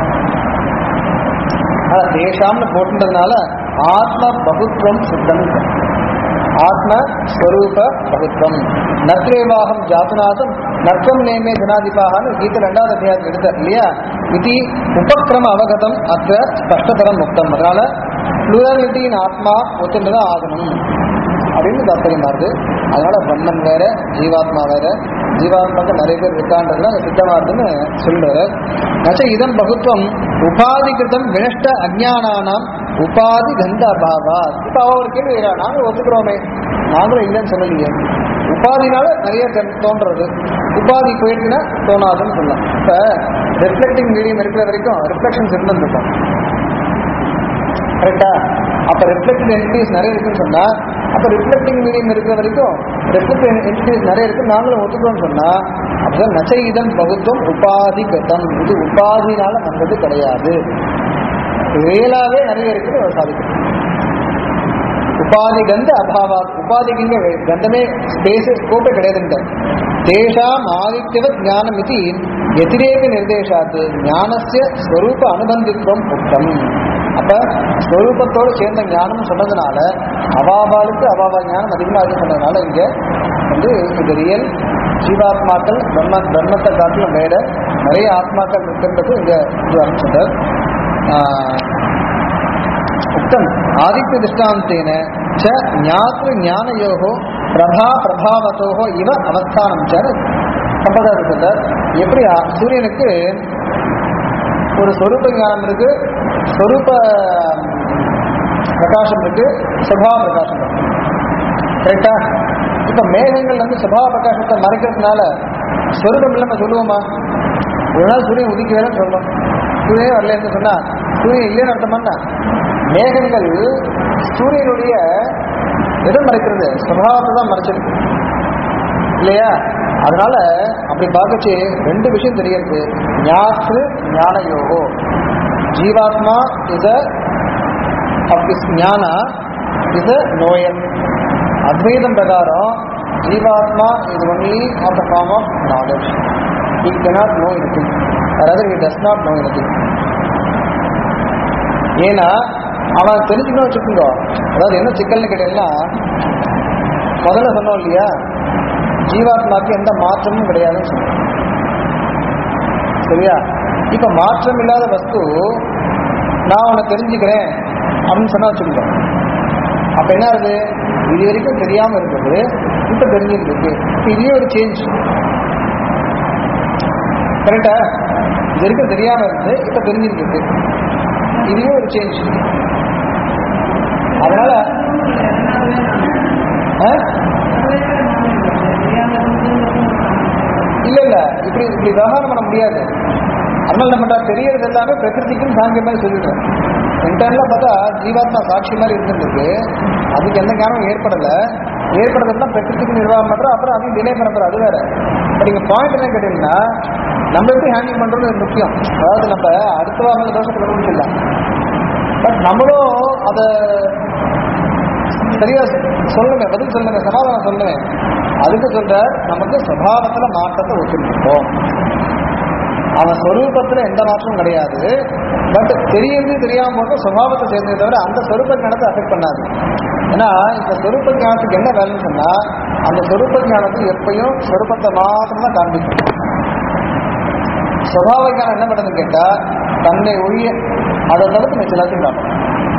அதான் தேஷாம்னு போட்டுன்றதுனால ஆத்ம பகுத்வம் சித்தம் ஆத்ம ஸ்வரூப பகுத்வம் நத்ரேவாகம் ஜாத்துநாதம் நத்வம் நேமே ஜனாதிபாகனு கீதை ரெண்டாவது அத்தியாயத்தில் எடுத்தார் இல்லையா இது உபக்கிரம அவகதம் அத்த ஸ்பஷ்டதரம் முக்தம் அதனால பிளூரலிட்டியின் ஆத்மா ஒத்துண்டுதான் ஆகணும் அப்படின்னு தாற்பயமா இருக்கு அதனால பிரம்மன் வேற ஜீவாத்மா வேற ஜீவாத்மாக்கு நிறைய பேர் இருக்கான்றதுல அங்க சித்தமா இருக்குன்னு சொல்றாரு நச்ச இதம் பகுத்துவம் உபாதிகிருதம் வினஷ்ட அஜானானாம் உபாதி கந்த அபாவா இப்ப அவ ஒரு கேள்வி கேட்கிறா, நாங்க ஒத்துக்கிறோமே நாங்களும் இல்லைன்னு சொல்லலையே உபாதினால நிறைய தென்- தோன்றது உபாதி போயிடுச்சுன்னா தோணாதுன்னு சொல்லலாம் இப்ப ரிஃப்ளெக்டிங் மீடியம் இருக்கிற வரைக்கும் ரிஃப்ளெக்ஷன்ஸ் இருந்துருக்கும் கரெக்டா அப்ப ரிஃப்ளெக்டிங் என்டிட்டிஸ் நிறைய இருக்குன்னு சொன்னா அப்ப ரிஃப்ளெக்டிங் மீடியம் இருக்கிற வரைக்கும் ரிஃப்ளெக்டிங் என்டிட்டிஸ் நிறைய இருக்கு நாங்களும் ஒத்துக்கிறோம்னு சொன்னா அப்பதான் நச்சைதம் பகுத்துவம் உபாதி கதம் இது உபாதினால வந்தது கிடையாது ரியலாவே நிறைய இருக்குது அவர் சாதிக்கும் உபாதி கந்த அபாவா உபாதிக்கு இங்க கந்தமே ஸ்பேஸ் ஸ்கோப்பே கிடையாதுங்க தேஷாம் ஆதித்யவ ஞானம் இது எதிரேக நிர்தேசாத்து ஞானஸ்ய ஸ்வரூப அனுபந்தித்துவம் உத்தம் அப்ப ஸ்வரூபத்தோடு சேர்ந்த ஞானம் சொன்னதுனால அவாபாலுக்கு அவாபா ஞானம் அதிகமாக இருக்கு சொன்னதுனால இங்க வந்து இது ரியல் ஜீவாத்மாக்கள் பிரம்ம பிரம்மத்தை காட்டிலும் வேற நிறைய ஆத்மாக்கள் இருக்கின்றது இங்க இது அனுப்பிச்சிட்டார் उक्तम् आदित्यदृष्टान्तेन च ज्ञातृज्ञानयोः प्रभा प्रभावतोः इव அவஸ்தானம் ச சம்பதார் எப்படி ஆ- சூரியனுக்கு ஒரு சொரூப ஞானம் இருக்கு சொரூப பிரகாசம் இருக்கு சுபாவ பிரகாசம் இருக்கு கரெக்டா இப்ப மேகங்கள் வந்து சுபாவ பிரகாசத்தை மறைக்கிறதுனால சொரூபம் இல்லாம சொல்லுவோமா ஒரு நாள் சூரியன் உதிக்க வேற சொல்லணும் சூரியன் வரலன்னு சொன்னா சூரியன் இல்லைன்னு அர்த்தம் மேகங்கள் சூரியனுடைய எதை மறைக்கிறது சுபாவத்தை தான் மறைச்சிருக்கு இல்லையா அதனால அப்படி பார்க்கச்சு ரெண்டு விஷயம் தெரியுது ஞாத்து ஞான யோகோ ஜீவாத்மா இஸ் of this ஞானா is a knower அத்வைதம் பிரகாரம் ஜீவாத்மா is only of the form of knowledge he cannot know anything or rather he does not know anything ஏன்னா அவன் தெரிஞ்சுக்கணும் வச்சுக்கோங்க அதாவது என்ன சிக்கல்னு கேட்டீங்கன்னா முதல்ல சொன்னோம் இல்லையா ஜீவாத்மாக்கு எந்த மாற்றமும் கிடையாதுன்னு சொன்னோம் சரியா இப்ப மாற்றம் இல்லாத வஸ்து நான் உன்னை தெரிஞ்சுக்கிறேன் அப்படின்னு சொன்னா வச்சுக்கோங்க அப்ப என்ன ஆகுது இது வரைக்கும் தெரியாம இருக்குது இப்ப தெரிஞ்சுட்டு இருக்கு இப்ப இதுவே ஒரு சேஞ்ச் கரெக்டா இது வரைக்கும் தெரியாம இருந்து இப்ப தெரிஞ்சுட்டு இருக்கு இதுவே ஒரு சேஞ்ச் அதனால ஆ? இல்ல இல்ல இப்படி இப்படி விவகாரம் பண்ண முடியாது அதனால நம்ம தெரியறது எல்லாமே பிரகிருதிக்கும் சாங்கிய மாதிரி சொல்லிடுறோம் இன்டர்னலா பார்த்தா ஜீவாத்மா சாட்சி மாதிரி இருந்துருக்கு அதுக்கு எந்த ஞானம் ஏற்படல ஏற்படுறதுலாம் பிரகிருதிக்கு நிர்வாகம் பண்றோம் அப்புறம் அதையும் டிலே பண்ண போறோம் அது வேற இப்ப நீங்க பாயிண்ட் என்ன கேட்டீங்கன்னா நம்ம எப்படி ஹேண்டில் பண்றது முக்கியம் அதாவது நம்ம அடுத்த வாரம் தோஷத்தை கண்டுபிடிச்சிடலாம் பட் நம்மளும் அதை சரியா சொல்லுங்க பதில் சொல்லுங்க சமாதானம் சொல்லுங்க அதுக்கு சொல்ற நமக்கு சுபாவத்துல மாற்றத்தை ஒத்துருப்போம் அவன் சொரூபத்துல எந்த மாற்றமும் கிடையாது பட் தெரியறது தெரியாம போது சுபாவத்தை சேர்ந்ததை தவிர அந்த சொரூப ஞானத்தை அஃபெக்ட் பண்ணாது ஏன்னா இந்த சொரூப ஞானத்துக்கு என்ன வேலைன்னு சொன்னா அந்த சொரூப ஞானத்துக்கு எப்பயும் சொரூபத்தை மாத்திரம் தான் காண்பிக்கும் சுபாவ ஞானம் என்ன பண்ணுதுன்னு கேட்டா தன்னை ஒழிய அதை தவிர்த்து மிச்ச எல்லாத்தையும் காட்டும்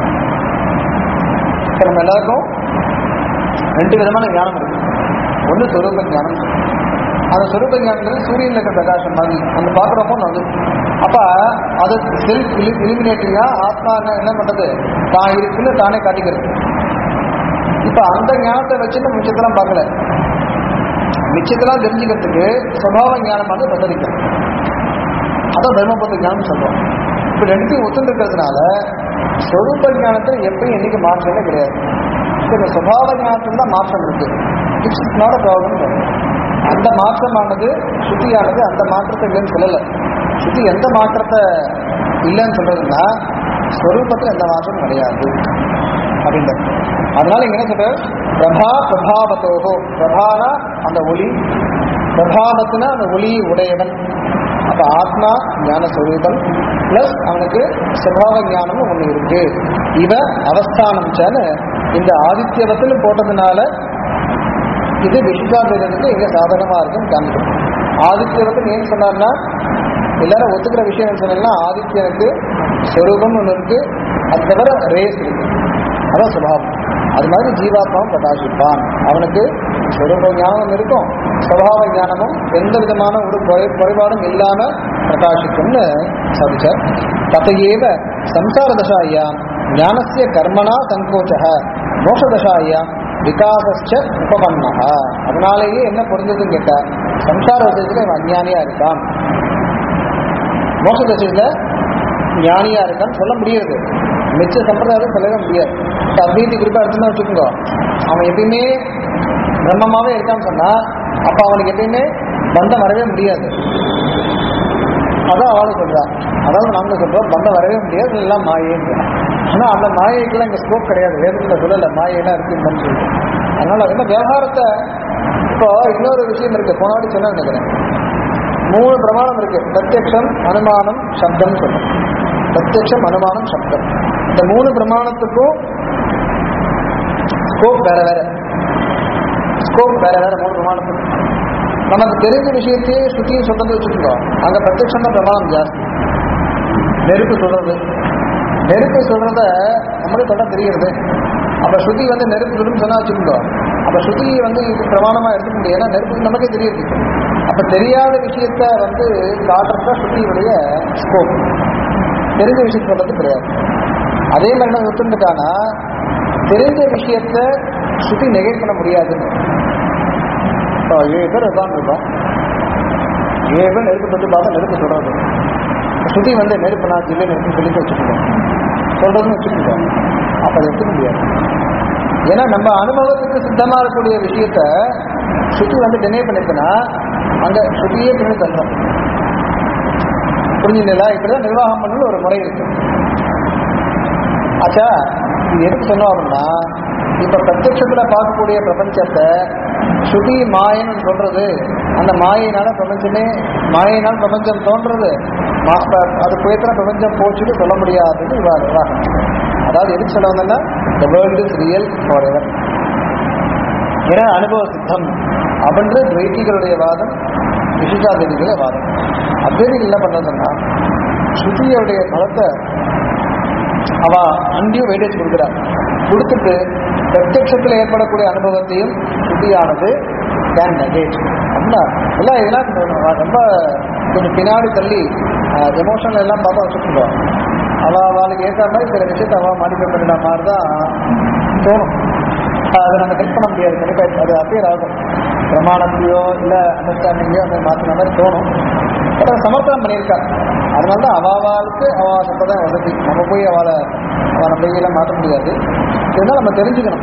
இப்ப நம்ம எல்லாருக்கும் ரெண்டு விதமான ஞானம் இருக்கு ஒன்று சொரூப ஞானம் அந்த சொரூப ஞானத்தில் சூரியன்ல இருக்க பிரகாசம் மாதிரி அந்த பார்க்குறப்போ அது அப்ப அது செல்ஃப் இலிமினேட்டிங்கா ஆத்மா என்ன என்ன பண்றது தான் இருக்குன்னு தானே காட்டிக்கிறது இப்ப அந்த ஞானத்தை வச்சு நம்ம மிச்சத்தெல்லாம் பார்க்கல மிச்சத்தெல்லாம் தெரிஞ்சுக்கிறதுக்கு சுபாவ ஞானமாக பிரசரிக்கும் அதான் தர்மபுத்த ஞானம் சொல்றோம் இப்ப ரெண்டுத்தையும் ஒத்துட்டு இருக்கிறதுனால சொரூப ஞானத்தை எப்பயும் என்னைக்கு மாற்றமே கிடையாது இந்த சுபாவ ஞானத்துல தான் மாற்றம் இருக்கு இட்ஸ் நாட் அ ப்ராப்ளம் அந்த மாற்றமானது சுத்தியானது அந்த மாற்றத்தை இல்லைன்னு சொல்லலை சுத்தி எந்த மாற்றத்தை இல்லைன்னு சொல்றதுன்னா ஸ்வரூபத்தில் எந்த மாற்றமும் கிடையாது அப்படின்றது அதனால இங்க என்ன சொல்ற பிரபா பிரபாவத்தோகோ பிரபானா அந்த ஒளி பிரபாவத்துனா அந்த ஒளி உடையவன் அப்ப ஆத்மா ஞான ஸ்வரூபம் பிளஸ் அவனுக்கு சுபாவ ஞானமும் ஒண்ணு இருக்கு இவ அவஸ்தானம் சேன இந்த ஆதித்யவத்தில் போட்டதுனால இது விஸ்வாபேதத்துக்கு எங்க சாதகமா இருக்குன்னு காமிக்கும் ஆதித்யவத்தில் ஏன் சொன்னார்னா எல்லாரும் ஒத்துக்கிற விஷயம் என்ன சொன்னீங்கன்னா ஆதித்யனுக்கு ஸ்வரூபம் ஒன்று இருக்கு அது தவிர ரேஸ் இருக்கு அதான் சுபாவம் அது மாதிரி ஜீவாத்மாவும் பிரகாசிப்பான் அவனுக்கு ஸ்வரூப ஞானம் இருக்கும் சுபாவ ஞானமும் எந்த விதமான ஒரு குறை- குறைபாடும் இல்லாம பிரகாசிக்கும்னு சாதிச்சார் ததையேவ சம்சார தசாயாம் ஞானசிய கர்மணா சங்கோச்ச மோஷதசாயாம் விகாசஸ்ச உபபன்னஹ அதனாலேயே என்ன புரிஞ்சதுன்னு கேட்டா சம்சார விஷயத்துல இவன் அஞ்ஞானியா இருக்கான் மோட்ச தசையில ஞானியா இருக்கான்னு சொல்ல முடியாது மிச்ச சம்பிரதாயம் சொல்லவே முடியாது இப்போ அத்வைதி குறிப்பா எடுத்துன்னு வச்சுக்கோங்க அவன் எப்பயுமே பிரம்மமாவே இருக்கான்னு சொன்னா அப்ப அவனுக்கு எப்பயுமே பந்தம் வரவே முடியாது அதான் அவளும் சொல்றா அதாவது நாங்க சொல்றோம் பந்தம் வரவே முடியாது எல்லாம் மாயேன்னு ஆனா அந்த மாயைக்கெல்லாம் இங்க ஸ்கோப் கிடையாது வேதத்துல சொல்லல மாயெல்லாம் இருக்குன்னு சொல்லி அதனால அது என்ன விவகாரத்தை இப்போ இன்னொரு விஷயம் இருக்கு போனாடி சொன்னா நினைக்கிறேன் மூணு பிரமாணம் இருக்கு பிரத்யக்ஷம் அனுமானம் சப்தம் சொல்லும் பிரத்யக்ஷம் அனுமானம் சப்தம் இந்த மூணு பிரமாணத்துக்கும் ஸ்கோப் வேற வேற ஸ்கோப் வேற வேற மூணு பிரமாணத்துக்கு நமக்கு தெரிஞ்ச விஷயத்தையே ஸ்ருதியும் சொல்றது வச்சுருக்கோம் அங்க பிரத்யக்ஷம் தான் பிரமாணம் ஜாஸ்தி நெருப்பு சொல்றது நெருப்பு சொல்றத நம்மளுக்கு சொல்ல தெரியுது அப்ப ஸ்ருதி வந்து நெருப்பு சொல்லுன்னு சொன்னா வச்சுருக்கோம் அப்ப ஸ்ருதி வந்து இது பிரமாணமா எடுத்துக்க முடியும் ஏன்னா நெருப்பு நமக்கே தெரியுது அப்ப தெரியாத விஷயத்த வந்து காட்டுறதா ஸ்ருதியுடைய ஸ்கோப் தெரிஞ்ச விஷயம் சொல்றது கிடையாது அதே மாதிரி என்ன ஒத்துண்டுட்டானா தெரிஞ்ச விஷயத்த ஸ்ருதி நெகேட் பண்ண முடியாதுன்னு இப்போ ஏழு பேர் உட்காந்துருக்கோம் ஏழு பேர் நெருப்பு தொட்டு பார்த்தா நெருப்பு சொல்றது ஸ்ருதி வந்து நெருப்பு நான் ஜில்லை நெருப்பு சொல்லி வச்சுக்கோங்க சொல்றதுன்னு வச்சுக்கோங்க அப்ப அதை எடுத்துக்க முடியாது ஏன்னா நம்ம அனுபவத்துக்கு சித்தமா இருக்கக்கூடிய விஷயத்த ஸ்ருதி வந்து டினை பண்ணிருக்குன்னா அங்க ஸ்ருதியே பின்னி தள்ளுறோம் புரிஞ்சுங்களா இப்படிதான் நிர்வாகம் பண்ணணும் ஒரு முறை இருக்கு ஆச்சா இது எதுக்கு சொன்னோம் அப்படின்னா இப்ப பிரத்யட்சத்துல பார்க்கக்கூடிய பிரபஞ்சத்தை ஸ்ருதி மாயன்னு சொல்றது அந்த மாயினால பிரபஞ்சமே மாயினால் பிரபஞ்சம் தோன்றது மாஸ்டர் அது போய்த்தன பிரபஞ்சம் போச்சுன்னு சொல்ல முடியாதுன்னு இவா நிர்வாகம் அதாவது எதுக்கு சொல்ல வந்தேன்னா the world is real forever ஏன்னா அனுபவ சித்தம் அப்படின்ற துவைத்திகளுடைய வாதம் விசிகாதேவிகளுடைய வாதம் அத்வைதிகள் என்ன பண்றதுன்னா ஸ்ருதியோடைய பலத்தை அவ அங்கேயும் வெயிட்டேஜ் கொடுக்குறா கொடுத்துட்டு பிரத்யட்சத்தில் ஏற்படக்கூடிய அனுபவத்தையும் ஸ்ருதியானது கேன் நெகேட் அப்படின்னா எல்லாம் இதெல்லாம் கொஞ்சம் ரொம்ப கொஞ்சம் பின்னாடி தள்ளி எமோஷனல் எல்லாம் பார்த்து வச்சுருக்கோம் அவ அவளுக்கு ஏற்ற மாதிரி சில விஷயத்தை அவ மாடிஃபை பண்ணின மாதிரி தான் தோணும் அதை நம்ம ஹெல்ப் பண்ண முடியாது கண்டிப்பாக அது அப்பியர் ஆகும் பிரமாணத்தையோ இல்லை அண்டர்ஸ்டாண்டிங்கையோ அந்த மாற்றின மாதிரி தோணும் பட் அதை சமர்ப்பணம் பண்ணியிருக்கா அதனால தான் அவாவாளுக்கு அவ சம்பதாயம் வசதி நம்ம போய் அவளை அவள் நம்பிக்கையெல்லாம் மாற்ற முடியாது இருந்தாலும் நம்ம தெரிஞ்சுக்கணும்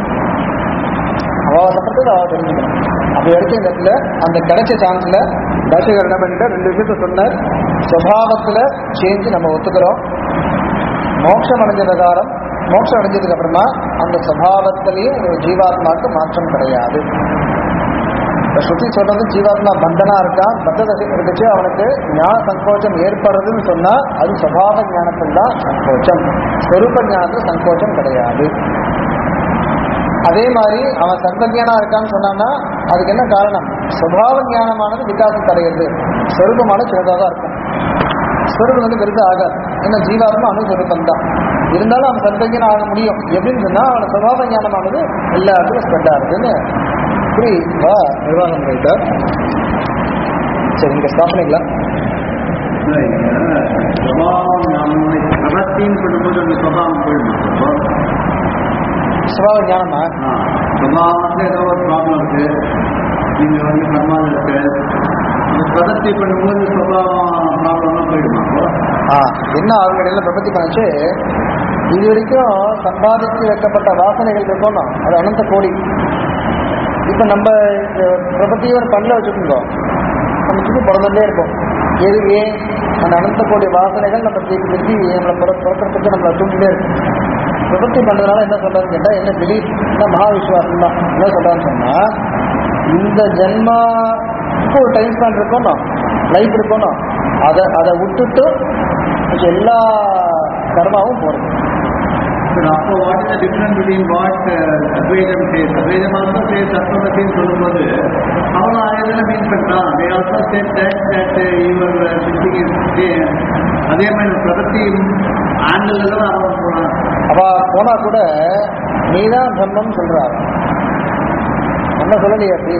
அவ சம்பளத்தை அவ தெரிஞ்சுக்கணும் அப்படி வரைக்கும் இந்த இடத்துல அந்த கிடைச்ச சான்ஸ்ல தர்ஷகர் என்ன பண்ணிட்டு ரெண்டு விஷயத்த சொன்னார் சுவாவத்துல சேஞ்சு நம்ம ஒத்துக்கிறோம் மோட்சம் அடைஞ்ச பிரகாரம் மோட்சம் அடைஞ்சதுக்கு அப்புறமா அந்த சுவாவத்திலேயும் ஒரு ஜீவாத்மாவுக்கு மாற்றம் கிடையாது இப்ப ஸ்ருதி சொல்றது ஜீவாத்மா பந்தனா இருக்கான் பத்த தசை இருந்துச்சு அவனுக்கு ஞான சங்கோச்சம் ஏற்படுறதுன்னு சொன்னா அது சுபாவ ஞானத்தில் தான் சங்கோச்சம் ஸ்வரூப ஞானத்தில் சங்கோச்சம் கிடையாது அதே மாதிரி அவன் சர்வஜானா இருக்கான்னு சொன்னான்னா அதுக்கு என்ன காரணம் சுபாவ ஞானமானது விகாசம் தடைகிறது ஸ்வரூபமான சிறதாக தான் இருக்கும் ஸ்வரூபம் வந்து பெருசாக ஆகாது ஏன்னா ஜீவாத்மா அணுஸ்வரூபம் தான் இருந்தாலும் அவன் சர்வஜனா ஆக முடியும் எப்படின்னு சொன்னா அவன சுபாவ ஞானமானது எல்லா இடத்துலையும் ஸ்ப்ரெட் ஆகுதுன்னு இப்படி வா நிர்வாகம் பண்ணிட்டார் சரி இங்க ஸ்டாப் பண்ணிக்கலாம் சுபாவம் நாம பிரபத்தின்னு சொல்லும்போது அந்த சுபாவம் போயிடுமா சுபாவ ஞானமா சுபாவத்துல ஏதோ ஒரு ப்ராப்ளம் இருக்கு நீங்க வந்து கர்மாவில் இருக்கு அந்த பிரபத்தி பண்ணும்போது சுபாவம் ப்ராப்ளம்லாம் போயிடுமா அப்போ ஆ என்ன அவங்க இடையில பிரபத்தி பண்ணுச்சு இது வரைக்கும் சம்பாதிச்சு வைக்கப்பட்ட வாசனைகள் இருக்கணும் அது அனந்த கோடி இப்போ நம்ம பிரபத்தியை ஒரு கண்ணில் வச்சுக்கோங்க நம்ம சுற்றி பிறந்துட்டே இருக்கும் எது ஏன் அந்த அனந்த கோடி வாசனைகள் நம்ம திருப்பி திருப்பி நம்மளை பிற பிறக்கிறதுக்கு நம்மளை தூண்டிலே இருக்கும் பிரபத்தி பண்ணுறதுனால என்ன சொல்றாருன்னு கேட்டால் என்ன பிலீஃப் என்ன மகா விஸ்வாசம் தான் என்ன சொல்றாருன்னு சொன்னால் இந்த ஜென்மாவுக்கு ஒரு டைம் ஸ்பேன் இருக்கணும் லைஃப் இருக்கணும் அதை அதை விட்டுட்டு மிச்ச எல்லா கர்மாவும் போகிறது But அப்போ what is the difference between what uh, Advaitam says? Advaitam also says Sattva சொல்லும்போது அவனும் அதே தானே மீன் பண்றான் they also said that that uh, your uh, thinking is same. அதே மாதிரி பிரபத்தி ஆண்டில் தான் அவன் போனான் அவ போனா கூட நீதான் பிரம்மம் சொல்றார் என்ன சொல்லலையே அப்படி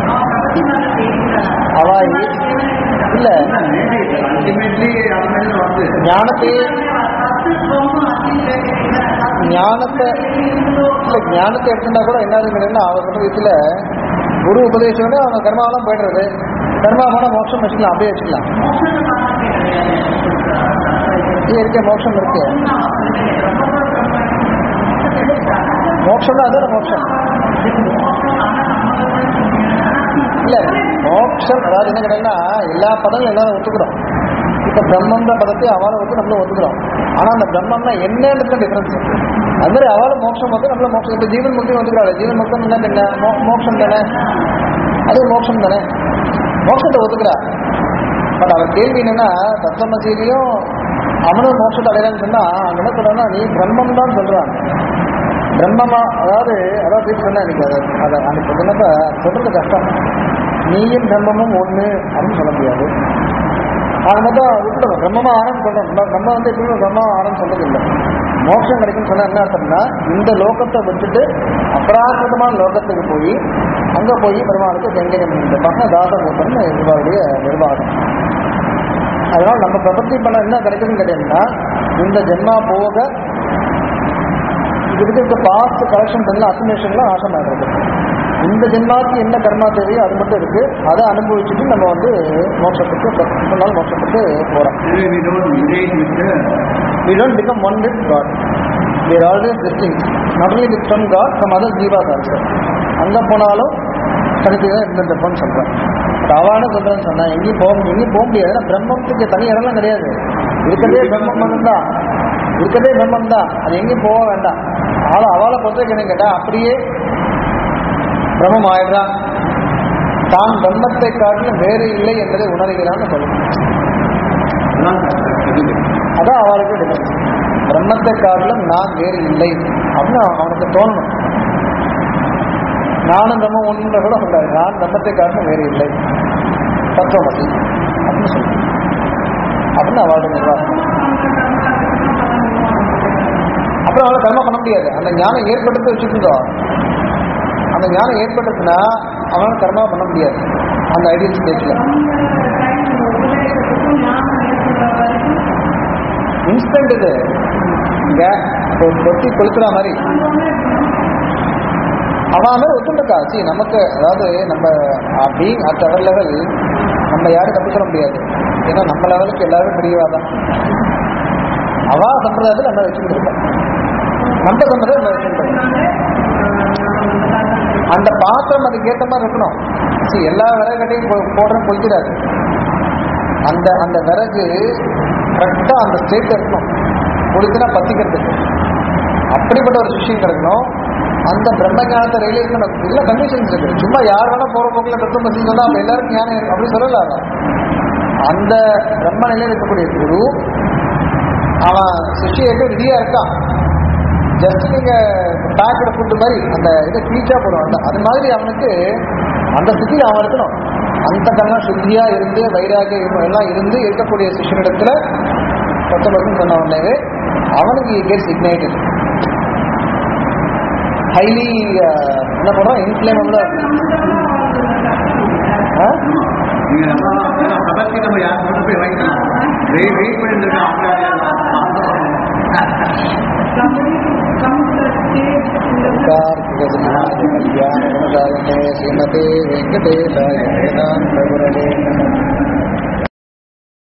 அவ இ- இல்ல அல்டிமேட்லி அது மாதிரி வந்து ஞானத்தை ஞானத்தை இல்ல ஞானத்தை எடுத்துட்டா கூட என்ன இருக்குன்னா அவர் சொல்ற விஷயத்துல குரு உபதேசம் அவங்க கர்மாவெல்லாம் போயிடுறது கர்மா போனா மோட்சம் வச்சுக்கலாம் அப்படியே வச்சுக்கலாம் இது இருக்க மோட்சம் இருக்கு மோட்சம் தான் அதான மோட்சம் இல்ல மோட்சம் அதாவது என்ன கேட்டீங்கன்னா எல்லா பதங்களும் எல்லாரும் ஒத்துக்கிறோம் இப்ப பிரம்மன்ற பதத்தை அவளை வந்து நம்மளும் ஒத்துக்கிறோம் ஆனா அந்த பிரம்மம்னா என்னன்றது டிஃபரன்ஸ் அது மாதிரி அவளும் மோட்சம் வந்து நம்மள மோட்சம் இப்ப ஜீவன் முக்தி வந்துக்கிறாள் ஜீவன் முக்தம் என்ன என்ன மோ- மோட்சம் தானே அது மோட்சம் தானே மோட்சத்தை ஒத்துக்கிறா பட் அவர் கேள்வி என்னன்னா தத்துவமசீலையும் அவனும் மோட்சத்தை அடையலான்னு சொன்னா அங்க என்ன சொல்றான்னா நீ பிரம்மம் தான் சொல்றான் பிரம்மமா அதாவது அதாவது திருப்பி சொன்னா எனக்கு அதை அதை அன்னைக்கு சொன்னப்ப சொல்றது கஷ்டம் நீயும் பிரம்மமும் ஒண்ணு அப்படின்னு சொல்ல முடியாது அது மட்டும் விட்டுடும் பிரம்மமா ஆனந்த் சொல்றோம் நம்ம- நம்ம வந்து எப்பயுமே பிரம்மா ஆனந்த் சொல்றது இல்லை மோட்சம் கிடைக்கும்னு சொன்னா என்ன அர்த்தம்னா இந்த லோகத்தை விட்டுட்டு அபராகிருதமான லோகத்துக்கு போய் அங்க போய் பெருமாளுக்கு கைங்கரியம் பண்ணிட்டு தாசகோத்தம்னு இவருடைய நிர்வாகம் அதனால நம்ம பிரபத்தி பண்ண என்ன கிடைக்குதுன்னு கேட்டீங்கன்னா இந்த ஜென்மா போக இதுக்கு இருக்க பாஸ்ட் கலெக்ஷன் எல்லாம் அசிமேஷன்லாம் நாசம் ஆகிறது இந்த ஜென்மாவுக்கு என்ன கர்மா தேவையோ அது மட்டும் இருக்கு அதை அனுபவிச்சுட்டு நம்ம வந்து மோட்சத்துக்கு பத்து நாள் மோட்சத்துக்கு போறோம் Anyway, we don't engage with the we don't become one with God. We are always distinct. Not only with from God, from other jivas also. அங்க போனாலும் தனித்தனியாக இருந்திருப்போம்னு சொல்றேன் பட் அவான சொல்றேன்னு சொன்னா எங்கேயும் போக எங்கேயும் போக முடியாது ஏன்னா பிரம்மத்துக்கு தனி இடம்லாம் கிடையாது இருக்கிறதே பிரம்மம் மட்டும்தான் இருக்கிறதே பிரம்மம் தான் அது எங்கேயும் போக வேண்டாம் ஆளை அவளை பொறுத்த என்ன கேட்டா அப்படியே பிரம்மம் ஆயிடுறான் தான் பிரம்மத்தை காட்டிலும் வேறு இல்லை என்பதை உணர்கிறான்னு சொல்லணும் அதான் இது. அதான் அவளுக்கு டிஃபரன்ஸ் பிரம்மத்தை காட்டிலும் நான் வேறு இல்லை அப்படின்னு அவன் அவனுக்கு தோணணும் நானும் பிரம்மம் ஒன்று கூட சொல்றாரு நான் பிரம்மத்தை காட்டிலும் வேறு இல்லை தத்துவமசி அப்படின்னு சொல்லணும் அப்படின்னு அவளுடைய நிர்வாகம் அப்புறம் அவளை கர்மம் பண்ண முடியாது அந்த ஞானம் ஏற்படுத்தி வச்சுருந்தோம் அந்த ஞானம் ஏற்பட்டுச்சுன்னா அவனால கர்மா பண்ண முடியாது அந்த ஐடியல் ஸ்டேஜ்ல இன்ஸ்டன்ட் இது இங்க ஒரு கொட்டி கொளுத்துற மாதிரி அவன் மாதிரி ஒத்துண்டக்கா சி நமக்கு அதாவது நம்ம பீங் அட் அவர் லெவல் நம்ம யாரும் தப்பு சொல்ல முடியாது ஏன்னா நம்ம லெவலுக்கு எல்லாரும் பெரியவா தான் அவா சம்பிரதாயத்தில் நம்ம வச்சுட்டு இருக்கோம் நம்ம சம்பிரதாயம் நம்ம வச்சுட்டு இருக்கோம் அந்த பாத்திரம் அதுக்கு ஏற்ற மாதிரி இருக்கணும் சி எல்லா விறகட்டையும் போ- போடுற கொளுத்திடாது அந்த அந்த விறகு கரெக்டாக அந்த ஸ்டேட் இருக்கணும் கொளுத்தினா பத்திக்கிறதுக்கு அப்படிப்பட்ட ஒரு விஷயம் கிடைக்கணும் அந்த பிரம்ம ஞானத்தை ரியலைஸ் பண்ண இல்லை கண்டிஷன்ஸ் இருக்கு சும்மா யார் வேணா போற போக்கில் தத்துவம் பற்றி சொன்னா அப்ப எல்லாருக்கும் ஞானம் இருக்கு அப்படி சொல்லல அவன் அந்த பிரம்ம நிலையில் இருக்கக்கூடிய குரு அவன் சிஷியருக்கு ரெடியா இருக்கான் ஜஸ்ட் நீங்க பேக்கடு ஃபுட்டு மாதிரி அந்த இதை கீச்சா போடும் அந்த அது மாதிரி அவனுக்கு அந்த ஸ்திதி அவன் இருக்கணும் அந்த கண்ணா சுத்தியா இருந்து வைராகியம் எல்லாம் இருந்து இருக்கக்கூடிய சிஷியனிடத்துல பத்தொன்பது சொன்ன உடனே அவனுக்கு கெட்ஸ் இக்னைட்டட் ஹைலி என்ன பண்றோம் இன்ஃபிளேமபிளா நீங்க நம்ம நம்ம பிரபத்தி நம்ம யார் கொண்டு போய் வைக்கலாம் வெயிட் வெயிட் பண்ணிட்டு இருக்கோம் கல்யாண குணசாலினே ஸ்ரீமதே வெங்கடேசாய வேதாந்த குரவே நமः